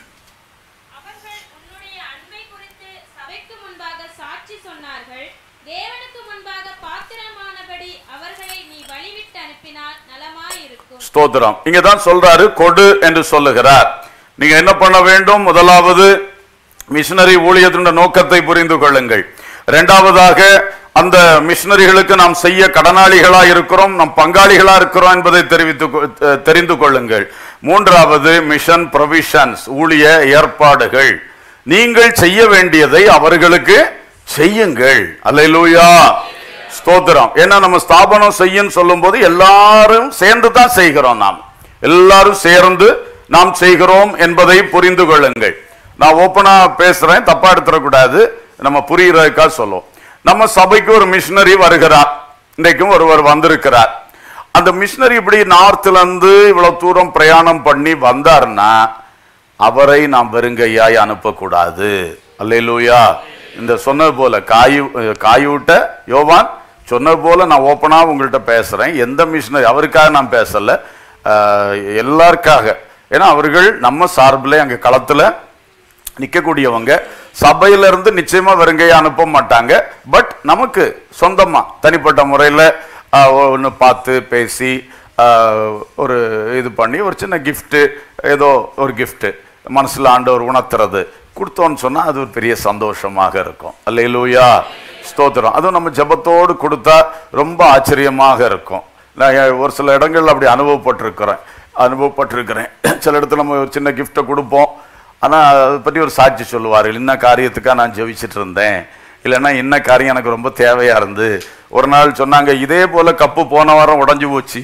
Speaker 2: அவர்கள் உன்னுடைய அன்பை குறித்து சபைக்கு முன்பாக சாட்சி சொன்னார்கள் தேவனுக்கு முன்பாக பாத்திரமானபடி அவர்களை நீ வழிவிட்டு அனுப்பினால் நலமாயிருக்கும்
Speaker 1: ஸ்தோத்திரம் இங்க தான் சொல்றாரு கொடு என்று சொல்லுகிறார் நீங்க என்ன பண்ண வேண்டும் முதலாவது மிஷனரி ஊழியத்தினுடைய நோக்கத்தை புரிந்து கொள்ளுங்கள் இரண்டாவதாக அந்த மிஷனரிகளுக்கு நாம் செய்ய கடனாளிகளா இருக்கிறோம் நம் பங்காளிகளா இருக்கிறோம் என்பதை தெரிவித்து கொ- அஹ் தெரிந்து கொள்ளுங்கள் மூன்றாவது மிஷன் ப்ரொவிஷன்ஸ் ஊழிய ஏற்பாடுகள் நீங்கள் செய்ய வேண்டியதை அவர்களுக்கு செய்யுங்கள் அல்லேலூயா ஸ்தோத்திரம் ஏன்னா நம்ம ஸ்தாபனம் செய்யும் சொல்லும்போது எல்லாரும் சேர்ந்து தான் செய்கிறோம் நாம் எல்லாரும் சேர்ந்து நாம் செய்கிறோம் என்பதை புரிந்து கொள்ளுங்கள் நான் ஓப்பனா பேசுறேன் தப்பா எடுத்துடக்கூடாது நம்ம புரிகிறதுக்காக சொல்லுவோம் நம்ம சபைக்கு ஒரு மிஷினரி வருகிறார் இன்றைக்கும் ஒருவர் வந்திருக்கிறார் அந்த மிஷினரி இப்படி நார்த்ல இருந்து இவ்வளவு தூரம் பிரயாணம் பண்ணி வந்தாருன்னா அவரை நாம் வெறுங்கையாய் அனுப்பக்கூடாது அல்லேலூயா இந்த சொன்னது போல காயு காயூட்ட யோவான் சொன்னது போல நான் ஓப்பனா உங்கள்கிட்ட பேசுறேன் எந்த மிஷினரி அவருக்காக நான் பேசல ஆஹ், எல்லாருக்காக ஏன்னா அவர்கள் நம்ம சார்பில் அங்க களத்துல நிற்கக்கூடியவங்க சபையில இருந்து நிச்சயமா வெறுங்கையை அனுப்ப மாட்டாங்க பட் நமக்கு சொந்தமா தனிப்பட்ட முறையில் ஒன்று பார்த்து பேசி ஆஹ், ஒரு இது பண்ணி ஒரு சின்ன gift ஏதோ ஒரு gift மனசுல ஆண்டவர் உணர்த்துறது கொடுத்தோன்னு சொன்னா அது ஒரு பெரிய சந்தோஷமாக இருக்கும் அல்லேலூயா ஸ்தோத்திரம் அதுவும் நம்ம ஜெபத்தோடு கொடுத்தா ரொம்ப ஆச்சரியமாக இருக்கும் நான் எ- ஒரு சில இடங்கள்ல அப்படி அனுபவப்பட்டிருக்கிறேன் அனுபவப்பட்டிருக்கிறேன் சில இடத்துல நம்ம ஒரு சின்ன கிஃப்ட்டை கொடுப்போம் ஆனா அதை பற்றி ஒரு சாட்சி சொல்லுவார்கள் இன்ன காரியத்துக்காக நான் ஜெபிச்சிட்டு இருந்தேன் இல்லைன்னா இன்ன காரியம் எனக்கு ரொம்ப தேவையா இருந்து ஒரு நாள் சொன்னாங்க இதே போல கப்பு போன வாரம் உடைஞ்சு போச்சு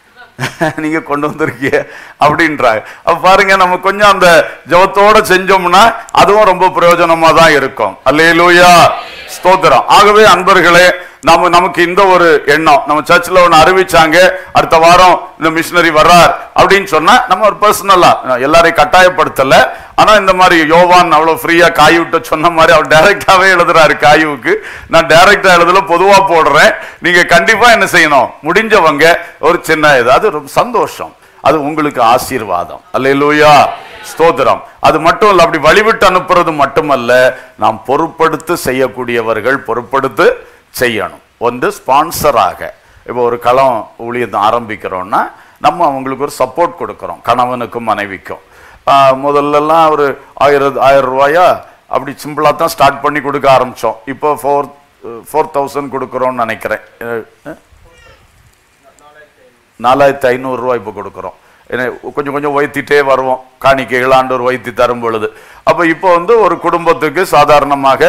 Speaker 1: நீங்க கொண்டு வந்திருக்கீங்க அப்படின்றாங்க அப்ப பாருங்க நம்ம கொஞ்சம் அந்த ஜபத்தோட செஞ்சோம்னா அதுவும் ரொம்ப பிரயோஜனமா தான் இருக்கும் அல்லேலூயா ஸ்தோத்திரம் ஆகவே அன்பர்களே நாம நமக்கு இந்த ஒரு எண்ணம் நம்ம சர்ச்சில் ஒன்று அறிவிச்சாங்க அடுத்த வாரம் இந்த மிஷினரி வர்றார் அப்படின்னு சொன்னா நம்ம ஒரு பர்சனலா எல்லாரையும் கட்டாயப்படுத்தல ஆனா இந்த மாதிரி யோவான் அவ்வளவு ஃப்ரீயா காய் விட்டு சொன்ன மாதிரி அவர் டைரக்டாவே எழுதுறாரு காயுவுக்கு நான் டைரக்டா எழுதல பொதுவா போடுறேன் நீங்க கண்டிப்பா என்ன செய்யணும் முடிஞ்சவங்க ஒரு சின்ன இது அது ரொம்ப சந்தோஷம் அது உங்களுக்கு ஆசீர்வாதம் அல்லேலூயா ஸ்தோத்திரம் அது மட்டும் இல்ல அப்படி வழிவிட்டு அனுப்புறது மட்டுமல்ல நாம் பொறுப்படுத்து செய்யக்கூடியவர்கள் பொறுப்படுத்து செய்யணும் ஒன்று ஸ்பான்சராக இப்போ ஒரு களம் ஊழியத்தை ஆரம்பிக்கிறோம்னா நம்ம அவங்களுக்கு ஒரு சப்போர்ட் கொடுக்குறோம் கணவனுக்கும் மனைவிக்கும் ஆஹ் முதல்லலாம் ஒரு ஆயிரம் ஆயிரம் ரூபாயா அப்படி சிம்பிளாக தான் ஸ்டார்ட் பண்ணி கொடுக்க ஆரம்பித்தோம் இப்போ ஃபோர் ஃபோர் தௌசண்ட் கொடுக்குறோம்னு நினைக்கிறேன் அஹ், அஹ்? நாலாயிரத்தி ஐநூறுரூவா இப்போ கொடுக்குறோம் ஏன்னா கொஞ்சம் கொஞ்சம் உயர்த்திட்டே வருவோம் காணிக்கைகள் ஆண்டவர் உயர்த்தி தரும் பொழுது அப்போ இப்போ வந்து ஒரு குடும்பத்துக்கு சாதாரணமாக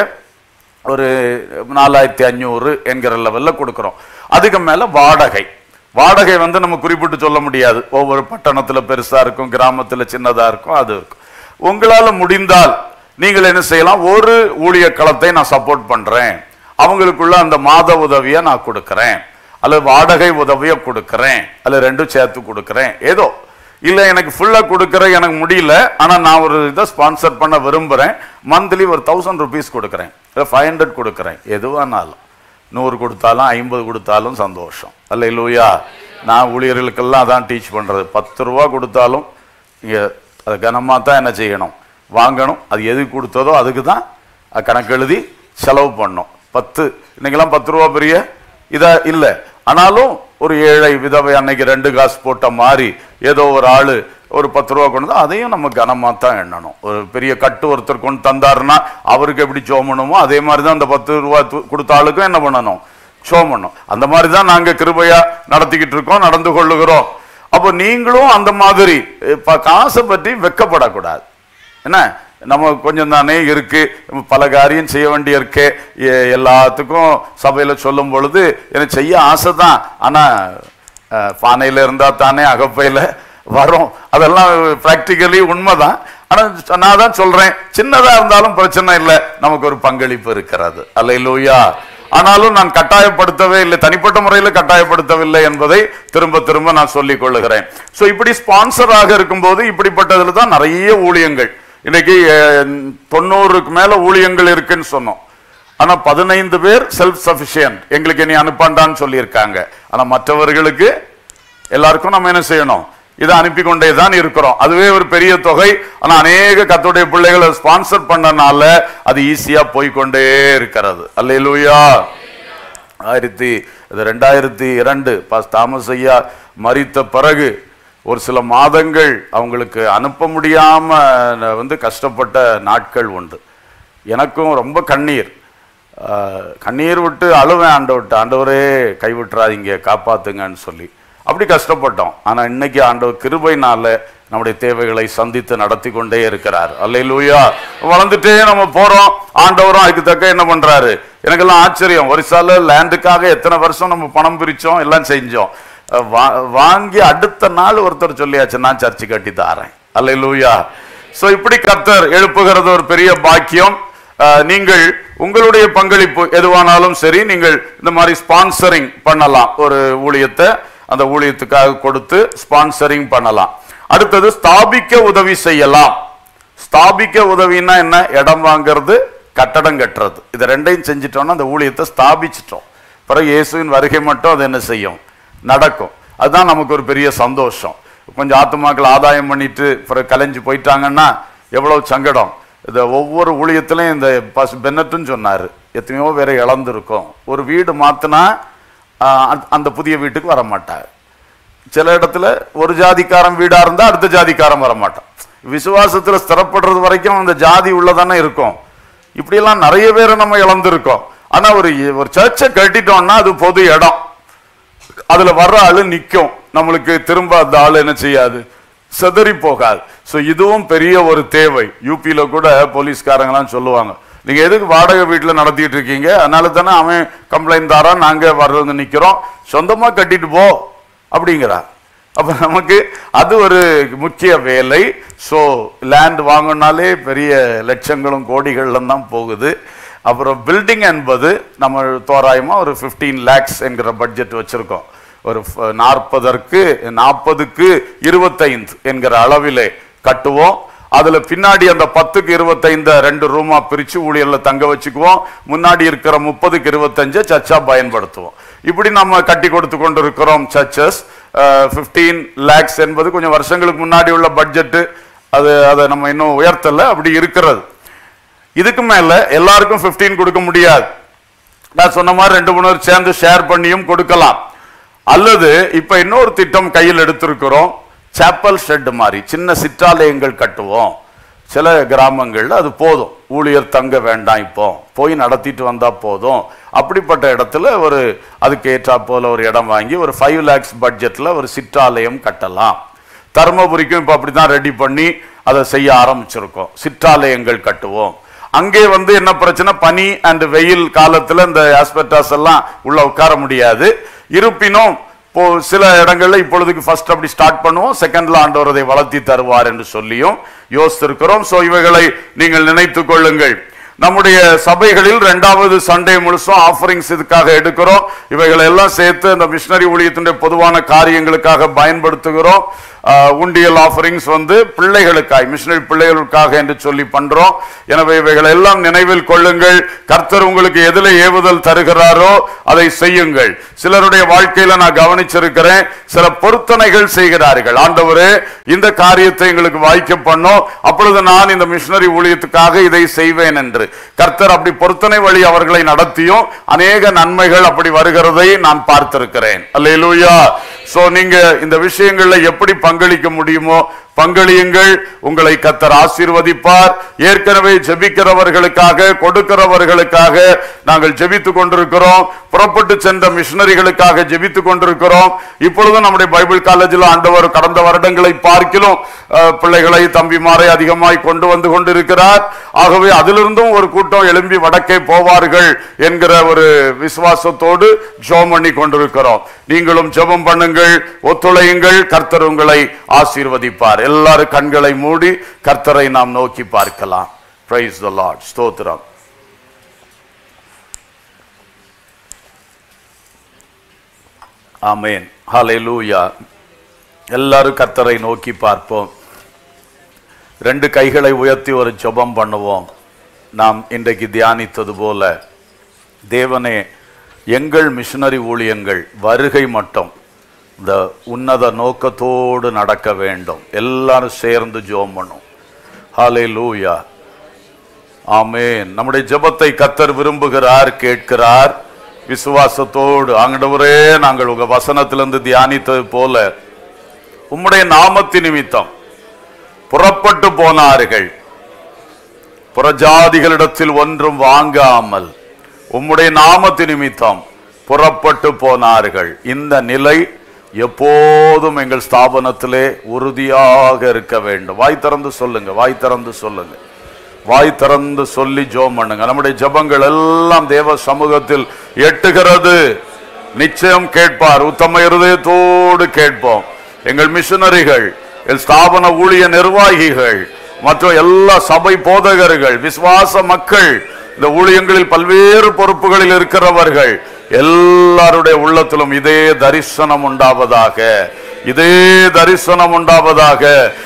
Speaker 1: ஒரு நாலாயிரத்தி அஞ்சூறு என்கிற லெவலில் கொடுக்குறோம் அதுக்கு மேலே வாடகை வாடகை வந்து நம்ம குறிப்பிட்டு சொல்ல முடியாது ஒவ்வொரு பட்டணத்தில் பெருசாக இருக்கும் கிராமத்தில் சின்னதாக இருக்கும் அது இருக்கும் உங்களால் முடிந்தால் நீங்கள் என்ன செய்யலாம் ஒரு ஊழிய களத்தை நான் சப்போர்ட் பண்ணுறேன் அவங்களுக்குள்ள அந்த மாத உதவியை நான் கொடுக்குறேன் அல்லது வாடகை உதவியை கொடுக்குறேன் அல்லது ரெண்டும் சேர்த்து கொடுக்குறேன் ஏதோ இல்லை எனக்கு ஃபுல்லாக கொடுக்குற எனக்கு முடியல ஆனால் நான் ஒரு இதை ஸ்பான்சர் பண்ண விரும்புகிறேன் மந்த்லி ஒரு தௌசண்ட் ருபீஸ் கொடுக்குறேன் இல்லை ஃபைவ் ஹண்ட்ரட் கொடுக்குறேன் எதுவானாலும் நூறு கொடுத்தாலும் ஐம்பது கொடுத்தாலும் சந்தோஷம் அல்ல இல்லையா நான் ஊழியர்களுக்கெல்லாம் அதான் டீச் பண்ணுறது பத்து ரூபா கொடுத்தாலும் நீங்கள் அதை கனமாக தான் என்ன செய்யணும் வாங்கணும் அது எது கொடுத்ததோ அதுக்கு தான் அது கணக்கு எழுதி செலவு பண்ணணும் பத்து இன்னைக்கெல்லாம் பத்து ரூபா பெரிய இதா இல்லை ஆனாலும் ஒரு ஏழை விதவை அன்னைக்கு ரெண்டு காசு போட்ட மாதிரி ஏதோ ஒரு ஆளு ஒரு பத்து ரூபா கொண்டு வந்தா அதையும் நம்ம கனமாக தான் எண்ணணும் ஒரு பெரிய கட்டு ஒருத்தர் கொண்டு தந்தாருன்னா அவருக்கு எப்படி சோமணுமோ அதே மாதிரி தான் அந்த பத்து ரூபா து- கொடுத்த ஆளுக்கும் என்ன பண்ணணும் சோமணும் அந்த மாதிரி தான் நாங்க கிருபையா நடத்திக்கிட்டு இருக்கோம் நடந்து கொள்ளுகிறோம் அப்போ நீங்களும் அந்த மாதிரி இப்ப காசை பற்றி வெக்கப்படக்கூடாது என்ன நம்ம கொஞ்சம் தானே இருக்கு பல காரியம் செய்ய வேண்டிய இருக்கு எ- எல்லாத்துக்கும் சபையில சொல்லும் பொழுது எனக்கு செய்ய ஆசை தான் ஆனா அஹ், பானையில இருந்தா தானே அகப்பையில வரும் அதெல்லாம் ப்ராக்டிக்கலி உண்மைதான் ஆனா நான் தான் சொல்றேன் சின்னதா இருந்தாலும் பிரச்சனை இல்லை நமக்கு ஒரு பங்களிப்பு இருக்கிறது அல்லையிலூயா ஆனாலும் நான் கட்டாயப்படுத்தவே இல்லை தனிப்பட்ட முறையில் கட்டாயப்படுத்தவில்லை என்பதை திரும்ப திரும்ப நான் சொல்லிக் கொள்ளுகிறேன் சோ இப்படி ஸ்பான்சராக இருக்கும்போது இப்படிப்பட்டதுல தான் நிறைய ஊழியங்கள் இன்னைக்கு அஹ், தொண்ணூறுக்கு மேல ஊழியங்கள் இருக்குன்னு சொன்னோம் ஆனா பதினைந்து பேர் செல்ஃப் சஃபிஷியன்ட் எங்களுக்கு இனி அனுப்பாண்டான்னு சொல்லியிருக்காங்க ஆனா மற்றவர்களுக்கு எல்லாருக்கும் நம்ம என்ன செய்யணும் இதை அனுப்பி கொண்டே தான் இருக்கிறோம் அதுவே ஒரு பெரிய தொகை ஆனா அநேக கத்துடைய பிள்ளைகளை ஸ்பான்சர் பண்ணனால அது ஈஸியா போய்க்கொண்டே இருக்கிறது அல்லேலூயா ஆயிரத்தி இது ரெண்டாயிரத்தி இரண்டு பாஸ் தாமஸ் ஐயா மரித்த பிறகு ஒரு சில மாதங்கள் அவங்களுக்கு அனுப்ப முடியாம வந்து கஷ்டப்பட்ட நாட்கள் உண்டு எனக்கும் ரொம்ப கண்ணீர் ஆஹ், கண்ணீர் விட்டு அழுவேன் ஆண்டவர்கிட்ட ஆண்டவரே கைவிட்டுறாதீங்க காப்பாத்துங்கன்னு சொல்லி அப்படி கஷ்டப்பட்டோம் ஆனா இன்னைக்கு ஆண்டவர் கிருபைனால நம்முடைய தேவைகளை சந்தித்து நடத்தி கொண்டே இருக்கிறார் அல்லேலூயா வளர்ந்துட்டே நம்ம போறோம் ஆண்டவரும் அதுக்கு தக்க என்ன பண்றாரு எனக்கெல்லாம் ஆச்சரியம் ஒரிசால லேண்டுக்காக எத்தனை வருஷம் நம்ம பணம் பிரிச்சோம் எல்லாம் செஞ்சோம் அஹ் வா- வாங்கி அடுத்த நாள் ஒருத்தர் சொல்லியாச்சு நான் சர்ச்சு கட்டி தாரேன் அல்லேலூயா சோ இப்படி கர்த்தர் எழுப்புகிறது ஒரு பெரிய பாக்கியம் அஹ், நீங்கள் உங்களுடைய பங்களிப்பு எதுவானாலும் சரி நீங்கள் இந்த மாதிரி ஸ்பான்சரிங் பண்ணலாம் ஒரு ஊழியத்தை அந்த ஊழியத்துக்காக கொடுத்து ஸ்பான்சரிங் பண்ணலாம் அடுத்தது ஸ்தாபிக்க உதவி செய்யலாம் ஸ்தாபிக்க உதவின்னா என்ன இடம் வாங்குறது கட்டடம் கட்டுறது இது ரெண்டையும் செஞ்சிட்டோம்னா அந்த ஊழியத்தை ஸ்தாபிச்சிட்டோம் பிறகு இயேசுவின் வருகை மட்டும் அது என்ன செய்யும் நடக்கும் அதுதான் நமக்கு ஒரு பெரிய சந்தோஷம் கொஞ்சம் ஆத்துமாக்கள் ஆதாயம் பண்ணிட்டு பிறகு கலைஞ்சு போயிட்டாங்கன்னா எவ்வளவு சங்கடம் இந்த ஒவ்வொரு ஊழியத்திலையும் இந்த பஸ் பென்னட்டும் சொன்னாரு எத்தனையோ பேரை இழந்திருக்கும் ஒரு வீடு மாத்தினா ஆஹ், அந்த- அந்த புதிய வீட்டுக்கு வர மாட்டார் சில இடத்துல ஒரு ஜாதிக்காரன் வீடா இருந்தா அடுத்த ஜாதிக்காரன் வர மாட்டான் விசுவாசத்துல ஸ்திரப்படுறது வரைக்கும் அந்த ஜாதி உள்ளதானே இருக்கும் இப்படியெல்லாம் நிறைய பேரை நம்ம இழந்திருக்கோம் ஆனா ஒரு ஒரு சர்ச்சை கட்டிட்டோம்னா அது பொது இடம் அதுல வர்ற ஆளு நிக்கும் நம்மளுக்கு திரும்ப அந்த ஆளு என்ன செய்யாது செதறி போகாது சோ இதுவும் பெரிய ஒரு தேவை யூபியில கூட போலீஸ்காரங்கலாம் சொல்லுவாங்க நீங்க எதுக்கு வாடகை வீட்டுல நடத்திட்டு இருக்கீங்க அதனால தானே அவன் கம்ப்ளைண்ட் தாரான் நாங்க வர்றது நிக்கிறோம் சொந்தமா கட்டிட்டு போ அப்படிங்கிறா அப்ப நமக்கு அது ஒரு முக்கிய வேலை சோ லேண்ட் வாங்கினாலே பெரிய லட்சங்களும் கோடிகள்லாம் தான் போகுது அப்புறம் பில்டிங் என்பது நம்ம தோராயமா ஒரு 15 லேக்ஸ் என்கிற பட்ஜெட் வச்சிருக்கோம் ஒரு ஃப- நாற்பதற்கு நாற்பதுக்கு இருபத்தைந்து என்கிற அளவிலே கட்டுவோம் அதுல பின்னாடி அந்த பத்துக்கு இருபத்தைந்த ரெண்டு ரூமா பிரிச்சு ஊழியர்ல தங்க வச்சுக்குவோம் முன்னாடி இருக்கிற முப்பதுக்கு இருபத்தஞ்சு சர்ச்சா பயன்படுத்துவோம் இப்படி நம்ம கட்டி கொடுத்து கொண்டு இருக்கிறோம் சர்ச்சஸ் பிப்டீன் லேக்ஸ் என்பது கொஞ்சம் வருஷங்களுக்கு முன்னாடி உள்ள பட்ஜெட் அது அதை நம்ம இன்னும் உயர்த்தல அப்படி இருக்கிறது இதுக்கு மேல எல்லாருக்கும் 15 கொடுக்க முடியாது நான் சொன்ன மாதிரி ரெண்டு மூணு பேர் சேர்ந்து ஷேர் பண்ணியும் கொடுக்கலாம் அல்லது இப்ப இன்னொரு திட்டம் கையில் எடுத்திருக்கிறோம் சாப்பல் ஷெட் மாதிரி சின்ன சிற்றாலயங்கள் கட்டுவோம் சில கிராமங்கள்ல அது போதும் ஊழியர் தங்க வேண்டாம் இப்போ போய் நடத்திட்டு வந்தா போதும் அப்படிப்பட்ட இடத்துல ஒரு அதுக்கு ஏற்றா போல ஒரு இடம் வாங்கி ஒரு ஃபைவ் லேக்ஸ் பட்ஜெட்ல ஒரு சிற்றாலயம் கட்டலாம் தருமபுரிக்கும் இப்போ அப்படிதான் ரெடி பண்ணி அதை செய்ய ஆரம்பிச்சிருக்கோம் சிற்றாலயங்கள் கட்டுவோம் அங்கே வந்து என்ன பிரச்சனை பனி அண்ட் வெயில் காலத்துல இந்த ஆஸ்பெட்டாஸ் எல்லாம் உள்ள உட்கார முடியாது இருப்பினும் இப்போ சில இடங்கள்ல இப்பொழுதுக்கு ஃபர்ஸ்ட் அப்படி ஸ்டார்ட் பண்ணுவோம் செகண்ட்ல ஆண்டவர் அதை வளர்த்தி தருவார் என்று சொல்லியும் யோசித்திருக்கிறோம் சோ இவைகளை நீங்கள் நினைத்துக் கொள்ளுங்கள் நம்முடைய சபைகளில் ரெண்டாவது சண்டே முழுசும் ஆஃபரிங்ஸ் இதுக்காக எடுக்கிறோம் இவைகளை எல்லாம் சேர்த்து அந்த மிஷினரி ஊழியத்தினுடைய பொதுவான காரியங்களுக்காக பயன்படுத்துகிறோம் ஆஹ், உண்டியல் ஆஃபரிங்ஸ் வந்து பிள்ளைகளுக்காய் மிஷினரி பிள்ளைகளுக்காக என்று சொல்லி பண்றோம் எனவே இவைகளை எல்லாம் நினைவில் கொள்ளுங்கள் கர்த்தர் உங்களுக்கு எதில் ஏவுதல் தருகிறாரோ அதை செய்யுங்கள் சிலருடைய வாழ்க்கையில நான் கவனிச்சிருக்கிறேன் சில பொருத்தனைகள் செய்கிறார்கள் ஆண்டவரே இந்த காரியத்தை எங்களுக்கு வாய்க்க பண்ணோம் அப்பொழுது நான் இந்த மிஷினரி ஊழியத்துக்காக இதை செய்வேன் என்று கர்த்தர் அப்படி பொருத்தனை வழி அவர்களை நடத்தியும் அநேக நன்மைகள் அப்படி வருகிறதை நான் பார்த்திருக்கிறேன் அல்லேலூயா சோ நீங்க இந்த விஷயங்கள்ல எப்படி பங்களிக்க முடியுமோ பங்களியுங்கள் உங்களை கத்தர் ஆசீர்வதிப்பார் ஏற்கனவே ஜெபிக்கிறவர்களுக்காக கொடுக்கிறவர்களுக்காக நாங்கள் ஜெபித்துக் கொண்டிருக்கிறோம் புறப்பட்டு சென்ற மிஷினரிகளுக்காக ஜெபித்துக் கொண்டிருக்கிறோம் இப்பொழுதும் நம்முடைய பைபிள் காலேஜில் ஆண்டவர் கடந்த வருடங்களை பார்க்கிலும் அஹ், பிள்ளைகளை தம்பிமாரை அதிகமாய் கொண்டு வந்து கொண்டிருக்கிறார் ஆகவே அதிலிருந்தும் ஒரு கூட்டம் எழும்பி வடக்கே போவார்கள் என்கிற ஒரு விசுவாசத்தோடு ஜெபம் பண்ணி கொண்டிருக்கிறோம் நீங்களும் ஜெபம் பண்ணுங்கள் ஒத்துழையுங்கள் கர்த்தர் உங்களை ஆசீர்வதிப்பார் எல்லாரும் கண்களை மூடி கர்த்தரை நாம் நோக்கி பார்க்கலாம் பிரைஸ் த லார்ட் ஸ்தோத்திரம் ஆமென் ஹalleluya எல்லாரும் கர்த்தரை நோக்கி பார்ப்போம் ரெண்டு கைகளை உயர்த்தி ஒரு ஜெபம் பண்ணுவோம் நாம் இன்றைக்கு தியானித்தது போல தேவனே எங்கள் மிஷனரி ஊழியங்கள் வருகை மட்டும் இந்த உன்னத நோக்கத்தோடு நடக்க வேண்டும் எல்லாரும் சேர்ந்து ஜெபம் பண்ணும் ஹாலே லூயா ஆமென் நம்முடைய ஜெபத்தை கத்தர் விரும்புகிறார் கேட்கிறார் விசுவாசத்தோடு ஆண்டவரே நாங்கள் உங்க வசனத்திலிருந்து தியானித்தது போல உம்முடைய நாமத்து நிமித்தம் புறப்பட்டு போனார்கள் புறஜாதிகளிடத்தில் ஒன்றும் வாங்காமல் உம்முடைய நாமத்து நிமித்தம் புறப்பட்டு போனார்கள் இந்த நிலை எப்போதும் எங்கள் ஸ்தாபனத்திலே உறுதியாக இருக்க வேண்டும் வாய் திறந்து சொல்லுங்க வாய் திறந்து சொல்லுங்க வாய் திறந்து சொல்லி ஜோம் பண்ணுங்க நம்முடைய ஜெபங்கள் எல்லாம் தேவ சமூகத்தில் எட்டுகிறது நிச்சயம் கேட்பார் உத்தம இருதயத்தோடு கேட்போம் எங்கள் மிஷனரிகள் எங்கள் ஸ்தாபன ஊழிய நிர்வாகிகள் மற்றும் எல்லா சபை போதகர்கள் விசுவாச மக்கள் இந்த ஊழியங்களில் பல்வேறு பொறுப்புகளில் இருக்கிறவர்கள் எல்லாருடைய உள்ளத்திலும் இதே தரிசனம் உண்டாவதாக இதே தரிசனம் உண்டாவதாக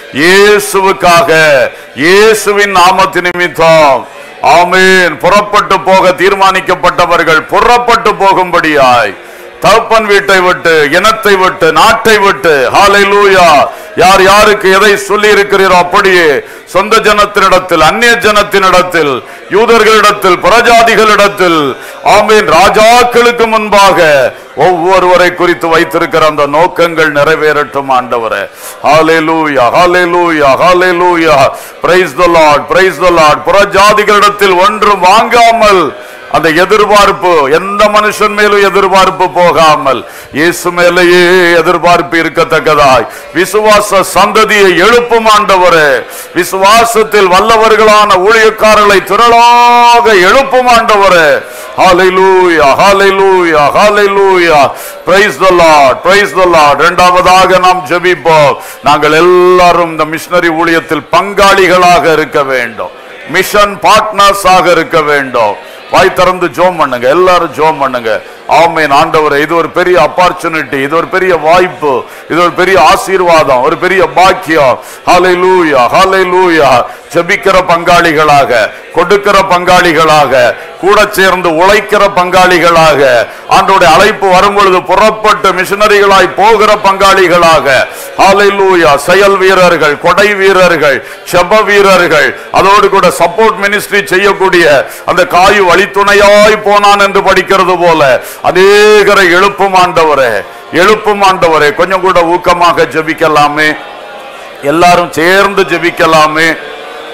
Speaker 1: இயேசுவுக்காக இயேசுவின் நாமத்து நிமித்தம் ஆமீன் புறப்பட்டு போக தீர்மானிக்கப்பட்டவர்கள் புறப்பட்டு போகும்படியாய் தகப்பன் வீட்டை விட்டு இனத்தை விட்டு நாட்டை விட்டு ஹalleluya யார் யாருக்கு எதை சொல்லி இருக்கிறீரோ அப்படியே சொந்த ஜனத்தினிடத்தில் அந்நிய ஜனத்தினிடத்தில் யூதர்களிடத்தில் புறஜாதிகளிடத்தில் ஆமீன் ராஜாக்களுக்கு முன்பாக ஒவ்வொருவரை குறித்து வைத்திருக்கிற அந்த நோக்கங்கள் நிறைவேறட்டும் ஆண்டவரே ஹalleluya ஹalleluya ஹalleluya praise the lord praise the lord புறஜாதிகளிடத்தில் ஒன்று வாங்காமல் அந்த எதிர்பார்ப்பு எந்த மனுஷன் மேலும் எதிர்பார்ப்பு போகாமல் இயேசு மேலேயே எதிர்பார்ப்பு இருக்கத்தக்கதாய் விசுவாச சந்ததியை எழுப்பும் ஆண்டவரே விசுவாசத்தில் வல்லவர்களான ஊழியக்காரர்களை திரளாக எழுப்பும் ஆண்டவரே ஹalleluya ஹalleluya ஹalleluya praise the lord praise the lord இரண்டாவதாக நாம் ஜெபிப்போம் நாங்கள் எல்லாரும் இந்த மிஷனரி ஊழியத்தில் பங்காளிகளாக இருக்க வேண்டும் மிஷன் பார்ட்னர்ஸ் ஆக இருக்க வேண்டும் வாய் திறந்து ஜோம் பண்ணுங்க எல்லாரும் ஜோம் பண்ணுங்க ஆமேன் ஆண்டவரே இது ஒரு பெரிய அப்பார்ச்சுனிட்டி இது ஒரு பெரிய வாய்ப்பு இது ஒரு பெரிய ஆசீர்வாதம் ஒரு பெரிய பாக்கியம் ஹாலை லூயா ஹாலை லூயா ஜபிக்கிற பங்காளிகளாக கொடுக்கிற பங்காளிகளாக கூட சேர்ந்து உழைக்கிற பங்காளிகளாக ஆண்டோடைய அழைப்பு வரும் பொழுது புறப்பட்டு மிஷனரிகளாய் போகிற பங்காளிகளாக ஹalleluya செயல் வீரர்கள் கொடை வீரர்கள் செப வீரர்கள் அதோடு கூட சப்போர்ட் மினிஸ்ட்ரி செய்யக்கூடிய அந்த காயு வழித்துணையாய் போனான் என்று படிக்கிறது போல அநேகரை எழுப்பும் ஆண்டவரே எழுப்பும் ஆண்டவரே கொஞ்சம் கூட ஊக்கமாக ஜெபிக்கலாமே எல்லாரும் சேர்ந்து ஜெபிக்கலாமே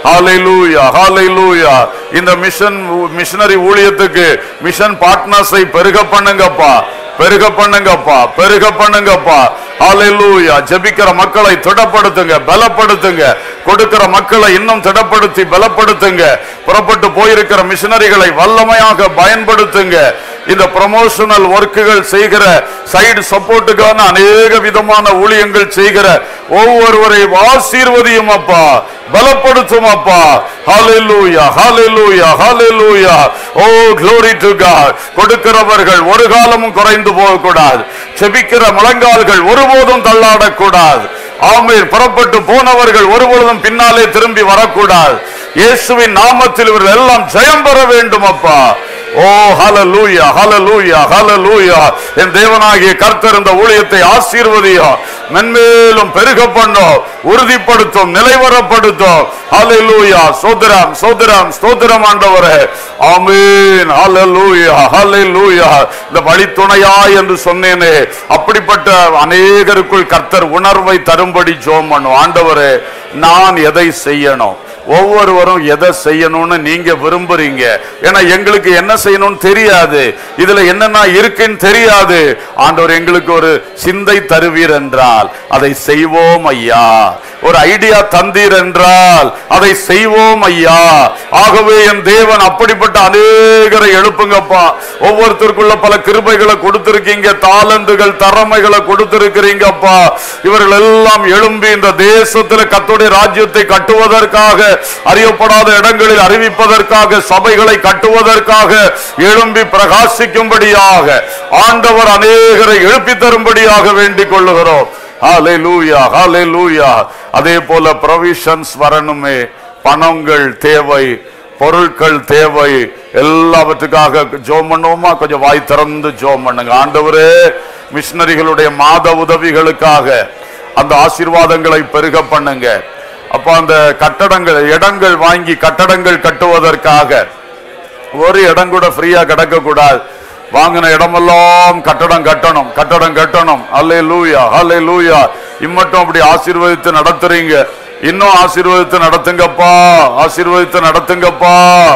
Speaker 1: ஹalleluya ஹalleluya இந்த மிஷன் மிஷனரி ஊழியத்துக்கு மிஷன் பார்ட்னர்ஸை பெருக பண்ணுங்கப்பா பெருக பண்ணுங்கப்பா பெருக பண்ணுங்கப்பா ஹalleluya ஜெபிக்கிற மக்களை திடப்படுத்துங்க பலப்படுத்துங்க கொடுக்கிற மக்களை இன்னும் திடப்படுத்தி பலப்படுத்துங்க புறப்பட்டு போயிருக்கிற மிஷனரிகளை வல்லமையாக பயன்படுத்துங்க இந்த ப்ரமோஷனல் ஒர்க்குகள் செய்கிற சைடு சப்போர்ட்டுக்கான அநேக விதமான ஊழியங்கள் செய்கிற ஒவ்வொருவரையும் ஆசீர்வதியும் அப்பா பலப்படுத்தும் அப்பா ஹalleluya ஹalleluya ஹalleluya ஓ glory to god கொடுக்கிறவர்கள் ஒரு காலமும் குறைந்து போக கூடாது செபிக்கிற முழங்கால்கள் ஒருபோதும் தள்ளாடக்கூடாது ஆமீர் புறப்பட்டு போனவர்கள் ஒருபொழுதும் பின்னாலே திரும்பி வரக்கூடாது இயேசுவின் நாமத்தில் இவர்கள் எல்லாம் ஜெயம் பெற வேண்டும் அப்பா ஓ ஹalleluya ஹalleluya ஹalleluya என் தேவனாகிய கர்த்தர் இந்த ஊழியத்தை ஆசீர்வதியா மென்மேலும் பெருக பண்ணும் உறுதிப்படுத்தும் நிலைவரப்படுத்தும் ஹalleluya சோதரம் சோதரம் ஸ்தோத்திரம் ஆண்டவரே ஆமென் ஹalleluya ஹalleluya இந்த வழித்துணையா என்று சொன்னேனே அப்படிப்பட்ட அநேகருக்குள் கர்த்தர் உணர்வை தரும்படி ஜோம் பண்ணும் ஆண்டவரே நான் எதை செய்யணும் ஒவ்வொருவரும் எதை செய்யணும்னு நீங்க விரும்புறீங்க ஏன்னா எங்களுக்கு என்ன செய்யணும்னு தெரியாது இதுல என்னென்ன இருக்குன்னு தெரியாது ஆண்டவர் எங்களுக்கு ஒரு சிந்தை தருவீர் என்றால் அதை செய்வோம் ஐயா ஒரு ஐடியா தந்தீர் என்றால் அதை செய்வோம் ஐயா ஆகவே என் தேவன் அப்படிப்பட்ட அநேகரை எழுப்புங்கப்பா ஒவ்வொருத்தருக்குள்ள பல கிருபைகளை கொடுத்திருக்கீங்க தாளந்துகள் திறமைகளை கொடுத்திருக்கிறீங்கப்பா இவர்கள் எல்லாம் எழும்பி இந்த தேசத்துல கத்தோடைய ராஜ்யத்தை கட்டுவதற்காக அறியப்படாத இடங்களில் அறிவிப்பதற்காக சபைகளை கட்டுவதற்காக எழும்பி பிரகாசிக்கும்படியாக ஆண்டவர் அநேகரை எழுப்பி தரும்படியாக வேண்டிக் கொள்ளுகிறோம் ஹalleluya ஹalleluya அதே போல ப்ரொவிஷன்ஸ் வரணுமே பணங்கள் தேவை பொருட்கள் தேவை எல்லாவற்றுக்காக ஜோம் பண்ணுவோமா கொஞ்சம் வாய் திறந்து ஜோம் பண்ணுங்க ஆண்டவரே மிஷனரிகளுடைய மாத உதவிகளுக்காக அந்த ஆசீர்வாதங்களை பெருக பண்ணுங்க அப்ப அந்த கட்டடங்கள் இடங்கள் வாங்கி கட்டடங்கள் கட்டுவதற்காக ஒரு இடம் கூட ஃப்ரீயா கிடக்க கூடாது வாங்கின இடமெல்லாம் கட்டடம் கட்டணும் கட்டடம் கட்டணும் அல்லே லூயா அல்லே லூயா இம்மட்டும் அப்படி ஆசீர்வதித்து நடத்துறீங்க இன்னும் ஆசீர்வதித்து நடத்துங்கப்பா ஆசீர்வதித்து நடத்துங்கப்பா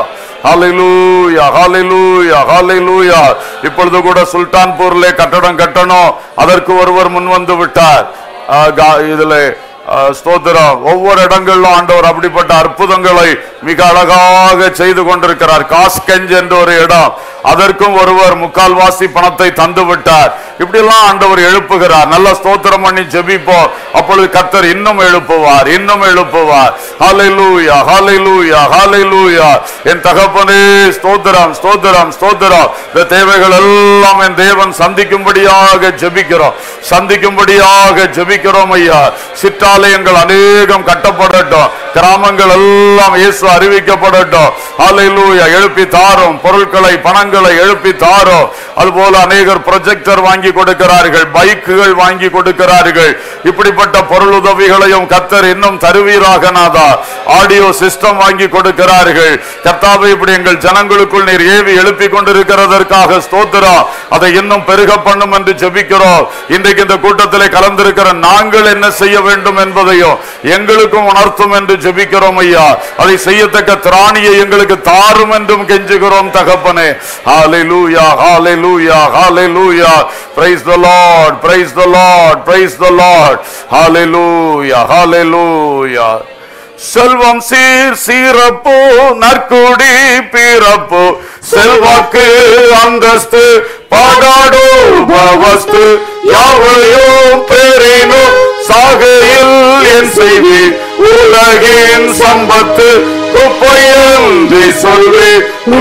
Speaker 1: ஹalleluya ஹalleluya ஹalleluya இப்பொழுது கூட சுல்தான்பூர்ல கட்டடம் கட்டணும் அதற்கு ஒருவர் முன் வந்து விட்டார் ஆ, கா- இதுல ஆ, ஸ்தோத்திரம் ஒவ்வொரு இடங்களிலும் ஆண்டவர் அப்படிப்பட்ட அற்புதங்களை மிக அழகாக செய்து கொண்டிருக்கிறார் காஸ்கெஞ்ச் என்ற ஒரு இடம் அதற்கும் ஒருவர் முக்கால்வாசி பணத்தை தந்து விட்டார் இப்படி எல்லாம் ஆண்டவர் எழுப்புகிறார் நல்ல ஸ்தோத்திரம் பண்ணி ஜெபிப்போம் அப்பொழுது கர்த்தர் இன்னும் எழுப்புவார் இன்னும் எழுப்புவார் ஹalleluya ஹalleluya ஹalleluya என் தகப்பனே ஸ்தோத்திரம் ஸ்தோத்திரம் ஸ்தோத்திரம் இந்த தேவைகள் எல்லாம் என் தேவன் சந்திக்கும்படியாக ஜெபிக்கிறோம் சந்திக்கும்படியாக ஜெபிக்கிறோம் ஐயா சிற்றாலயங்கள் அநேகம் கட்டப்படட்டும் கிராமங்கள் எல்லாம் இயேசு அறிவிக்கப்படட்டும் ஹalleluya எழுப்பி தாரும் பொருட்களை பணங்களை எழுப்பி தாரும் அதுபோல அநேகர் ப்ரொஜெக்டர் வாங்கி கொடுக்கிறார்கள் பைக்குகள் வாங்கி கொடுக்கிறார்கள் இப்படிப்பட்ட பொருள் உதவிகளையும் கத்தர் இன்னும் தருவீராக நாதா ஆடியோ சிஸ்டம் வாங்கி கொடுக்கிறார்கள் கர்த்தாவை இப்படி எங்கள் ஜனங்களுக்குள் நீர் ஏவி எழுப்பி கொண்டிருக்கிறதற்காக ஸ்தோத்திரம் அதை இன்னும் பெருக பண்ணும் என்று ஜெபிக்கிறோம் இன்றைக்கு இந்த கூட்டத்திலே கலந்திருக்கிற நாங்கள் என்ன செய்ய வேண்டும் என்பதையும் எங்களுக்கும் உணர்த்தும் என்று ஜெபிக்கிறோம் ஐயா அதை செய்யத்தக்க திராணியை எங்களுக்கு தாரும் என்றும் கெஞ்சுகிறோம் தகப்பனே ஹalleluya ஹalleluya ஹalleluya praise the lord praise the lord praise the lord hallelujah hallelujah செல்வம் சீர் சீரப்போ நற்குடி பிறப்போ செல்வாக்கு அந்தஸ்து பாடாடோ பவஸ்து யாவையும் பெறினோ சாகையில் என் செய்தி உலகின் சம்பத்து குப்பையன்றி சொல்லி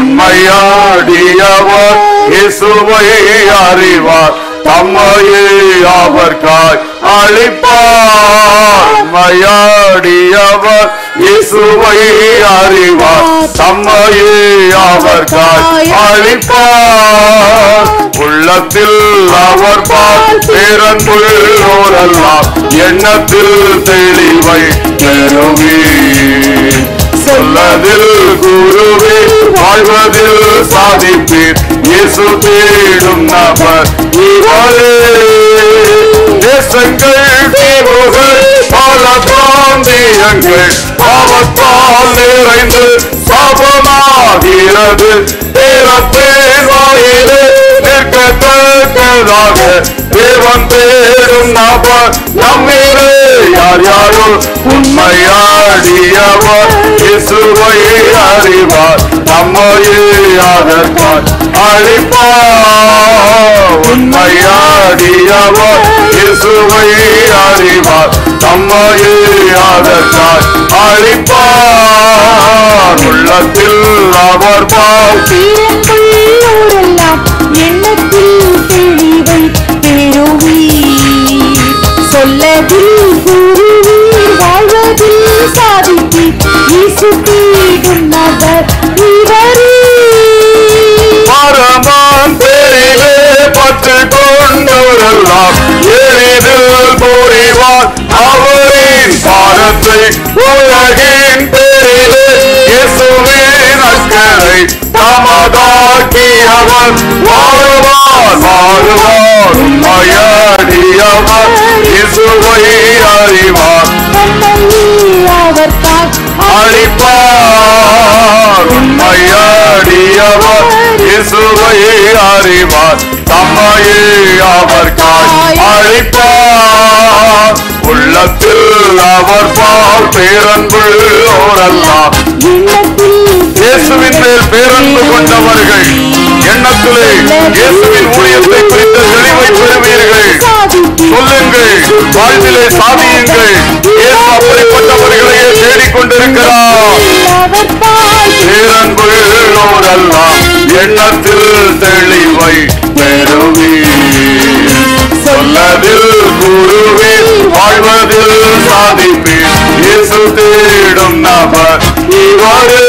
Speaker 1: உண்மையாடியவர் இயேசுவை அறிவார் தம்மையே அவர்காய் அழிப்பார் உண்மையாடியவர் இயேசுவை அறிவார் தம்மையே அவர்காய் அழிப்பார் உள்ளத்தில் அவர் பால் பேரன்புள்ளோரெல்லாம் எண்ணத்தில் தெளிவை பெறுவே சொல்லதில் குருவே வாழ்வதில் சாதிப்பீர் இயேசு தேடும் நபர் இவரே தேசங்கள் தீவுகள் பல பிராந்தியங்கள் பாவத்தால் நிறைந்து சாபமாகிறது பிறப்பேன் வாயிலே நிற்கத்தக்கதாக தேவன் தேடும் நபர் நம்மிலே யார் யாரோ உண்மையாடியவர் இயேசுவை அறிவார் நம்மையே அதற்காய் அழிப்பார் உண்மையாடியவர் இயேசுவை அறிவார் நம்மையே அதற்காய் அழிப்பார் உள்ளத்தில் அவர் பால்
Speaker 3: தீரக்குள்ளோரெல்லாம் எண்ணத்தில் தெளிவை பெறுவீர் சொல்லதில் கூறுவீர் வாழ்வதில் சாதிப்பீர் இயேசு தேடும் நபர் இவரே
Speaker 1: பரமான் பேரிலே பற்று கொண்டவரெல்லாம் எளிதில் புரிவார் அவரின் பாரத்தை உலகின் பேரிலே இயேசுவின் அக்கறை தமதாக்கியவர் வாழ்வார் வாழ்வார் உண்மையடியவர் இயேசுவை அறிவார்
Speaker 3: நம்மையே அவர் தாய்
Speaker 1: அழிப்பார் உண்மையடியவர் இயேசுவை அறிவார் தம்மையே அவர் காய் அழிப்பார் உள்ளத்தில் அவர் பால் பேரன்புள்ளோரெல்லாம்
Speaker 3: எண்ணத்தில்
Speaker 1: இயேசுவின் மேல் பேரன்பு கொண்டவர்கள் எண்ணத்திலே இயேசுவின் ஊழியத்தை குறித்த தெளிவை பெறுவீர்கள் சொல்லுங்கள் வாழ்விலே சாதியுங்கள் இயேசு அப்படிப்பட்டவர்களையே தேடிக்கொண்டிருக்கிறார்
Speaker 3: அவர் தாய்
Speaker 1: பேரன்புள்ளோரெல்லாம் எண்ணத்தில் தெளிவை பெறுவீர் சொல்லதில் கூறுவீர் வாழ்வதில் சாதிப்பீர் இயேசு தேடும் நபர் இவரே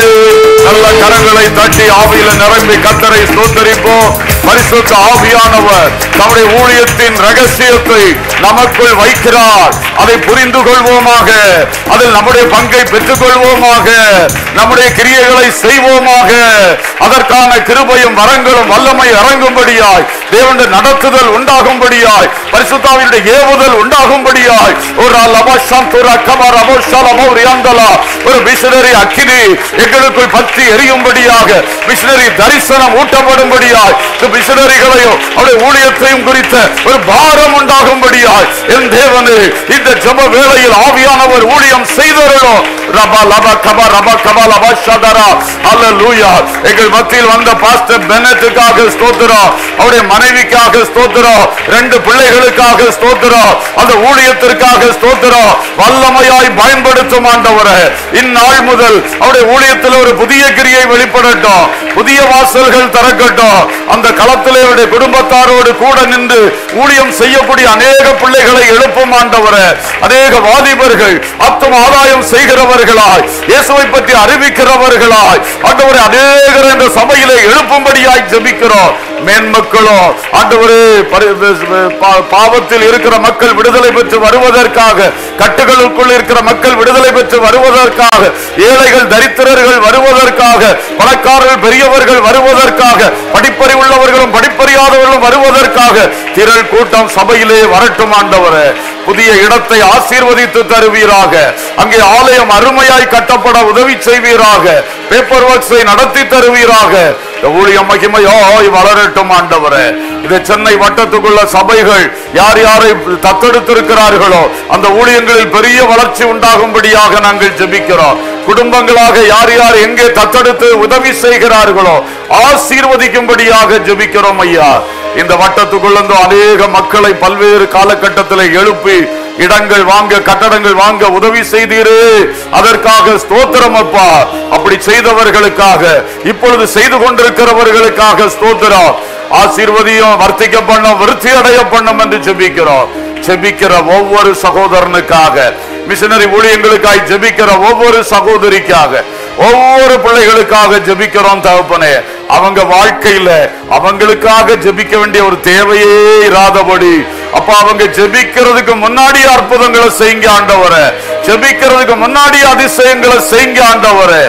Speaker 1: நல்ல கரங்களை தட்டி ஆவியில நிரம்பி கத்தரை ஸ்தோத்தரிப்போம் பரிசுத்த ஆவியானவர் நம்முடைய ஊழியத்தின் ரகசியத்தை நமக்குள் வைக்கிறார் அதை புரிந்து கொள்வோமாக அதில் நம்முடைய பங்கை பெற்றுக் கொள்வோமாக நம்முடைய கிரியைகளை செய்வோமாக அதற்கான கிருபையும் வரங்களும் வல்லமை இறங்கும்படியாய் தேவனுடைய நடத்துதல் உண்டாகும்படியாய் பரிசுத்தாவினுடைய ஏவுதல் உண்டாகும்படியாய் ஒரு லபஷம் துர கமர் அபோஷால் அமௌரியாந்தலா ஒரு மிஷனரி அக்கினி எங்களுக்குள் பற்றி எரியும்படியாக மிஷனரி தரிசனம் ஊட்டப்படும்படியாய் இந்த மிஷனரிகளையும் அவருடைய ஊழியத்தையும் குறித்த ஒரு பாரம் உண்டாகும்படியாய் என் தேவனே இந்த ஜெப வேளையில் ஆவியானவர் ஊழியம் செய்தவர்களும் ரபா லபா கபா ரபா கபா லபா ஷதரா அல்லேலூயா எங்கள் மத்தியில் வந்த பாஸ்டர் பெனட்டுக்காக ஸ்தோத்திரம் அவருடைய மனைவிக்காக ஸ்தோத்திரம் ரெண்டு பிள்ளைகளுக்காக ஸ்தோத்திரம் அந்த ஊழியத்திற்காக ஸ்தோத்திரம் வல்லமையாய் பயன்படுத்தும் ஆண்டவரே இந்நாள் முதல் அவருடைய ஊழியத்தில் ஒரு புதிய கிரியை வெளிப்படட்டும் புதிய வாசல்கள் திறக்கட்டும் அந்த களத்திலே அவருடைய குடும்பத்தாரோடு கூட நின்று ஊழியம் செய்யக்கூடிய அநேக பிள்ளைகளை எழுப்பும் ஆண்டவரே அநேக வாலிபர்கள் அத்தும் ஆதாயம் செய்கிறவர்களாய் இயேசுவை பற்றி அறிவிக்கிறவர்களாய் ஆண்டவரே அநேகர் இந்த சபையிலே எழுப்பும்படியாய் ஜெபிக்கிறோம் மேன்மக்களோ ஆண்டவரே பரி- பா- பாவத்தில் இருக்கிற மக்கள் விடுதலை பெற்று வருவதற்காக கட்டுகளுக்குள் இருக்கிற மக்கள் விடுதலை பெற்று வருவதற்காக ஏழைகள் தரித்திரர்கள் வருவதற்காக பணக்காரர்கள் பெரியவர்கள் வருவதற்காக படிப்பறிவுள்ளவர்களும் படிப்பறியாதவர்களும் வருவதற்காக திரள் கூட்டம் சபையிலே வரட்டும் ஆண்டவரே புதிய இடத்தை ஆசீர்வதித்து தருவீராக அங்கே ஆலயம் அருமையாய் கட்டப்பட உதவி செய்வீராக பேப்பர் ஒர்க்ஸை நடத்தி தருவீராக இந்த ஊழியம் மகிமையாய் வளரட்டும் ஆண்டவரே இது சென்னை வட்டத்துக்குள்ள சபைகள் யார் யாரை தத்தெடுத்திருக்கிறார்களோ அந்த ஊழியங்களில் பெரிய வளர்ச்சி உண்டாகும்படியாக நாங்கள் ஜெபிக்கிறோம் குடும்பங்களாக யார் யார் எங்கே தத்தெடுத்து உதவி செய்கிறார்களோ ஆசீர்வதிக்கும்படியாக ஜெபிக்கிறோம் ஐயா இந்த வட்டத்துக்குள்ள இருந்து அநேக மக்களை பல்வேறு காலகட்டத்தில் எழுப்பி இடங்கள் வாங்க கட்டடங்கள் வாங்க உதவி செய்தீரே அதற்காக ஸ்தோத்திரம் அப்பா அப்படி செய்தவர்களுக்காக இப்பொழுது செய்து கொண்டிருக்கிறவர்களுக்காக ஸ்தோத்திரம் ஆசீர்வதியும் வர்த்திக்க பண்ணும் விருத்தி அடைய பண்ணும் என்று ஜெபிக்கிறோம் ஜெபிக்கிற ஒவ்வொரு சகோதரனுக்காக மிஷனரி ஊழியங்களுக்காய் ஜெபிக்கிற ஒவ்வொரு சகோதரிக்காக ஒவ்வொரு பிள்ளைகளுக்காக ஜெபிக்கிறோம் தகப்பனே அவங்க வாழ்க்கையில அவங்களுக்காக ஜெபிக்க வேண்டிய ஒரு தேவையே இராதபடி அப்ப அவங்க ஜெபிக்கிறதுக்கு முன்னாடி அற்புதங்களை செய்யுங்க ஆண்டவரே ஜெபிக்கிறதுக்கு முன்னாடி அதிசயங்களை செய்யுங்க ஆண்டவரே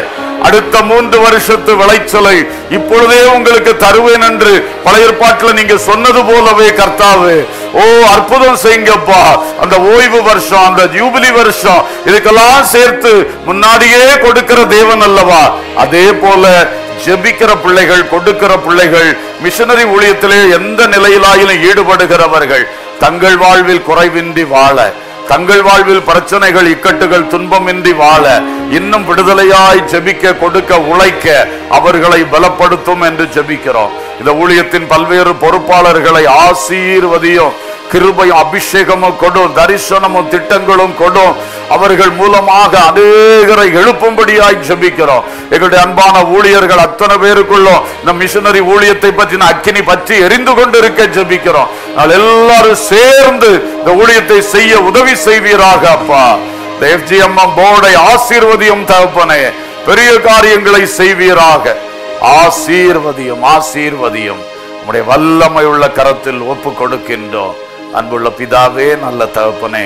Speaker 1: அடுத்த மூன்று வருஷத்து விளைச்சலை இப்பொழுதே உங்களுக்கு தருவேன் என்று பழைய ஏற்பாட்டில் நீங்க சொன்னது போலவே கர்த்தாவே ஓ அற்புதம் செய்யுங்கப்பா அந்த ஓய்வு வருஷம் அந்த ஜூபிலி வருஷம் இதுக்கெல்லாம் சேர்த்து முன்னாடியே கொடுக்கிற தேவன் அல்லவா அதே போல ஜெபிக்கிற பிள்ளைகள் கொடுக்கிற பிள்ளைகள் மிஷனரி ஊழியத்திலே எந்த நிலையிலாயிலும் ஈடுபடுகிறவர்கள் தங்கள் வாழ்வில் குறைவின்றி வாழ தங்கள் வாழ்வில் பிரச்சனைகள் இக்கட்டுகள் துன்பமின்றி வாழ இன்னும் விடுதலையாய் ஜெபிக்க கொடுக்க உழைக்க அவர்களை பலப்படுத்தும் என்று ஜெபிக்கிறோம் இந்த ஊழியத்தின் பல்வேறு பொறுப்பாளர்களை ஆசீர்வதியும் கிருபையும் அபிஷேகமும் கொடும் தரிசனமும் திட்டங்களும் கொடும் அவர்கள் மூலமாக அநேகரை எழுப்பும்படியாய் ஜெபிக்கிறோம் எங்களுடைய அன்பான ஊழியர்கள் அத்தனை பேருக்குள்ளும் இந்த மிஷனரி ஊழியத்தை பற்றின அக்கினி பற்றி எரிந்து கொண்டிருக்க ஜெபிக்கிறோம் நாங்கள் எல்லாரும் சேர்ந்து இந்த ஊழியத்தை செய்ய உதவி செய்வீராக அப்பா இந்த எஃப்ஜிஎம்எம் போர்டை ஆசீர்வதியும் தகப்பனே பெரிய காரியங்களை செய்வீராக ஆசீர்வதியும் ஆசீர்வதியும் உம்முடைய வல்லமை உள்ள கரத்தில் ஒப்பு கொடுக்கின்றோம் அன்புள்ள பிதாவே நல்ல தகப்பனே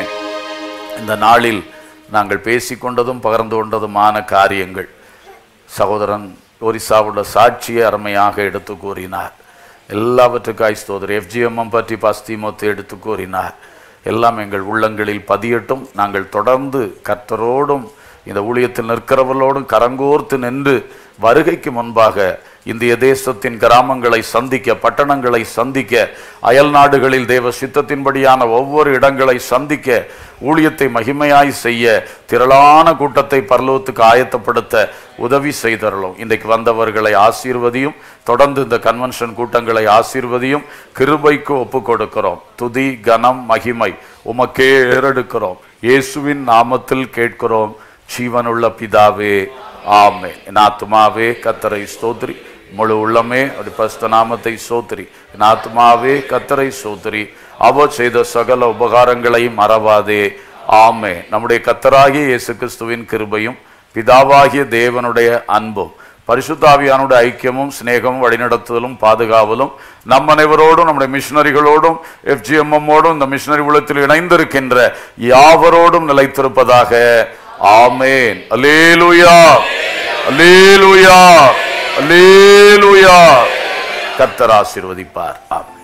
Speaker 1: இந்த நாளில் நாங்கள் பேசிக்கொண்டதும் பகிர்ந்து கொண்டதுமான காரியங்கள் சகோதரன் ஒரிசாவுள்ள சாட்சியை அருமையாக எடுத்து கூறினார் எல்லாவற்றுக்காய் ஸ்தோதர் எஃப்ஜிஎம்எம் பற்றி பஸ்திமொத்து எடுத்து கூறினார் எல்லாம் எங்கள் உள்ளங்களில் பதியட்டும் நாங்கள் தொடர்ந்து கர்த்தரோடும் இந்த ஊழியத்தில் நிற்கிறவர்களோடும் கரங்கோர்த்து நின்று வருகைக்கு முன்பாக இந்திய தேசத்தின் கிராமங்களை சந்திக்க பட்டணங்களை சந்திக்க அயல் நாடுகளில் தேவ சித்தத்தின்படியான ஒவ்வொரு இடங்களை சந்திக்க ஊழியத்தை மகிமையாய் செய்ய திரளான கூட்டத்தை பரலோகத்துக்கு ஆயத்தப்படுத்த உதவி செய்தரலும் இன்றைக்கு வந்தவர்களை ஆசீர்வதியும் தொடர்ந்து இந்த கன்வென்ஷன் கூட்டங்களை ஆசீர்வதியும் கிருபைக்கு ஒப்பு கொடுக்கிறோம் துதி கனம் மகிமை உமக்கே ஏறெடுக்கிறோம் இயேசுவின் நாமத்தில் கேட்கிறோம் ஜீவனுள்ள பிதாவே ஆமே என் ஆத்துமாவே கத்தரை ஸ்தோத்திரி முழு உள்ளமே அப்படி பஸ்த நாமத்தை சோத்திரி என் ஆத்துமாவே கத்தரை சோத்திரி அவ செய்த சகல உபகாரங்களை மறவாதே ஆமே நம்முடைய கத்தராகிய இயேசு கிறிஸ்துவின் கிருபையும் பிதாவாகிய தேவனுடைய அன்பும் பரிசுத்தாவியானுடைய ஐக்கியமும் சிநேகமும் வழிநடத்துதலும் பாதுகாவலும் நம் அனைவரோடும் நம்முடைய மிஷினரிகளோடும் எஃப்ஜிஎம்எம்மோடும் இந்த மிஷினரி உலகத்தில் இணைந்திருக்கின்ற யாவரோடும் நிலைத்திருப்பதாக ஆமேன் அல்லேலூயா அல்லேலூயா அல்லேலூயா கர்த்தர் ஆசீர்வதிப்பார் ஆமென்